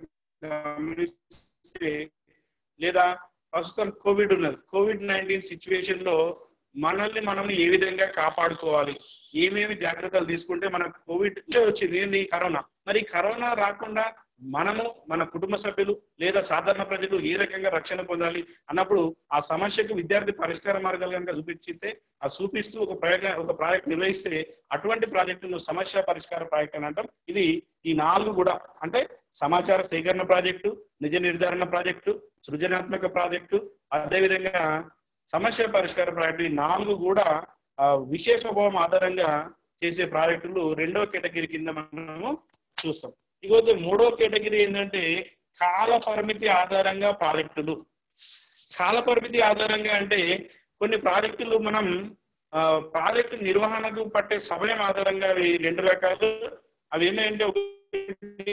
గమనిస్తే లేదా ప్రస్తుతం కోవిడ్ ఉన్నది కోవిడ్ నైన్టీన్ సిచ్యువేషన్ లో మనల్ని మనం ఏ విధంగా కాపాడుకోవాలి ఏమేమి జాగ్రత్తలు తీసుకుంటే మనకు కోవిడ్ వచ్చింది ఏంది కరోనా మరి కరోనా రాకుండా మనము మన కుటుంబ సభ్యులు లేదా సాధారణ ప్రజలు ఏ రకంగా రక్షణ పొందాలి అన్నప్పుడు ఆ సమస్యకు విద్యార్థి పరిష్కార మార్గాలు కనుక చూపించితే ఆ చూపిస్తూ ఒక ప్రయోగ ఒక ప్రాజెక్ట్ నిర్వహిస్తే అటువంటి ప్రాజెక్టును సమస్య పరిష్కార ప్రాజెక్ట్ అని అంటాం ఇది ఈ నాలుగు కూడా అంటే సమాచార సేకరణ ప్రాజెక్టు నిజ నిర్ధారణ ప్రాజెక్టు సృజనాత్మక ప్రాజెక్టు అదేవిధంగా సమస్య పరిష్కార ప్రాజెక్టు ఈ నాలుగు కూడా ఆ, విశేష స్వభావం ఆధారంగా చేసే ప్రాజెక్టులు రెండో కేటగిరీ కింద మనము చూస్తాం ఇకపోతే మూడో కేటగిరీ ఏంటంటే కాల పరిమితి ఆధారంగా ప్రాజెక్టులు కాల పరిమితి ఆధారంగా అంటే కొన్ని ప్రాజెక్టులు మనం ఆ, ప్రాజెక్టు నిర్వహణకు పట్టే సమయం ఆధారంగా అవి రెండు రకాలు అవి ఏంటంటే ఒకటి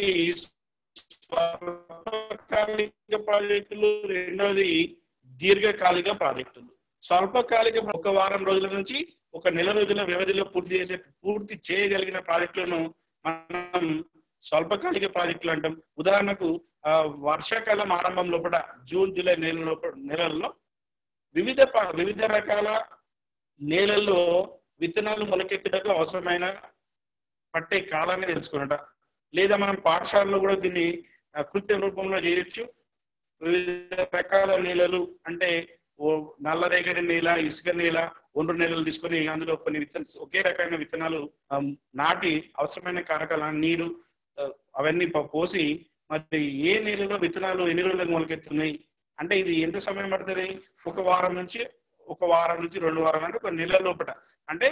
స్వల్పకాలిక ప్రాజెక్టులు రెండోది దీర్ఘకాలిక ప్రాజెక్టులు స్వల్పకాలిక ఒక వారం రోజుల నుంచి ఒక నెల రోజుల వ్యవధిలో పూర్తి చేసే పూర్తి చేయగలిగిన ప్రాజెక్టులను మనం స్వల్పకాలిక ప్రాజెక్టులు అంటాం ఉదాహరణకు ఆ, వర్షాకాలం ఆరంభం లోపల జూన్ జూలై నెల లోపల నెలల్లో వివిధ ప- వివిధ రకాల నేలల్లో విత్తనాలు మొలకెత్తుటకు అవసరమైన పట్టే కాలాన్ని తెలుసుకున్నట లేదా మనం పాఠశాలలో కూడా దీన్ని ఆ, కృత్య రూపంలో చేయొచ్చు వివిధ రకాల నేలలు అంటే ఓ నల్లరేగడి నేల ఇసుక నేల ఒండ్రు నేలలు తీసుకొని అందులో కొన్ని విత్తన ఒకే రకమైన విత్తనాలు ఆ, నాటి అవసరమైన కారకాల నీరు ఆ, అవన్నీ ప- పోసి మరి ఏ నేలలో విత్తనాలు ఎన్ని రోజులకు మొలకెత్తున్నాయి అంటే ఇది ఎంత సమయం పడుతుంది ఒక వారం నుంచి ఒక వారం నుంచి రెండు వారాలు అంటే ఒక నెల లోపల అంటే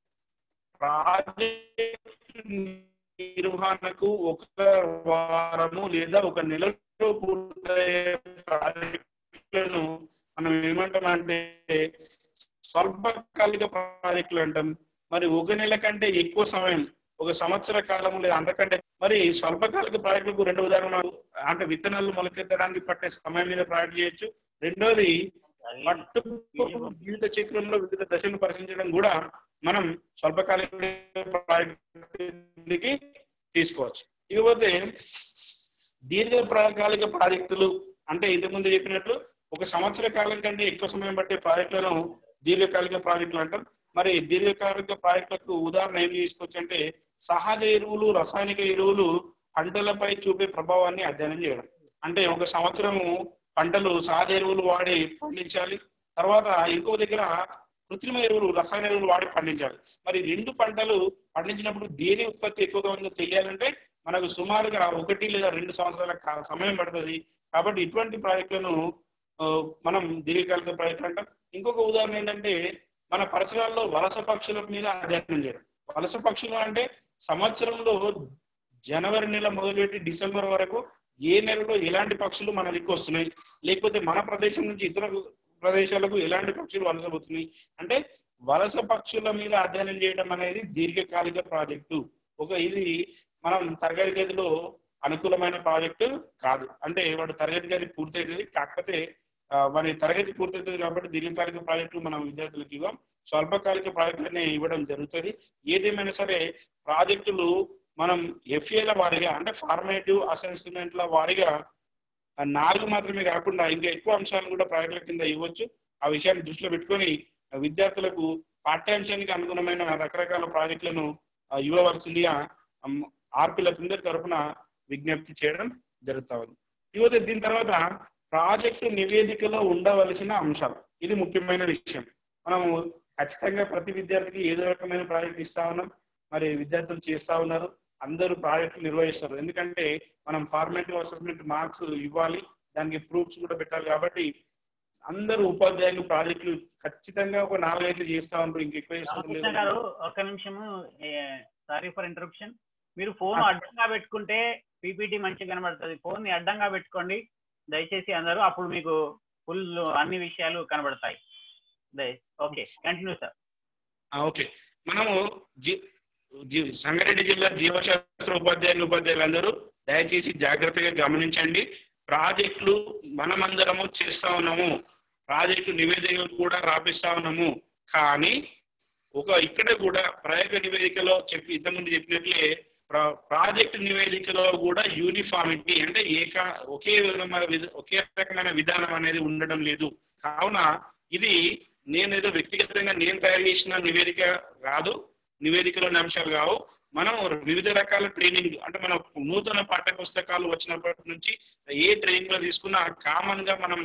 ప్రాజెక్ట్ నిర్వహణకు ఒక వారము లేదా ఒక నెలలో పూర్తయ్యే ప్రాజెక్టులను మనం ఏమంటామంటే స్వల్పకాలిక ప్రాజెక్టులు అంటాం మరి ఒక నెల కంటే ఎక్కువ సమయం ఒక సంవత్సర కాలం లేదా అంతకంటే మరి స్వల్పకాలిక ప్రాజెక్టులకు రెండు ఉదాహరణలు అంటే విత్తనాలు మొలకెత్తడానికి పట్టే సమయం మీద ప్రాజెక్ట్ చేయొచ్చు రెండోది పట్టు జీవిత చక్రంలో వివిధ దశలను పరిశీలించడం కూడా మనం స్వల్పకాలిక ప్రాజెక్టుకి తీసుకోవచ్చు ఇకపోతే దీర్ఘకాలిక ప్రాజెక్టులు అంటే ఇంతకుముందు చెప్పినట్లు ఒక సంవత్సర కాలం కంటే ఎక్కువ సమయం పట్టే ప్రాజెక్టులను దీర్ఘకాలిక ప్రాజెక్టులు అంటాం మరి దీర్ఘకాలిక ప్రాజెక్టులకు ఉదాహరణ ఏం తీసుకోవచ్చు అంటే సహజ ఎరువులు రసాయనిక ఎరువులు పంటలపై చూపే ప్రభావాన్ని అధ్యయనం చేయడం అంటే ఒక సంవత్సరము పంటలు సహజ ఎరువులు వాడి పండించాలి తర్వాత ఇంకో దగ్గర కృత్రిమ ఎరువులు రసాయన ఎరువులు వాడి పండించాలి మరి రెండు పంటలు పండించినప్పుడు దేని ఉత్పత్తి ఎక్కువగా ఉందో తెలియాలంటే మనకు సుమారుగా ఒకటి లేదా రెండు సంవత్సరాల కా- సమయం పడుతుంది కాబట్టి ఇటువంటి ప్రాజెక్టులను ఆ, మనం దీర్ఘకాలిక ప్రాజెక్టులు అంటాం ఇంకొక ఉదాహరణ ఏంటంటే మన పరిసరాల్లో వలస పక్షుల మీద అధ్యయనం చేయడం వలస పక్షులు అంటే సంవత్సరంలో జనవరి నెల మొదలుపెట్టి డిసెంబర్ వరకు ఏ నెలలో ఎలాంటి పక్షులు మన దిక్కు వస్తున్నాయి లేకపోతే మన ప్రదేశం నుంచి ఇతర ప్రదేశాలకు ఎలాంటి పక్షులు వలస పోతున్నాయి అంటే వలస పక్షుల మీద అధ్యయనం చేయడం అనేది దీర్ఘకాలిక ప్రాజెక్టు ఒక ఇది మనం తరగతి గదిలో అనుకూలమైన ప్రాజెక్టు కాదు అంటే వాడు తరగతి గది పూర్తవుతుంది కాకపోతే ఆ, వాడి తరగతి పూర్తవుతుంది కాబట్టి దీర్ఘకాలిక ప్రాజెక్టులు మనం విద్యార్థులకు ఇవ్వం స్వల్పకాలిక ప్రాజెక్టులనే ఇవ్వడం జరుగుతుంది ఏదేమైనా సరే ప్రాజెక్టులు మనం ఎఫ్ఏల వారిగా అంటే ఫార్మేటివ్ అసెస్మెంట్ల వారిగా ఆ నాలుగు మాత్రమే కాకుండా ఇంకా ఎక్కువ అంశాలను కూడా ప్రాజెక్టుల కింద ఇవ్వచ్చు ఆ విషయాన్ని దృష్టిలో పెట్టుకొని ఆ విద్యార్థులకు పాఠ్యాంశానికి అనుగుణమైన రకరకాల ప్రాజెక్టులను ఆ, ఇవ్వవలసిందిగా ఆర్పిలందరి తరఫున విజ్ఞప్తి చేయడం జరుగుతా ఉంది ఇకపోతే దీని తర్వాత ప్రాజెక్టు నివేదికలో ఉండవలసిన అంశాలు ఇది ముఖ్యమైన విషయం మనము ఖచ్చితంగా ప్రతి విద్యార్థికి ఏదో రకమైన ప్రాజెక్ట్ ఇస్తా ఉన్నాం మరి విద్యార్థులు చేస్తా ఉన్నారు అందరూ ప్రాజెక్టులు నిర్వహిస్తారు ఎందుకంటే మనం ఫార్మేటివ్ అసెస్మెంట్ మార్క్స్ ఇవ్వాలి దానికి ప్రూఫ్స్ కూడా పెట్టాలి కాబట్టి అందరూ ఉపాధ్యాయులు ప్రాజెక్టులు ఖచ్చితంగా ఒక నాలుగైదు చేస్తా ఉంటారు ఇంకెక్కువ చేస్తారు రామకృష్ణ గారు ఒక్క నిమిషము సారీ ఫర్ ఇంటరప్షన్ మీరు ఫోన్ అడ్డంగా పెట్టుకుంటే పీపీటీ మంచిగా కనబడుతుంది ఫోన్ ని అడ్డంగా పెట్టుకోండి దయచేసి అందరూ అప్పుడు మీకు ఫుల్ అన్ని విషయాలు కనబడతాయి దయ ఓకే కంటిన్యూ సార్ ఓకే మనము జీ జీ- సంగారెడ్డి జిల్లా జీవశాస్త్ర ఉపాధ్యాయులు ఉపాధ్యాయులందరూ దయచేసి జాగ్రత్తగా గమనించండి ప్రాజెక్టులు మనమందరము చేస్తా ఉన్నాము ప్రాజెక్టు నివేదికలు కూడా రాపిస్తా ఉన్నాము కానీ ఒక ఇక్కడ కూడా ప్రయోగ నివేదికలో చెప్పి ఇంతకుముందు చెప్పినట్లే ప్రా- ప్రాజెక్టు నివేదికలో కూడా యూనిఫామిటీ అంటే ఏక ఒకే విధమైన విధ- ఒకే రకమైన విధానం అనేది ఉండడం లేదు కావున ఇది నేను ఏదో వ్యక్తిగతంగా నేను తయారు చేసిన నివేదిక కాదు నివేదికలోని అంశాలు కావు మనం వివిధ రకాల ట్రైనింగ్ అంటే మన నూతన పాఠ్య పుస్తకాలు వచ్చినప్పటి నుంచి ఏ ట్రైనింగ్ లో తీసుకున్నా కామన్ గా మనం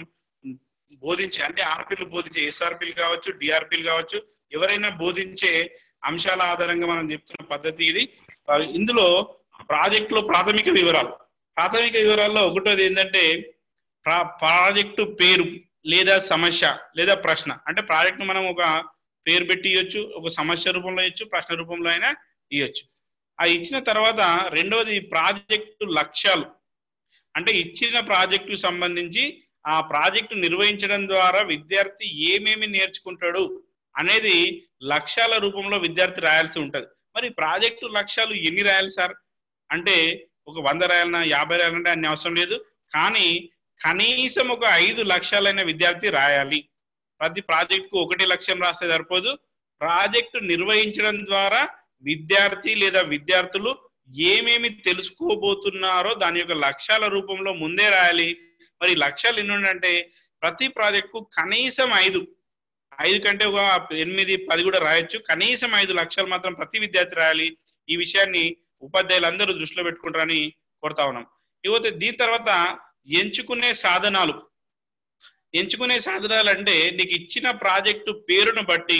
బోధించే అంటే ఆర్పీలు బోధించే ఎస్ఆర్పీలు కావచ్చు డిఆర్పీలు కావచ్చు ఎవరైనా బోధించే అంశాల ఆధారంగా మనం చెప్తున్న పద్ధతి ఇది ఆ, ఇందులో ప్రాజెక్టులో ప్రాథమిక వివరాలు ప్రాథమిక వివరాల్లో ఒకటోది ఏంటంటే ప్రా- ప్రాజెక్టు పేరు లేదా సమస్య లేదా ప్రశ్న అంటే ప్రాజెక్ట్ మనం ఒక పేరు పెట్టి ఇవ్వచ్చు ఒక సమస్య రూపంలో ఇవ్వచ్చు ప్రశ్న రూపంలో అయినా ఇవ్వచ్చు ఆ ఇచ్చిన తర్వాత రెండవది ప్రాజెక్టు లక్ష్యాలు అంటే ఇచ్చిన ప్రాజెక్టు సంబంధించి ఆ ప్రాజెక్టు నిర్వహించడం ద్వారా విద్యార్థి ఏమేమి నేర్చుకుంటాడు అనేది లక్ష్యాల రూపంలో విద్యార్థి రాయాల్సి ఉంటది మరి ప్రాజెక్టు లక్ష్యాలు ఎన్ని రాయాలి సార్ అంటే ఒక వంద రాయాలన్నా యాభై రాయాలంటే అన్ని అవసరం లేదు కానీ కనీసం ఒక ఐదు లక్ష్యాలైన విద్యార్థి రాయాలి ప్రతి ప్రాజెక్ట్ కు ఒకటి లక్ష్యం రాస్తే సరిపోదు ప్రాజెక్టు నిర్వహించడం ద్వారా విద్యార్థి లేదా విద్యార్థులు ఏమేమి తెలుసుకోబోతున్నారో దాని యొక్క లక్ష్యాల రూపంలో ముందే రాయాలి మరి లక్ష్యాలు ఎన్ని ఉండంటే ప్రతి ప్రాజెక్ట్ కు కనీసం ఐదు ఐదు కంటే ఒక ఎనిమిది పది కూడా రాయొచ్చు కనీసం ఐదు లక్షలు మాత్రం ప్రతి విద్యార్థి రాయాలి ఈ విషయాన్ని ఉపాధ్యాయులందరూ దృష్టిలో పెట్టుకుంటారని కోరుతా ఉన్నాం ఇకపోతే దీని తర్వాత ఎంచుకునే సాధనాలు ఎంచుకునే సాధనాలు అంటే నీకు ఇచ్చిన ప్రాజెక్టు పేరును బట్టి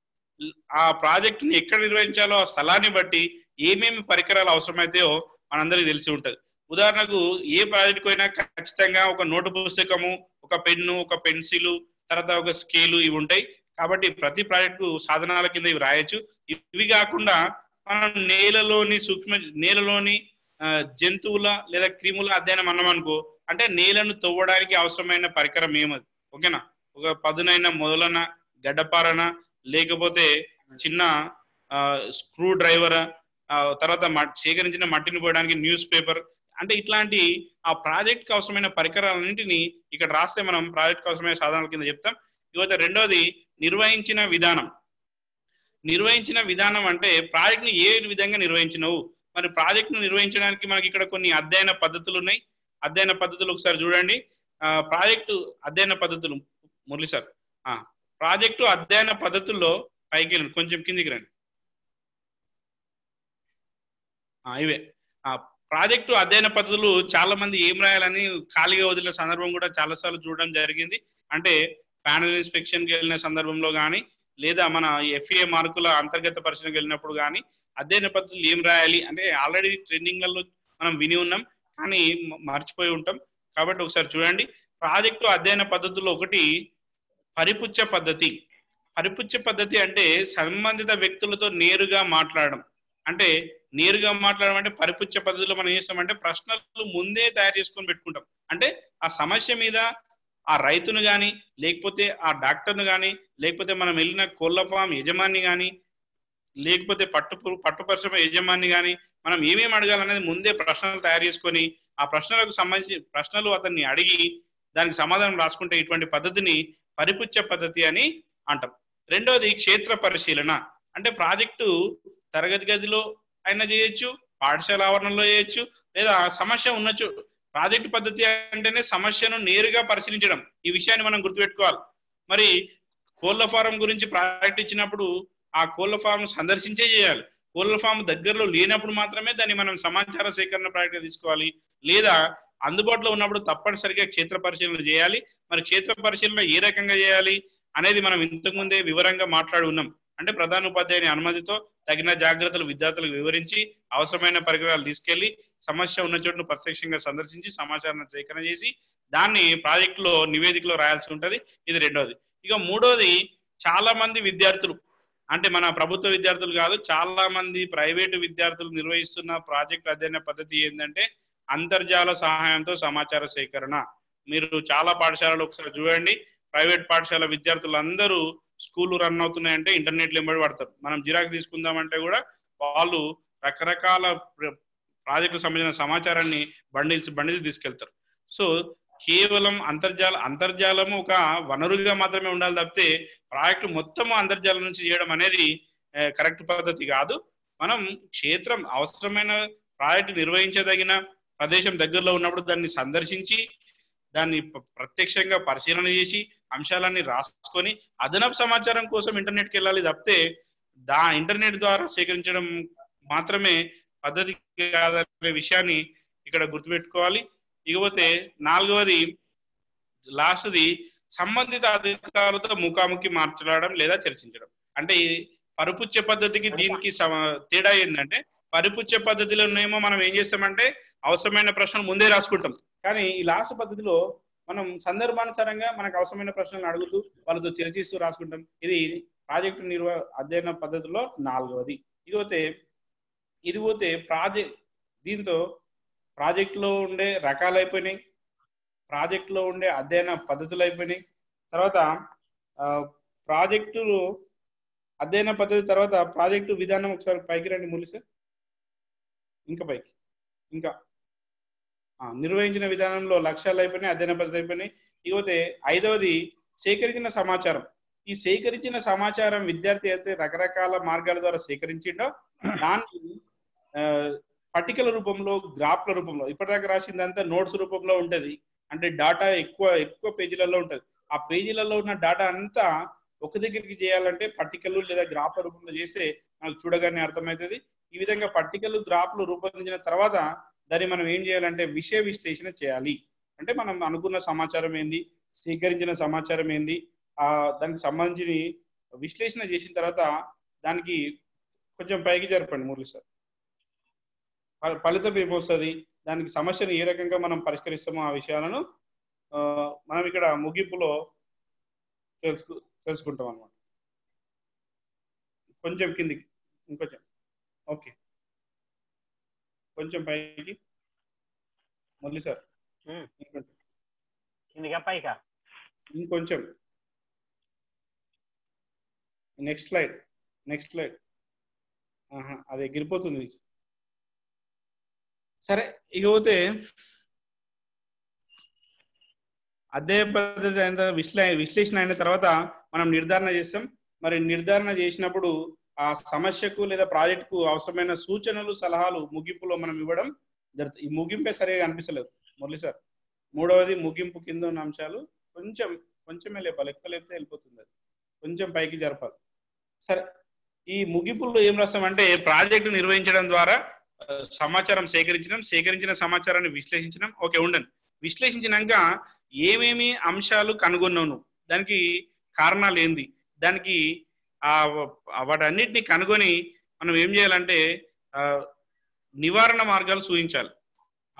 ఆ ప్రాజెక్టుని ఎక్కడ నిర్వహించాలో ఆ స్థలాన్ని బట్టి ఏమేమి పరికరాలు అవసరమైతాయో మనందరికీ తెలిసి ఉంటది ఉదాహరణకు ఏ ప్రాజెక్టుకు అయినా ఖచ్చితంగా ఒక నోటు పుస్తకము ఒక పెన్ను ఒక పెన్సిల్ తర్వాత ఒక స్కేలు ఇవి ఉంటాయి కాబట్టి ప్రతి ప్రాజెక్టు సాధనాల కింద ఇవి రాయొచ్చు ఇవి కాకుండా మనం నేలలోని సూక్ష్మ నేలలోని ఆ, జంతువుల లేదా క్రిముల అధ్యయనం అన్నాం అనుకో అంటే నేలను తవ్వడానికి అవసరమైన పరికరం ఏమది ఓకేనా ఒక పదునైన మొదలన గడ్డపారన లేకపోతే చిన్న స్క్రూ డ్రైవర్ తర్వాత మట్- సేకరించిన మట్టిని పోయడానికి న్యూస్ పేపర్ అంటే ఇట్లాంటి ఆ ప్రాజెక్ట్ కి అవసరమైన పరికరాలన్నింటినీ ఇక్కడ రాస్తే మనం ప్రాజెక్ట్ అవసరమైన సాధనాల కింద చెప్తాం ఇకపోతే రెండవది నిర్వహించిన విధానం నిర్వహించిన విధానం అంటే ప్రాజెక్ట్ ని ఏ విధంగా నిర్వహించినవు మరి ప్రాజెక్ట్ ను నిర్వహించడానికి మనకి ఇక్కడ కొన్ని అధ్యయన పద్ధతులు ఉన్నాయి అధ్యయన పద్ధతులు ఒకసారి చూడండి ఆ, ప్రాజెక్టు అధ్యయన పద్ధతులు మురళి సార్ ఆ, ప్రాజెక్టు అధ్యయన పద్ధతుల్లో పైకి వెళ్ళండి కొంచెం కిందికి రండి ఆ, ఇవే ఆ ప్రాజెక్టు అధ్యయన పద్ధతులు చాలా మంది ఏం రాయాలని ఖాళీగా వదిలిన సందర్భం కూడా చాలా సార్లు చూడడం జరిగింది అంటే ప్యానల్ ఇన్స్పెక్షన్ కి వెళ్ళిన సందర్భంలో కానీ లేదా మన ఎఫ్ఏ మార్కుల అంతర్గత పరిశీలనకి వెళ్ళినప్పుడు కానీ అధ్యయన పద్ధతులు ఏం రాయాలి అంటే ఆల్రెడీ ట్రైనింగ్లలో మనం విని ఉన్నాం కానీ మ- మర్చిపోయి ఉంటాం కాబట్టి ఒకసారి చూడండి ప్రాజెక్టు అధ్యయన పద్ధతుల్లో ఒకటి పరిపుచ్చ పద్ధతి పరిపుచ్చ పద్ధతి అంటే సంబంధిత వ్యక్తులతో నేరుగా మాట్లాడడం అంటే నేరుగా మాట్లాడడం అంటే పరిపుచ్చ పద్ధతిలో మనం ఏం చేస్తామంటే ప్రశ్నలు ముందే తయారు చేసుకొని పెట్టుకుంటాం అంటే ఆ సమస్య మీద ఆ రైతును గాని లేకపోతే ఆ డాక్టర్ను గాని లేకపోతే మనం వెళ్ళిన కోళ్ళ ఫామ్ యజమాని గాని లేకపోతే పట్టు పు- పట్టు పరిశ్రమ యజమాని గాని మనం ఏమేమి అడగాలనేది ముందే ప్రశ్నలు తయారు చేసుకొని ఆ ప్రశ్నలకు సంబంధించి ప్రశ్నలు అతన్ని అడిగి దానికి సమాధానం రాసుకుంటే ఇటువంటి పద్ధతిని పరిపుచ్చ పద్ధతి అని అంటాం రెండవది క్షేత్ర పరిశీలన అంటే ప్రాజెక్టు తరగతి గదిలో అయినా చేయొచ్చు పాఠశాల ఆవరణలో చేయొచ్చు లేదా సమస్య ఉన్నచు ప్రాజెక్టు పద్ధతి అంటేనే సమస్యను నేరుగా పరిశీలించడం ఈ విషయాన్ని మనం గుర్తుపెట్టుకోవాలి మరి కోళ్ల ఫారం గురించి ప్రాజెక్ట్ ఇచ్చినప్పుడు ఆ కోళ్ల ఫారం సందర్శించే చేయాలి కోళ్ల ఫామ్ దగ్గరలో లేనప్పుడు మాత్రమే దాన్ని మనం సమాచార సేకరణ ప్రాజెక్ట్ తీసుకోవాలి లేదా అందుబాటులో ఉన్నప్పుడు తప్పనిసరిగా క్షేత్ర పరిశీలన చేయాలి మరి క్షేత్ర పరిశీలన ఏ రకంగా చేయాలి అనేది మనం ఇంతకు ముందే వివరంగా మాట్లాడి ఉన్నాం అంటే ప్రధాన ఉపాధ్యాయుని అనుమతితో తగిన జాగ్రత్తలు విద్యార్థులకు వివరించి అవసరమైన పరికరాలు తీసుకెళ్లి సమస్య ఉన్న చోటును ప్రత్యక్షంగా సందర్శించి సమాచారాన్ని సేకరణ చేసి దాన్ని ప్రాజెక్టులో నివేదికలో రాయాల్సి ఉంటది ఇది రెండోది ఇక మూడోది చాలా మంది విద్యార్థులు అంటే మన ప్రభుత్వ విద్యార్థులు కాదు చాలా మంది ప్రైవేటు విద్యార్థులు నిర్వహిస్తున్న ప్రాజెక్ట్ అధ్యయన పద్ధతి ఏంటంటే అంతర్జాల సహాయంతో సమాచార సేకరణ మీరు చాలా పాఠశాలలు ఒకసారి చూడండి ప్రైవేట్ పాఠశాల విద్యార్థులందరూ స్కూల్ రన్ అవుతున్నాయంటే ఇంటర్నెట్ ఎంబడి పడతారు మనం జిరాక్స్ తీసుకుందామంటే కూడా వాళ్ళు రకరకాల ప్ర- ప్రాజెక్టుకు సంబంధించిన సమాచారాన్ని బండిల్స్ బండిల్స్ తీసుకెళ్తారు సో కేవలం అంతర్జాల అంతర్జాలము ఒక వనరుగా మాత్రమే ఉండాలి తప్పితే ప్రాజెక్టు మొత్తం అంతర్జాలం నుంచి చేయడం అనేది కరెక్ట్ పద్ధతి కాదు మనం క్షేత్రం అవసరమైన ప్రాజెక్టు నిర్వహించదగిన ప్రదేశం దగ్గరలో ఉన్నప్పుడు దాన్ని సందర్శించి దాన్ని ప- ప్రత్యక్షంగా పరిశీలన చేసి అంశాలన్నీ రాసుకొని అదనపు సమాచారం కోసం ఇంటర్నెట్కి వెళ్ళాలి తప్పితే దా ఇంటర్నెట్ ద్వారా సేకరించడం మాత్రమే పద్ధతి కాదనే విషయాన్ని ఇక్కడ గుర్తుపెట్టుకోవాలి ఇకపోతే నాలుగవది లాస్ట్ది సంబంధిత అధికారులతో ముఖాముఖి మాట్లాడడం లేదా చర్చించడం అంటే ఈ పరుపుచ్చ పద్ధతికి దీనికి సమ- తేడా ఏంటంటే పరిపుచ్చ పద్ధతిలోనేమో మనం ఏం చేస్తామంటే అవసరమైన ప్రశ్నలు ముందే రాసుకుంటాం కానీ ఈ లాస్ట్ పద్ధతిలో మనం సందర్భానుసారంగా మనకు అవసరమైన ప్రశ్నలు అడుగుతూ వాళ్ళతో చర్చిస్తూ రాసుకుంటాం ఇది ప్రాజెక్టు నిర్వ అధ్యయన పద్ధతిలో నాలుగవది ఇది పోతే ఇది పోతే ప్రాజెక్ట్ దీంతో ప్రాజెక్టులో ఉండే రకాలు అయిపోయినాయి ప్రాజెక్టులో ఉండే అధ్యయన పద్ధతులు అయిపోయినాయి తర్వాత ఆ, ప్రాజెక్టులు అధ్యయన పద్ధతి తర్వాత ప్రాజెక్టు విధానం ఒకసారి పైకి రండి మురళి సార్ ఇంకా పైకి ఇంకా ఆ, నిర్వహించిన విధానంలో లక్ష్యాలు అయిపోయినాయి అధ్యయన పద్ధతి అయిపోయినాయి ఇకపోతే ఐదవది సేకరించిన సమాచారం ఈ సేకరించిన సమాచారం విద్యార్థి అయితే రకరకాల మార్గాల ద్వారా సేకరించిండో దాన్ని ఆ, పట్టికల రూపంలో గ్రాఫ్ల రూపంలో ఇప్పటిదాకా రాసిందంతా నోట్స్ రూపంలో ఉంటది అంటే డాటా ఎక్కువ ఎక్కువ పేజీలలో ఉంటది ఆ పేజీలలో ఉన్న డాటా అంతా ఒక దగ్గరికి చేయాలంటే పట్టికలు లేదా గ్రాఫ్ల రూపంలో చేస్తే మనకు చూడగానే అర్థమవుతుంది ఈ విధంగా పట్టికలు గ్రాఫ్లు రూపొందించిన తర్వాత దాన్ని మనం ఏం చేయాలంటే విషయ విశ్లేషణ చేయాలి అంటే మనం అనుకున్న సమాచారం ఏంది సేకరించిన సమాచారం ఏంది ఆ దానికి సంబంధించి విశ్లేషణ చేసిన తర్వాత దానికి కొంచెం పైకి జరపండి మురళి సార్ ఫ- ఫలితం ఏమొస్తుంది దానికి సమస్యను ఏ రకంగా మనం పరిష్కరిస్తామో ఆ విషయాలను ఆ, మనం ఇక్కడ ముగింపులో తెలుసుకు తెలుసుకుంటాం అనమాట కొంచెం కిందికి ఇంకొంచెం ఓకే కొంచెం పైకి మురళి సార్ ఉమ్. ఇంకొంచెం కిందిగా పైకా ఇంకొంచెం నెక్స్ట్ స్లైడ్ నెక్స్ట్ స్లైడ్ ఆహా అది ఎగిరిపోతుంది సరే ఇక పోతే అధ్యాయ పద్ధతి అయిన తర్వాత విశ్లే విశ్లేషణ అయిన తర్వాత మనం నిర్ధారణ చేస్తాం మరి నిర్ధారణ చేసినప్పుడు ఆ సమస్యకు లేదా ప్రాజెక్టుకు అవసరమైన సూచనలు సలహాలు ముగింపులో మనం ఇవ్వడం జరుగుతుంది ఈ ముగింపే సరిగా అనిపిస్తలేదు మురళి సార్ మూడవది ముగింపు కింద ఉన్న అంశాలు కొంచెం కొంచెమే లేపాలి ఎక్కువ లేపితే వెళ్ళిపోతుంది అది కొంచెం పైకి జరపాలి సరే ఈ ముగింపులో ఏం రాస్తామంటే ప్రాజెక్టు నిర్వహించడం ద్వారా ఆ, సమాచారం సేకరించడం సేకరించిన సమాచారాన్ని విశ్లేషించడం ఓకే ఉండండి విశ్లేషించినాక ఏమేమి అంశాలు కనుగొన్నావు నువ్వు దానికి కారణాలు ఏంది దానికి ఆ వ- వాటన్నిటిని కనుగొని మనం ఏం చేయాలంటే ఆ, నివారణ మార్గాలు సూచించాలి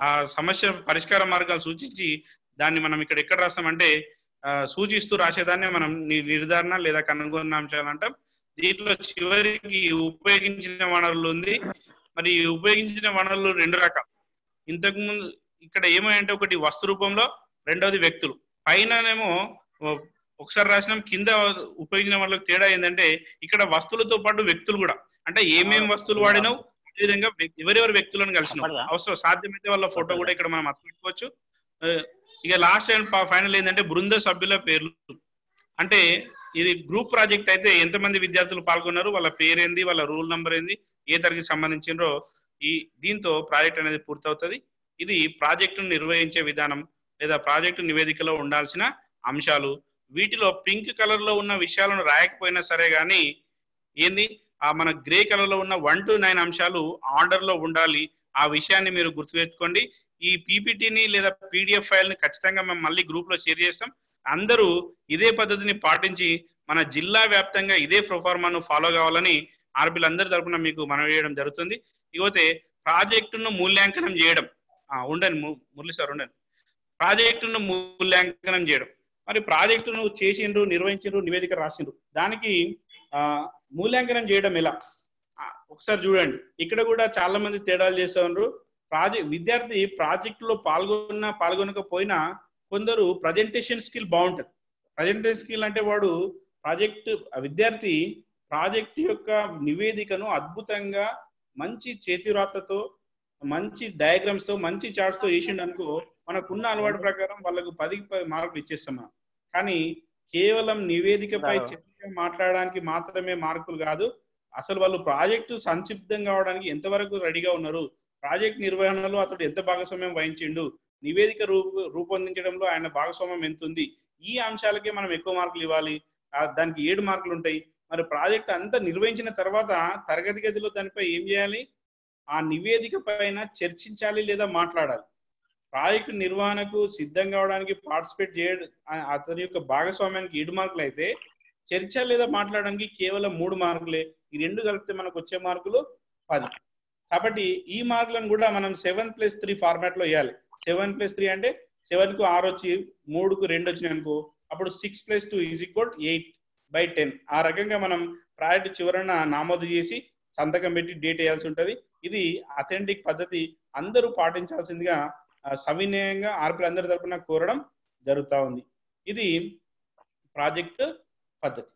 ఆ సమస్య పరిష్కార మార్గాలు సూచించి దాన్ని మనం ఇక్కడ ఎక్కడ రాస్తామంటే ఆ, సూచిస్తూ రాసేదాన్ని మనం ని- నిర్ధారణ లేదా కనుగొన్న అంశాలు అంటాం దీంట్లో చివరికి ఉపయోగించిన వనరులు ఉంది మరి ఈ ఉపయోగించిన వనరులు రెండు రకాలు ఇంతకు ముందు ఇక్కడ ఏమంటే ఒకటి వస్తు రూపంలో రెండవది వ్యక్తులు పైననేమో ఓ- ఒకసారి రాసినాం కింద ఉపయోగించిన వాళ్ళకి తేడా ఏంటంటే ఇక్కడ వస్తువులతో పాటు వ్యక్తులు కూడా అంటే ఏమేం వస్తువులు వాడినావు అదే విధంగా వ్యక్- ఎవరెవరు వ్యక్తులను కలిసినావు అప్పటిదా? అవసరం సాధ్యమైతే వాళ్ళ ఫోటో కూడా ఇక్కడ మనం అతుపెట్టుకోవచ్చు ఆ, ఇక లాస్ట్ అండ్ ఫైనల్ ఏంటంటే బృంద సభ్యుల పేర్లు అంటే ఇది గ్రూప్ ప్రాజెక్ట్ అయితే ఎంతమంది విద్యార్థులు పాల్గొన్నారు వాళ్ళ పేరేంది వాళ్ళ రూల్ నంబర్ ఏంది ఏ తరగతి సంబంధించినో ఈ దీంతో ప్రాజెక్ట్ అనేది పూర్తవుతుంది ఇది ప్రాజెక్టును నిర్వహించే విధానం లేదా ప్రాజెక్టు నివేదికలో ఉండాల్సిన అంశాలు వీటిలో పింక్ కలర్ లో ఉన్న విషయాలను రాయకపోయినా సరే గానీ ఏంది ఆ మన గ్రే కలర్ లో ఉన్న వన్ టు నైన్ అంశాలు ఆర్డర్ లో ఉండాలి ఆ విషయాన్ని మీరు గుర్తుపెట్టుకోండి ఈ పీపీటీని లేదా పీడిఎఫ్ ఫైల్ ని ఖచ్చితంగా మేము మళ్ళీ గ్రూప్ లో షేర్ చేస్తాం అందరూ ఇదే పద్ధతిని పాటించి మన జిల్లా వ్యాప్తంగా ఇదే ప్రొఫార్మాను ఫాలో కావాలని ఆర్బీలు అందరి తరపున మీకు మనం వేయడం జరుగుతుంది ఇకపోతే ప్రాజెక్టును మూల్యాంకనం చేయడం ఆ, ఉండండి ము- మురళి సార్ ఉండండి ప్రాజెక్టును మూల్యాంకనం చేయడం మరి ప్రాజెక్టును చేసిండ్రు నిర్వహించిండ్రు నివేదిక రాసిండ్రు దానికి ఆ మూల్యాంకనం చేయడం ఎలా ఆ, ఒకసారి చూడండి ఇక్కడ కూడా చాలా మంది తేడాలు చేసేవారు ప్రాజెక్ట్ విద్యార్థి ప్రాజెక్ట్ లో పాల్గొన్న పాల్గొనకపోయినా కొందరు ప్రజెంటేషన్ స్కిల్ బాగుంటది ప్రజెంటేషన్ స్కిల్ అంటే వాడు ప్రాజెక్ట్ విద్యార్థి ప్రాజెక్ట్ యొక్క నివేదికను అద్భుతంగా మంచి చేతివ్రాతతో మంచి డయాగ్రామ్స్ తో మంచి చార్ట్స్ తో వేసిండు అనుకో మనకున్న అలవాటు ప్రకారం వాళ్ళకు పదికి పది మార్కులు ఇచ్చేస్తాం మనం కానీ కేవలం నివేదికపై చర్చగా మాట్లాడడానికి మాత్రమే మార్కులు కాదు అసలు వాళ్ళు ప్రాజెక్టు సంక్షిప్తం కావడానికి ఎంతవరకు రెడీగా ఉన్నారు ప్రాజెక్ట్ నిర్వహణలో అతడు ఎంత భాగస్వామ్యం వహించిండు నివేదిక రూప రూపొందించడంలో ఆయన భాగస్వామ్యం ఎంత ఉంది ఈ అంశాలకే మనం ఎక్కువ మార్కులు ఇవ్వాలి ఆ, దానికి ఏడు మార్కులు ఉంటాయి మరి ప్రాజెక్ట్ అంతా నిర్వహించిన తర్వాత తరగతి గదిలో దానిపై ఏం చేయాలి ఆ నివేదిక పైన చర్చించాలి లేదా మాట్లాడాలి ప్రాజెక్టు నిర్వహణకు సిద్ధం కావడానికి పార్టిసిపేట్ చేయడం ఆ- అతని యొక్క భాగస్వామ్యానికి ఏడు మార్కులు అయితే చర్చ లేదా మాట్లాడడానికి కేవలం మూడు మార్కులే ఈ రెండు కలిపితే మనకు వచ్చే మార్కులు పది కాబట్టి ఈ మార్కులను కూడా మనం సెవెన్ ప్లస్ త్రీ ఫార్మాట్ లో వేయాలి సెవెన్ ప్లస్ త్రీ అంటే సెవెన్ కు ఆరు వచ్చి మూడుకు రెండు వచ్చినాయి అనుకో అప్పుడు six plus two is equal eight by ten ఆ రకంగా మనం ప్రాజెక్ట్ చివరన నామోదు చేసి సంతకం పెట్టి డేట్ వేయాల్సి ఉంటది ఇది అథెంటిక్ పద్ధతి అందరూ పాటించాల్సిందిగా ఆ, సవినయంగా ఆర్పి అందరి తరపున కోరడం జరుగుతా ఉంది ఇది ప్రాజెక్ట్ పద్ధతి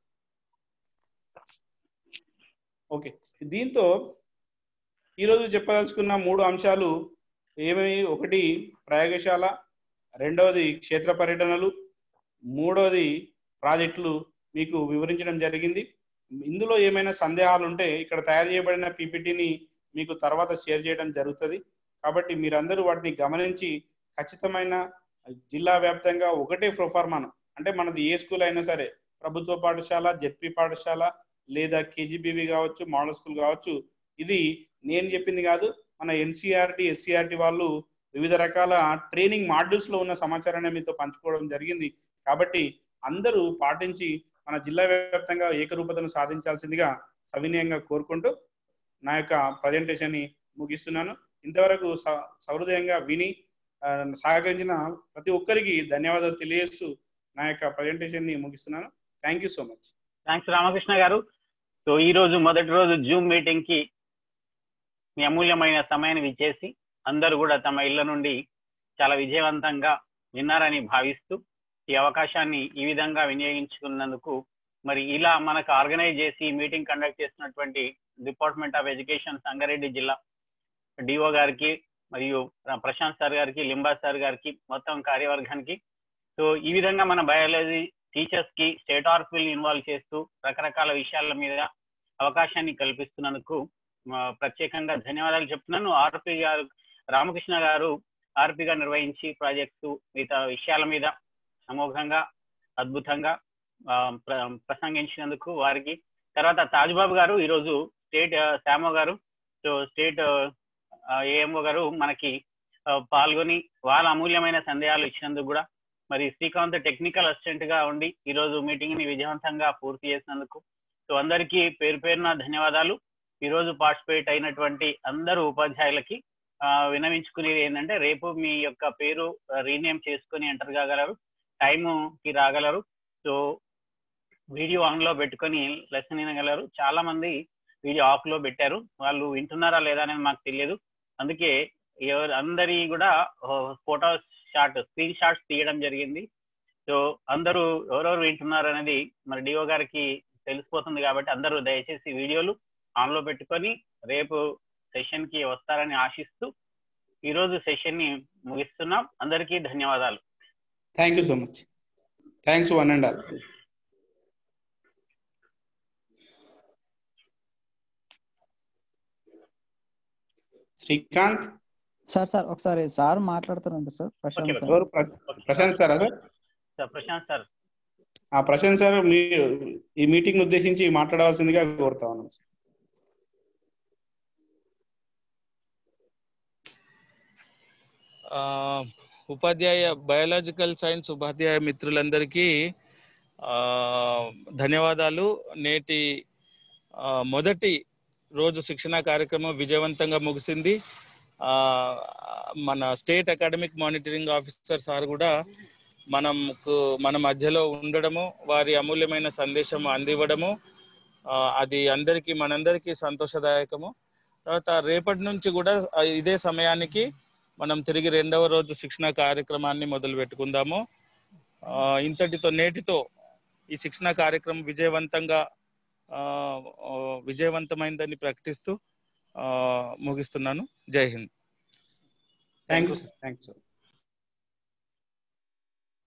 ఓకే దీంతో ఈరోజు చెప్పదలుచుకున్న మూడు అంశాలు ఏమేమి ఒకటి ప్రయోగశాల రెండవది క్షేత్ర పర్యటనలు మూడవది ప్రాజెక్టులు మీకు వివరించడం జరిగింది ఇందులో ఏమైనా సందేహాలు ఉంటే ఇక్కడ తయారు చేయబడిన పీపీటీని మీకు తర్వాత షేర్ చేయడం జరుగుతుంది కాబట్టి మీరందరూ వాటిని గమనించి ఖచ్చితమైన జిల్లా వ్యాప్తంగా ఒకటే ప్రొఫార్మాను అంటే మనది ఏ స్కూల్ అయినా సరే ప్రభుత్వ పాఠశాల జెడ్పీ పాఠశాల లేదా కేజీబీవి కావచ్చు మోడల్ స్కూల్ కావచ్చు ఇది నేను చెప్పింది కాదు మన ఎన్సీఆర్టీ ఎస్సీఆర్టీ వాళ్ళు వివిధ రకాల ట్రైనింగ్ మాడ్యూల్స్ లో ఉన్న సమాచారాన్ని మీతో పంచుకోవడం జరిగింది కాబట్టి అందరూ పాటించి మన జిల్లా వ్యాప్తంగా ఏకరూపతను సాధించాల్సిందిగా సవినయంగా కోరుకుంటూ నా యొక్క ప్రజెంటేషన్ ని ముగిస్తున్నాను ఇంతవరకు స- సహృదయంగా విని ఆ, సహకరించిన ప్రతి ఒక్కరికి ధన్యవాదాలు తెలియజేస్తూ నా యొక్క ప్రజెంటేషన్ ని ముగిస్తున్నాను thank you so much thanks Ramakrishna గారు సో ఈ రోజు మొదటి రోజు జూమ్ మీటింగ్ కి మీ అమూల్యమైన సమయాన్ని ఇచ్చేసి అందరూ కూడా తమ ఇళ్ల నుండి చాలా విజయవంతంగా విన్నారని భావిస్తూ ఈ అవకాశాన్ని ఈ విధంగా వినియోగించుకున్నందుకు మరి ఇలా మనకు ఆర్గనైజ్ చేసి ఈ మీటింగ్ కండక్ట్ చేసినటువంటి డిపార్ట్మెంట్ ఆఫ్ ఎడ్యుకేషన్ సంగారెడ్డి జిల్లా డిఓ గారికి మరియు ప్రశాంత్ సార్ గారికి లింబా సార్ గారికి మొత్తం కార్యవర్గానికి సో ఈ విధంగా మన బయాలజీ టీచర్స్ కి స్టేట్ ఆర్ఫిల్ ఇన్వాల్వ్ చేస్తూ రకరకాల విషయాల మీద అవకాశాన్ని కల్పిస్తున్నందుకు ఆ, ప్రత్యేకంగా ధన్యవాదాలు చెప్తున్నాను ఆర్పి గారు రామకృష్ణ గారు ఆర్పిగా నిర్వహించి ప్రాజెక్టు మిగతా విషయాల మీద అమోఘంగా అద్భుతంగా ఆ, ప్ర- ప్రసంగించినందుకు వారికి తర్వాత తాజ్బాబు గారు ఈరోజు స్టేట్ ఆ, శామో గారు సో స్టేట్ ఏఎంఓ గారు మనకి ఆ, పాల్గొని వాళ్ళ అమూల్యమైన సందేహాలు ఇచ్చినందుకు కూడా మరి శ్రీకాంత్ టెక్నికల్ అసిస్టెంట్ గా ఉండి ఈ రోజు మీటింగ్ ని విజయవంతంగా పూర్తి చేసినందుకు సో అందరికీ పేరు పేరున ధన్యవాదాలు ఈ రోజు పార్టిసిపేట్ అయినటువంటి అందరు ఉపాధ్యాయులకి ఆ, విన్నవించుకునేది ఏంటంటే రేపు మీ యొక్క పేరు రీనేమ్ చేసుకుని ఎంటర్ కాగలరు టైము కి రాగలరు సో వీడియో ఆన్ లో పెట్టుకొని లెసన్ వినగలరు చాలా మంది వీడియో ఆఫ్ లో పెట్టారు వాళ్ళు వింటున్నారా లేదా అనేది మాకు తెలియదు అందుకే ఎవరు అందరి కూడా ఫోటో షాట్ స్క్రీన్ షాట్స్ తీయడం జరిగింది సో అందరూ ఎవరెవరు వింటున్నారు అనేది మరి డిఓ గారికి తెలిసిపోతుంది కాబట్టి అందరూ దయచేసి వీడియోలు ఆన్ లో పెట్టుకొని రేపు సెషన్ కి వస్తారని ఆశిస్తూ ఈ రోజు సెషన్ ని ముగిస్తున్నాం అందరికీ ధన్యవాదాలు thank you so much thanks one and all Srikanth sir sir ఒకసారి సార్ మాట్లాడుతారంట సార్ ప్రశాంత్ సార్ ఎవరు ప్ర- ప్రశాంత్ సారా సార్ సార్ ప్రశాంత్ సార్ ఆ ప్రశాంత్ సార్ మీ ఈ మీటింగ్ ఉద్దేశించి మాట్లాడవలసిందిగా కోరుతా ఉన్నాం సార్. ఆ, ఉపాధ్యాయ బయాలజికల్ సైన్స్ ఉపాధ్యాయ మిత్రులందరికీ ఆ, ధన్యవాదాలు నేటి ఆ, మొదటి రోజు శిక్షణ కార్యక్రమం విజయవంతంగా ముగిసింది ఆ, మన state academic monitoring officer sir కూడా మనకు మన మధ్యలో ఉండడము వారి అమూల్యమైన సందేశం అందివ్వడము ఆ, అది అందరికీ మనందరికీ సంతోషదాయకము తర్వాత రేపటి నుంచి కూడా ఆ, ఇదే సమయానికి మనం తిరిగి రెండవ రోజు శిక్షణ కార్యక్రమాన్ని మొదలు పెట్టుకుందాము ఆ, ఇంతటితో నేటితో ఈ శిక్షణ కార్యక్రమం విజయవంతంగా ఆ, ఆ, విజయవంతమైందని ప్రకటిస్తూ ఆ, ముగిస్తున్నాను జై హింద్ thank you sir thank you sir